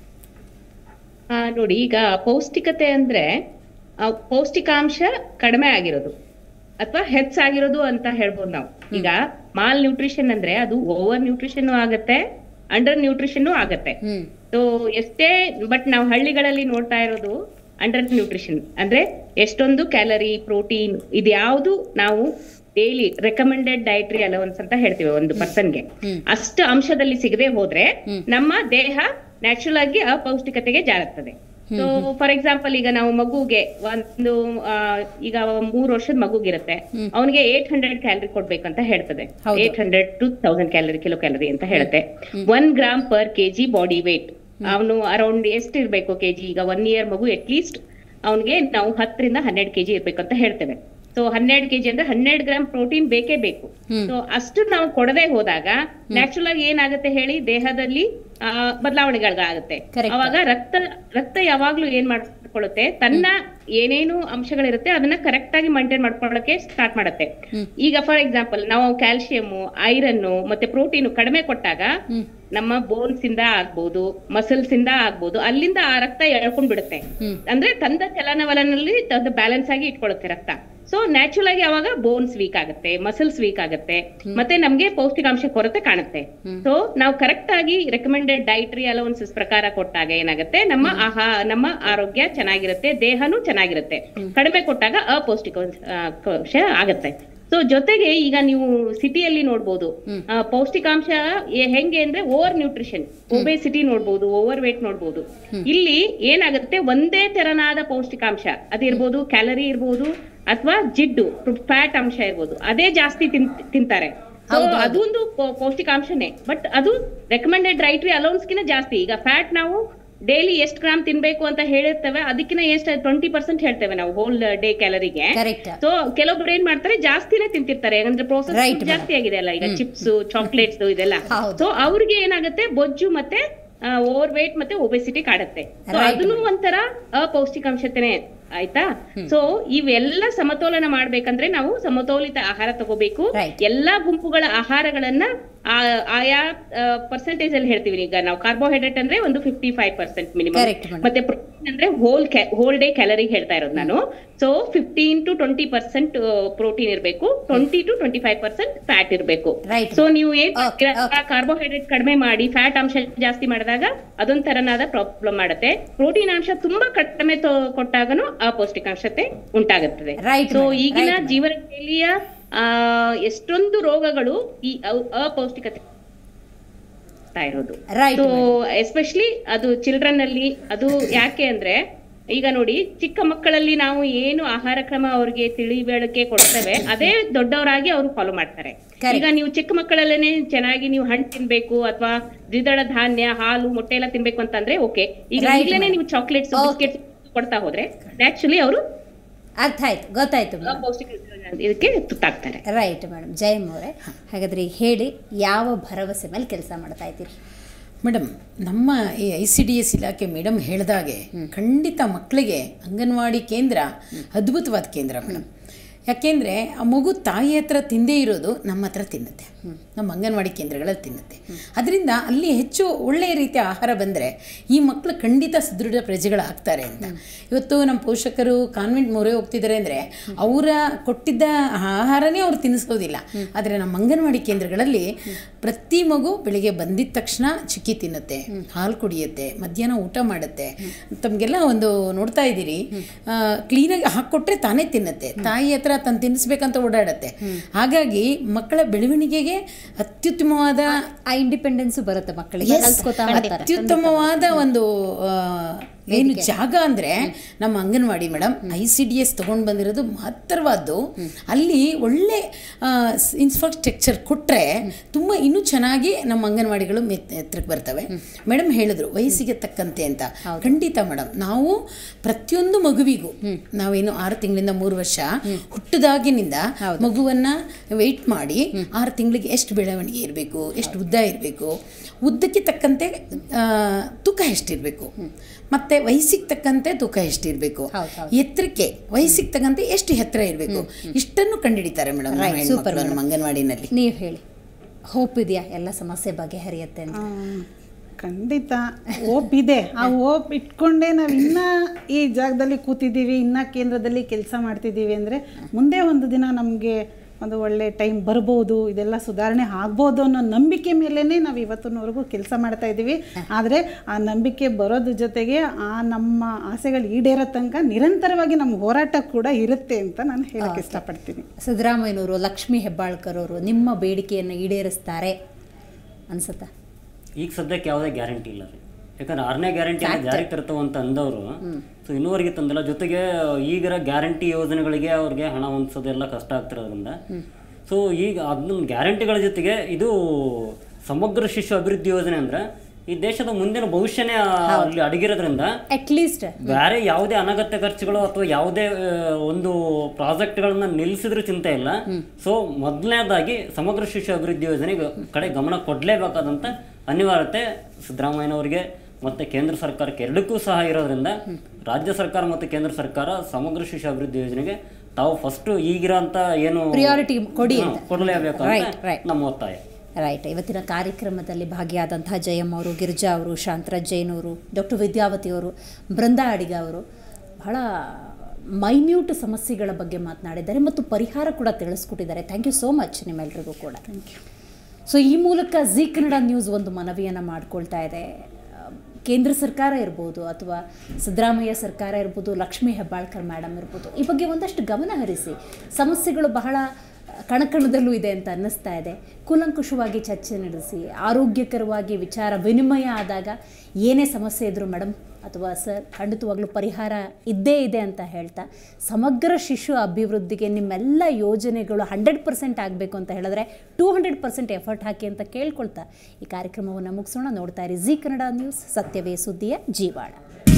ಆ, ನೋಡಿ ಈಗ ಪೌಷ್ಟಿಕತೆ ಅಂದ್ರೆ ಆ, ಪೌಷ್ಟಿಕಾಂಶ ಕಡಿಮೆ ಆಗಿರೋದು ಅಥವಾ ಹೆಚ್ಚಾಗಿರೋದು ಅಂತ ಹೇಳ್ಬೋದು ನಾವು ಈಗ ಮಾಲ್ ನ್ಯೂಟ್ರಿಷನ್ ಅಂದ್ರೆ ಅದು ಓವರ್ ನ್ಯೂಟ್ರಿಷನ್ ಆಗತ್ತೆ ಅಂಡರ್ ನ್ಯೂಟ್ರಿಷನ್ ಆಗತ್ತೆ ಹ್ಮ್ ಸೊ ಎಷ್ಟೇ ಬಟ್ ನಾವು ಹಳ್ಳಿಗಳಲ್ಲಿ ನೋಡ್ತಾ ಇರೋದು ಅಂಡರ್ ನ್ಯೂಟ್ರಿಷನ್ ಅಂದ್ರೆ ಎಷ್ಟೊಂದು ಕ್ಯಾಲರಿ ಪ್ರೋಟೀನ್ ಇದ್ಯಾವುದು ನಾವು ಡೈಲಿ ರೆಕಮೆಂಡೆಡ್ ಡೈಟ್ರಿ ಅಲವನ್ಸ್ ಅಂತ ಹೇಳ್ತೀವಿ ಒಂದು ಪರ್ಸನ್ಗೆ ಅಷ್ಟು ಅಂಶದಲ್ಲಿ ಸಿಗದೆ ಹೋದ್ರೆ ನಮ್ಮ ದೇಹ ನ್ಯಾಚುರಲ್ ಆಗಿ ಅಪೌಷ್ಟಿಕತೆಗೆ ಜಾರುತ್ತದೆ ಸೊ ಫಾರ್ ಎಕ್ಸಾಂಪಲ್ ಈಗ ನಾವು ಮಗುಗೆ ಒಂದು ಆ, ಈಗ ಮೂರ್ ವರ್ಷದ ಮಗುಗಿರುತ್ತೆ ಅವನಿಗೆ ಏಟ್ ಹಂಡ್ರೆಡ್ ಕ್ಯಾಲರಿ ಕೊಡ್ಬೇಕಂತ ಹೇಳ್ತದೆ eight hundred to thousand calorie kilo calorie ಅಂತ ಹೇಳುತ್ತೆ one gram per KG body weight ಅವನು ಅರೌಂಡ್ ಎಷ್ಟು ಇರ್ಬೇಕು ಕೆಜಿ ಈಗ ಒನ್ ಇಯರ್ ಮಗು ಅಟ್ ಲೀಸ್ಟ್ ಅವನಿಗೆ ನಾವು ಹತ್ತರಿಂದ ಹನ್ನೆರಡು ಕೆಜಿ ಇರ್ಬೇಕಂತ ಹೇಳ್ತೇವೆ ಸೊ ಹನ್ನೆರಡು ಕೆಜಿ ಅಂದ್ರೆ ಹನ್ನೆರಡು ಗ್ರಾಮ್ ಪ್ರೋಟೀನ್ ಬೇಕೇ ಬೇಕು ಸೊ ಅಷ್ಟು ನಾವು ಕೊಡದೆ ಹೋದಾಗ ನ್ಯಾಚುರಲ್ ಆಗಿ ಏನಾಗುತ್ತೆ ಹೇಳಿ ದೇಹದಲ್ಲಿ ಆ, ಬದಲಾವಣೆಗಳಾಗುತ್ತೆ Correct. ಅವಾಗ ರಕ್ತ ರಕ್ತ ಯಾವಾಗ್ಲೂ ಏನ್ ಮಾಡ್ಕೊಳ್ಳುತ್ತೆ ತನ್ನ ಏನೇನು ಅಂಶಗಳಿರುತ್ತೆ ಅದನ್ನ ಕರೆಕ್ಟ್ ಆಗಿ ಮೈಂಟೈನ್ ಮಾಡ್ಕೊಳ್ಳಕ್ಕೆ ಸ್ಟಾರ್ಟ್ ಮಾಡುತ್ತೆ ಈಗ ಫಾರ್ ಎಕ್ಸಾಂಪಲ್ ನಾವು ಕ್ಯಾಲ್ಸಿಯಂ ಐರನ್ ಮತ್ತೆ ಪ್ರೋಟೀನ್ ಕಡಿಮೆ ಕೊಟ್ಟಾಗ ನಮ್ಮ ಬೋನ್ಸ್ ಇಂದ ಆಗ್ಬೋದು ಮಸಲ್ಸ್ ಇಂದ ಆಗ್ಬೋದು ಅಲ್ಲಿಂದ ಆ ರಕ್ತ ಎಳ್ಕೊಂಡ್ ಬಿಡುತ್ತೆ ಅಂದ್ರೆ ತಂದ ಚಲನವಲನಲ್ಲಿ ಬ್ಯಾಲೆನ್ಸ್ ಆಗಿ ಇಟ್ಕೊಳ್ಳುತ್ತೆ ರಕ್ತ ಸೊ ನ್ಯಾಚುರಲ್ ಆಗಿ ಅವಾಗ ಬೋನ್ಸ್ ವೀಕ್ ಆಗುತ್ತೆ ಮಸಲ್ಸ್ ವೀಕ್ ಆಗುತ್ತೆ ಮತ್ತೆ ನಮ್ಗೆ ಪೌಷ್ಟಿಕಾಂಶ ಕೊರತೆ ಕಾಣುತ್ತೆ ಸೊ ನಾವು ಕರೆಕ್ಟ್ ಆಗಿ ರೆಕಮೆಂಡೆಡ್ ಡೈಟ್ರಿ ಅಲವನ್ಸಸ್ ಪ್ರಕಾರ ಕೊಟ್ಟಾಗ ಏನಾಗುತ್ತೆ ನಮ್ಮ ಆಹಾ ನಮ್ಮ ಆರೋಗ್ಯ ಚೆನ್ನಾಗಿರುತ್ತೆ ದೇಹನೂ ಚೆನ್ನಾಗಿರುತ್ತೆ ಕಡಿಮೆ ಕೊಟ್ಟಾಗ ಅಪೌಷ್ಟಿಕಾಂಶ ಆಗತ್ತೆ ಸೊ ಜೊತೆಗೆ ಈಗ ನೀವು ಸಿಟಿಯಲ್ಲಿ ನೋಡ್ಬೋದು ಆ, ಪೌಷ್ಟಿಕಾಂಶ ಎ- ಹೆಂಗೆ ಅಂದ್ರೆ ಓವರ್ ನ್ಯೂಟ್ರಿಷನ್ ಒಬೆಸಿಟಿ ನೋಡ್ಬೋದು ಓವರ್ ವೇಟ್ ನೋಡ್ಬೋದು ಇಲ್ಲಿ ಏನಾಗುತ್ತೆ ಒಂದೇ ತೆರನಾದ ಪೌಷ್ಟಿಕಾಂಶ ಅದಿರ್ಬೋದು ಕ್ಯಾಲರಿ ಇರ್ಬೋದು ಅಥವಾ ಜಿಡ್ಡು ಫ್ಯಾಟ್ ಅಂಶ ಇರ್ಬೋದು ಅದೇ ಜಾಸ್ತಿ ತಿನ್ ತಿಂತಾರೆ So, ಅದೊಂದು ಪೌ- ಪೌಷ್ಟಿಕಾಂಶನೇ ಬಟ್ ಅದು ರೆಕಮೆಂಡೆಡ್ ಡೈಟ್ರಿ ಅಲೌನ್ಸ್ಗಿನ ಜಾಸ್ತಿ ಈಗ ಫ್ಯಾಟ್ ನಾವು ಡೈಲಿ ಎಷ್ಟು ಗ್ರಾಮ್ ತಿನ್ಬೇಕು ಅಂತ ಹೇಳಿರ್ತೇವೆ ಅದಕ್ಕಿಂತ ಎಷ್ಟು ಟ್ವೆಂಟಿ ಪರ್ಸೆಂಟ್ ಹೇಳ್ತೇವೆ ನಾವು ಹೋಲ್ ಡೇ ಕ್ಯಾಲರಿಗೆ ಕರೆಕ್ಟ್ ಸೊ ಕೆಲವೊಬ್ರು ಏನ್ ಮಾಡ್ತಾರೆ ಜಾಸ್ತಿನೇ ತಿಂತಿರ್ತಾರೆ ಯಾಕಂದ್ರೆ ಪ್ರೋಸೆಸ್ Right, ಜಾಸ್ತಿ ಆಗಿದೆ ಅಲ್ಲ ಈಗ ಚಿಪ್ಸ್ ಚಾಕ್ಲೇಟ್ಸ್ ಇದೆಲ್ಲ ಹೌದು. ಸೊ ಅವ್ರಿಗೆ ಏನಾಗುತ್ತೆ ಬೊಜ್ಜು ಮತ್ತೆ ಓವರ್ ವೇಟ್ ಮತ್ತೆ ಒಬೆಸಿಟಿ ಕಾಡುತ್ತೆ So Right. ಅದನ್ನು ಒಂಥರ ಅಪೌಷ್ಟಿಕಾಂಶತೆನೆ ಆಯ್ತಾ ಸೊ ಇವೆಲ್ಲ ಸಮತೋಲನ ಮಾಡ್ಬೇಕಂದ್ರೆ ನಾವು ಸಮತೋಲಿತ ಆಹಾರ ತಗೋಬೇಕು Right. ಎಲ್ಲಾ ಗುಂಪುಗಳ ಆಹಾರಗಳನ್ನ ಆ- ಆಯಾ ಪರ್ಸೆಂಟೇಜ್ ಅಲ್ಲಿ ಹೇಳ್ತೀವಿ ಈಗ ನಾವು ಕಾರ್ಬೋಹೈಡ್ರೇಟ್ ಅಂದ್ರೆ ಒಂದು fifty five percent minimum Correct, madam. ಮತ್ತೆ ಪ್ರೋಟೀನ್ ಅಂದ್ರೆ ಹೋಲ್ ಹೋಲ್ ಡೇ ಕ್ಯಾಲರಿ ಹೇಳ್ತಾ ಇರೋದು ನಾನು so fifteen to twenty percent protein ಇರಬೇಕು twenty to twenty five percent fat ಇರಬೇಕು Right. ಸೊ ನೀವು ಏನ್ Okay, ಕಾರ್ಬೋಹೈಡ್ರೇಟ್ ಕಡಿಮೆ ಮಾಡಿ ಫ್ಯಾಟ್ ಅಂಶ ಜಾಸ್ತಿ ಮಾಡಿದಾಗ ಅದೊಂದ್ ತರನಾದ ಪ್ರಾಬ್ಲಮ್ ಮಾಡುತ್ತೆ ಪ್ರೋಟೀನ್ ಅಂಶ ತುಂಬಾ ಕಡಿಮೆ ತೊ- ಕೊಟ್ಟಾಗನು ಅಪೌಷ್ಟಿಕಾಂಶತೆ ಉಂಟಾಗುತ್ತದೆ Right, ಸೊ madam. ಈಗಿನ Right, madam. ಜೀವನ ಶೈಲಿಯ ಆ, ಎಷ್ಟೊಂದು ರೋಗಗಳು ಈ ಅ- ಅಪೌಷ್ಟಿಕತೆ ಆಗ್ತಾ ಇರೋದು Right, ಸೊ ಎಸ್ಪೆಷಲಿ ಅದು ಚಿಲ್ಡ್ರನ್ ಅಲ್ಲಿ ಅದು ಯಾಕೆ ಅಂದ್ರೆ ಈಗ ನೋಡಿ ಚಿಕ್ಕ ಮಕ್ಕಳಲ್ಲಿ ನಾವು ಏನು ಆಹಾರ ಕ್ರಮ ಅವ್ರಿಗೆ ತಿಳಿವಳಿಕೆ ಕೊಡ್ತೇವೆ ಅದೇ ದೊಡ್ಡವರಾಗಿ ಅವರು ಫಾಲೋ ಮಾಡ್ತಾರೆ Correct. ಈಗ ನೀವು ಚಿಕ್ಕ ಮಕ್ಕಳಲ್ಲೇನೆ ಚೆನ್ನಾಗಿ ನೀವು ಹಣ್ಣು ತಿನ್ಬೇಕು ಅಥವಾ ದ್ವಿದಳ ಧಾನ್ಯ ಹಾಲು ಮೊಟ್ಟೆ ಎಲ್ಲ ತಿನ್ಬೇಕು ಅಂತಂದ್ರೆ ಓಕೆ ಈಗ Right, ಈಗಲೇನೆ madam. ನೀವು ಚಾಕ್ಲೇಟ್ಸ್ Okay. ಬಿಸ್ಕೆಟ್ಸ್ ಕೊಡ್ತಾ ಹೋದ್ರೆ ನ್ಯಾಚುರಲಿ ಅವರು ಅರ್ಥ ಆಯ್ತು ಗೊತ್ತಾಯ್ತು ಮೇಡಮ್ ಅಪೌಷ್ಟಿಕ ಇದಕ್ಕೆ ತುತ್ತಾಗ್ತಾರೆ ರೈಟ್ ಮೇಡಮ್ ಜಯಮ್ ಅವರೇ ಹಾಗಾದ್ರೆ ಈಗ ಹೇಳಿ ಯಾವ ಭರವಸೆ ಮೇಲೆ ಕೆಲಸ ಮಾಡ್ತಾ ಇದ್ದೀರಿ ಮೇಡಮ್ ನಮ್ಮ ಈ ಐ ಸಿ ಡಿ ಎಸ್ ಇಲಾಖೆ ಮೇಡಮ್ ಹೇಳಿದಾಗೆ ಖಂಡಿತ ಮಕ್ಕಳಿಗೆ ಅಂಗನವಾಡಿ ಕೇಂದ್ರ ಅದ್ಭುತವಾದ ಕೇಂದ್ರ ಮೇಡಮ್ ಯಾಕೆಂದರೆ ಆ ಮಗು ತಾಯಿ ಹತ್ರ ತಿಂದೇ ಇರೋದು ನಮ್ಮ ಹತ್ರ ತಿನ್ನುತ್ತೆ ನಮ್ಮ ಅಂಗನವಾಡಿ ಕೇಂದ್ರಗಳಲ್ಲಿ ತಿನ್ನುತ್ತೆ ಅದರಿಂದ ಅಲ್ಲಿ ಹೆಚ್ಚು ಒಳ್ಳೆಯ ರೀತಿಯ ಆಹಾರ ಬಂದರೆ ಈ ಮಕ್ಕಳು ಖಂಡಿತ ಸುದೃಢ ಪ್ರಜೆಗಳಾಗ್ತಾರೆ ಅಂತ ಇವತ್ತು ನಮ್ಮ ಪೋಷಕರು ಕಾನ್ವೆಂಟ್ ಮೊರೆ ಹೋಗ್ತಿದ್ದಾರೆ ಅಂದರೆ ಅವರ ಕೊಟ್ಟಿದ್ದ ಆಹಾರನೇ ಅವ್ರು ತಿನ್ನಿಸೋದಿಲ್ಲ ಆದರೆ ನಮ್ಮ ಅಂಗನವಾಡಿ ಕೇಂದ್ರಗಳಲ್ಲಿ ಪ್ರತಿ ಮಗು ಬೆಳಿಗ್ಗೆ ಬಂದಿದ ತಕ್ಷಣ ಚಿಕ್ಕಿ ತಿನ್ನುತ್ತೆ ಹಾಲು ಕುಡಿಯುತ್ತೆ ಮಧ್ಯಾಹ್ನ ಊಟ ಮಾಡುತ್ತೆ ತಮಗೆಲ್ಲ ಒಂದು ನೋಡ್ತಾ ಇದ್ದೀರಿ ಕ್ಲೀನಾಗಿ ಹಾಕ್ಕೊಟ್ರೆ ತಾನೇ ತಿನ್ನುತ್ತೆ ತಾಯಿ ಹತ್ರ ತಂದು ತಿನ್ನಿಸ್ಬೇಕಂತ ಓಡಾಡುತ್ತೆ ಹಾಗಾಗಿ ಮಕ್ಕಳ ಬೆಳವಣಿಗೆಗೆ ಅತ್ಯುತ್ತಮವಾದ ಆ ಇಂಡಿಪೆಂಡೆನ್ಸ್ ಬರುತ್ತೆ ಮಕ್ಕಳಿಗೆ Yes, ಕಲ್ತ್ಕೊತಾ ಹೋಗ್ತಾರೆ. ಅತ್ಯುತ್ತಮವಾದ ಒಂದು ಆ, ಏನು ಜಾಗ ಅಂದರೆ ನಮ್ಮ anganwadi madam I C D S ತೊಗೊಂಡು ಬಂದಿರೋದು ಮಹತ್ತರವಾದ್ದು ಅಲ್ಲಿ ಒಳ್ಳೆ ಇನ್ಫ್ರಾಸ್ಟ್ರಕ್ಚರ್ ಕೊಟ್ಟರೆ ತುಂಬ ಇನ್ನೂ ಚೆನ್ನಾಗಿ ನಮ್ಮ ಅಂಗನವಾಡಿಗಳು ಮೆತ್- ಎತ್ತರಕ್ಕೆ ಬರ್ತವೆ ಮೇಡಮ್ ಹೇಳಿದ್ರು ವಯಸ್ಸಿಗೆ ತಕ್ಕಂತೆ ಅಂತ ಖಂಡಿತ ಮೇಡಮ್ ನಾವು ಪ್ರತಿಯೊಂದು ಮಗುವಿಗೂ ನಾವೇನು ಆರು ತಿಂಗಳಿಂದ ಮೂರು ವರ್ಷ ಹುಟ್ಟಿದಾಗಿನಿಂದ ಮಗುವನ್ನ ವೆಯ್ಟ್ ಮಾಡಿ ಆರು ತಿಂಗಳಿಗೆ ಎಷ್ಟು ಬೆಳವಣಿಗೆ ಇರಬೇಕು ಎಷ್ಟು ಉದ್ದ ಇರಬೇಕು ಉದ್ದಕ್ಕೆ ತಕ್ಕಂತೆ ಆ, ತೂಕ ಎಷ್ಟಿರಬೇಕು ಮತ್ತೆ ವಯಸ್ಸಿಗೆ ತಕ್ಕಂತೆ ತೂಕ ಎಷ್ಟಿರಬೇಕು ಎತ್ತರಕ್ಕೆ ವಯಸ್ಸಿಗೆ ತಕ್ಕಂತೆ ಎಷ್ಟು ಎತ್ತರ ಇರಬೇಕು ಇಷ್ಟನ್ನು ಕಂಡುಹಿಡಿತಾರೆ ಮೇಡಮ್ ನಮ್ಮ ಅಂಗನವಾಡಿನಲ್ಲಿ ನೀವು ಹೇಳಿ ಹೋಪ್ ಇದೆಯಾ ಎಲ್ಲ ಸಮಸ್ಯೆ ಬಗೆಹರಿಯುತ್ತೆ ಅಂತ ಖಂಡಿತ ಓಪ್ ಇದೆ ಆ ಓಪ್ ಇಟ್ಕೊಂಡೇ ನಾವು ಇನ್ನ ಈ ಜಾಗದಲ್ಲಿ ಕೂತಿದ್ದೀವಿ ಇನ್ನ ಕೇಂದ್ರದಲ್ಲಿ ಕೆಲಸ ಮಾಡ್ತಿದ್ದೀವಿ ಅಂದರೆ ಮುಂದೆ ಒಂದು ದಿನ ನಮಗೆ ಒಂದು ಒಳ್ಳೆ ಟೈಮ್ ಬರ್ಬೋದು ಇದೆಲ್ಲ ಸುಧಾರಣೆ ಆಗ್ಬೋದು ಅನ್ನೋ ನಂಬಿಕೆ ಮೇಲೇ ನಾವು ಇವತ್ತಿನವರೆಗೂ ಕೆಲಸ ಮಾಡ್ತಾ ಇದ್ದೀವಿ ಆದರೆ ಆ ನಂಬಿಕೆ ಬರೋದ್ರ ಜೊತೆಗೆ ಆ ನಮ್ಮ ಆಸೆಗಳು ಈಡೇರೋ ತನಕ ನಿರಂತರವಾಗಿ ನಮ್ಮ ಹೋರಾಟ ಕೂಡ ಇರುತ್ತೆ ಅಂತ ನಾನು ಹೇಳಕ್ಕೆ ಇಷ್ಟಪಡ್ತೀನಿ ಸಿದ್ದರಾಮಯ್ಯನವರು ಲಕ್ಷ್ಮೀ ಹೆಬ್ಬಾಳ್ಕರ್ ಅವರು ನಿಮ್ಮ ಬೇಡಿಕೆಯನ್ನು ಈಡೇರಿಸ್ತಾರೆ ಅನ್ಸುತ್ತಾ ಈಗ ಸದ್ಯಕ್ಕೆ ಯಾವುದೇ ಗ್ಯಾರಂಟಿ ಇಲ್ಲ ರೀ ಯಾಕಂದ್ರೆ ಆರನೇ ಗ್ಯಾರಂಟಿ ಜಾರಿಗೆ ತರ್ತಾವ ಅಂತ ಅಂದವರು ಸೊ ಇನ್ನೂವರೆಗೆ ತಂದಿಲ್ಲ ಜೊತೆಗೆ ಈಗಿರೋ ಗ್ಯಾರಂಟಿ ಯೋಜನೆಗಳಿಗೆ ಅವ್ರಿಗೆ ಹಣ ಹೊಂದಿಸೋದೆಲ್ಲ ಕಷ್ಟ ಆಗ್ತಿರೋದ್ರಿಂದ ಸೊ ಈಗ ಅದನ್ನ ಗ್ಯಾರಂಟಿಗಳ ಜೊತೆಗೆ ಇದು ಸಮಗ್ರ ಶಿಶು ಅಭಿವೃದ್ಧಿ ಯೋಜನೆ ಅಂದ್ರೆ ಈ ದೇಶದ ಮುಂದಿನ ಭವಿಷ್ಯನೇ ಆ- ಅಲ್ಲಿ ಅಡಗಿರೋದ್ರಿಂದ ಅಟ್ಲೀಸ್ಟ್ ಬೇರೆ ಯಾವುದೇ ಅನಗತ್ಯ ಖರ್ಚುಗಳು ಅಥವಾ ಯಾವುದೇ ಆ, ಒಂದು ಪ್ರಾಜೆಕ್ಟ್ಗಳನ್ನ ನಿಲ್ಲಿಸಿದ್ರೂ ಚಿಂತೆ ಇಲ್ಲ ಸೊ ಮೊದಲನೇದಾಗಿ ಸಮಗ್ರ ಶಿಶು ಅಭಿವೃದ್ಧಿ ಯೋಜನೆ ಕಡೆ ಗಮನ ಕೊಡಲೇಬೇಕಾದಂತ ಅನಿವಾರ್ಯತೆ ಸಿದ್ದರಾಮಯ್ಯನವರಿಗೆ ಮತ್ತೆ ಕೇಂದ್ರ ಸರ್ಕಾರಕ್ಕೆ ಎರಡಕ್ಕೂ ಸಹ ಇರೋದ್ರಿಂದ ರಾಜ್ಯ ಸರ್ಕಾರ ಮತ್ತು ಕೇಂದ್ರ ಸರ್ಕಾರ ಸಮಗ್ರ ಶಿಶು ಅಭಿವೃದ್ಧಿ ಯೋಜನೆಗೆ ತಾವು ಫಸ್ಟ್ ಈಗಿರೋಂಥ ಏನು Priority ಕೊಡಿ ಹಾ, ಕೊಡಲೇಬೇಕು Right, ಅಂತ right. ನಮ್ಮ ಒತ್ತಾಯ ರೈಟ್ ಇವತ್ತಿನ ಕಾರ್ಯಕ್ರಮದಲ್ಲಿ ಭಾಗಿಯಾದಂತಹ ಜಯಮ್ಮ ಅವರು ಗಿರಿಜಾ ಅವರು ಶಾಂತರಾಜ್ ಜೈನ್ ಅವರು ಡಾಕ್ಟರ್ ವಿದ್ಯಾವತಿ ಅವರು ಬೃಂದಾ ಅಡಿಗ ಅವರು ಬಹಳ ಮೈನ್ಯೂಟ್ ಸಮಸ್ಯೆಗಳ ಬಗ್ಗೆ ಮಾತನಾಡಿದ್ದಾರೆ ಮತ್ತು ಪರಿಹಾರ ಕೂಡ ತಿಳಿಸ್ಕೊಟ್ಟಿದ್ದಾರೆ ಥ್ಯಾಂಕ್ ಯು ಸೋ ಮಚ್ ನಿಮ್ಮೆಲ್ರಿಗೂ ಕೂಡ ಸೊ ಈ ಮೂಲಕ ಜಿ ಕನ್ನಡ ನ್ಯೂಸ್ ಒಂದು ಮನವಿಯನ್ನು ಮಾಡ್ಕೊಳ್ತಾ ಇದೆ ಆ, ಕೇಂದ್ರ ಸರ್ಕಾರ ಇರ್ಬೋದು ಅಥವಾ ಸಿದ್ದರಾಮಯ್ಯ ಸರ್ಕಾರ ಇರ್ಬೋದು ಲಕ್ಷ್ಮೀ ಹೆಬ್ಬಾಳ್ಕರ್ ಮೇಡಮ್ ಇರ್ಬೋದು ಈ ಬಗ್ಗೆ ಒಂದಷ್ಟು ಗಮನ ಹರಿಸಿ ಸಮಸ್ಯೆಗಳು ಬಹಳ ಕಣಕಣದಲ್ಲೂ ಇದೆ ಅಂತ ಅನ್ನಿಸ್ತಾ ಇದೆ ಕೂಲಂಕುಷವಾಗಿ ಚರ್ಚೆ ನಡೆಸಿ ಆರೋಗ್ಯಕರವಾಗಿ ವಿಚಾರ ವಿನಿಮಯ ಆದಾಗ ಏನೇ ಸಮಸ್ಯೆ ಇದ್ದರೂ ಮೇಡಮ್ ಅಥವಾ ಸರ್ ಖಂಡಿತವಾಗ್ಲೂ ಪರಿಹಾರ ಇದ್ದೇ ಇದೆ ಅಂತ ಹೇಳ್ತಾ ಸಮಗ್ರ ಶಿಶು ಅಭಿವೃದ್ಧಿಗೆ ನಿಮ್ಮೆಲ್ಲ ಯೋಜನೆಗಳು ಹಂಡ್ರೆಡ್ ಪರ್ಸೆಂಟ್ ಆಗಬೇಕು ಅಂತ ಹೇಳಿದ್ರೆ ಟೂ ಹಂಡ್ರೆಡ್ ಪರ್ಸೆಂಟ್ ಎಫರ್ಟ್ ಹಾಕಿ ಅಂತ ಕೇಳ್ಕೊಳ್ತಾ ಈ ಕಾರ್ಯಕ್ರಮವನ್ನು ಮುಗಿಸೋಣ ನೋಡ್ತಾ ಇರಿ ಜಿ ಕನ್ನಡ ನ್ಯೂಸ್ ಸತ್ಯವೇ ಸುದ್ದಿಯ ಜೀವಾಳ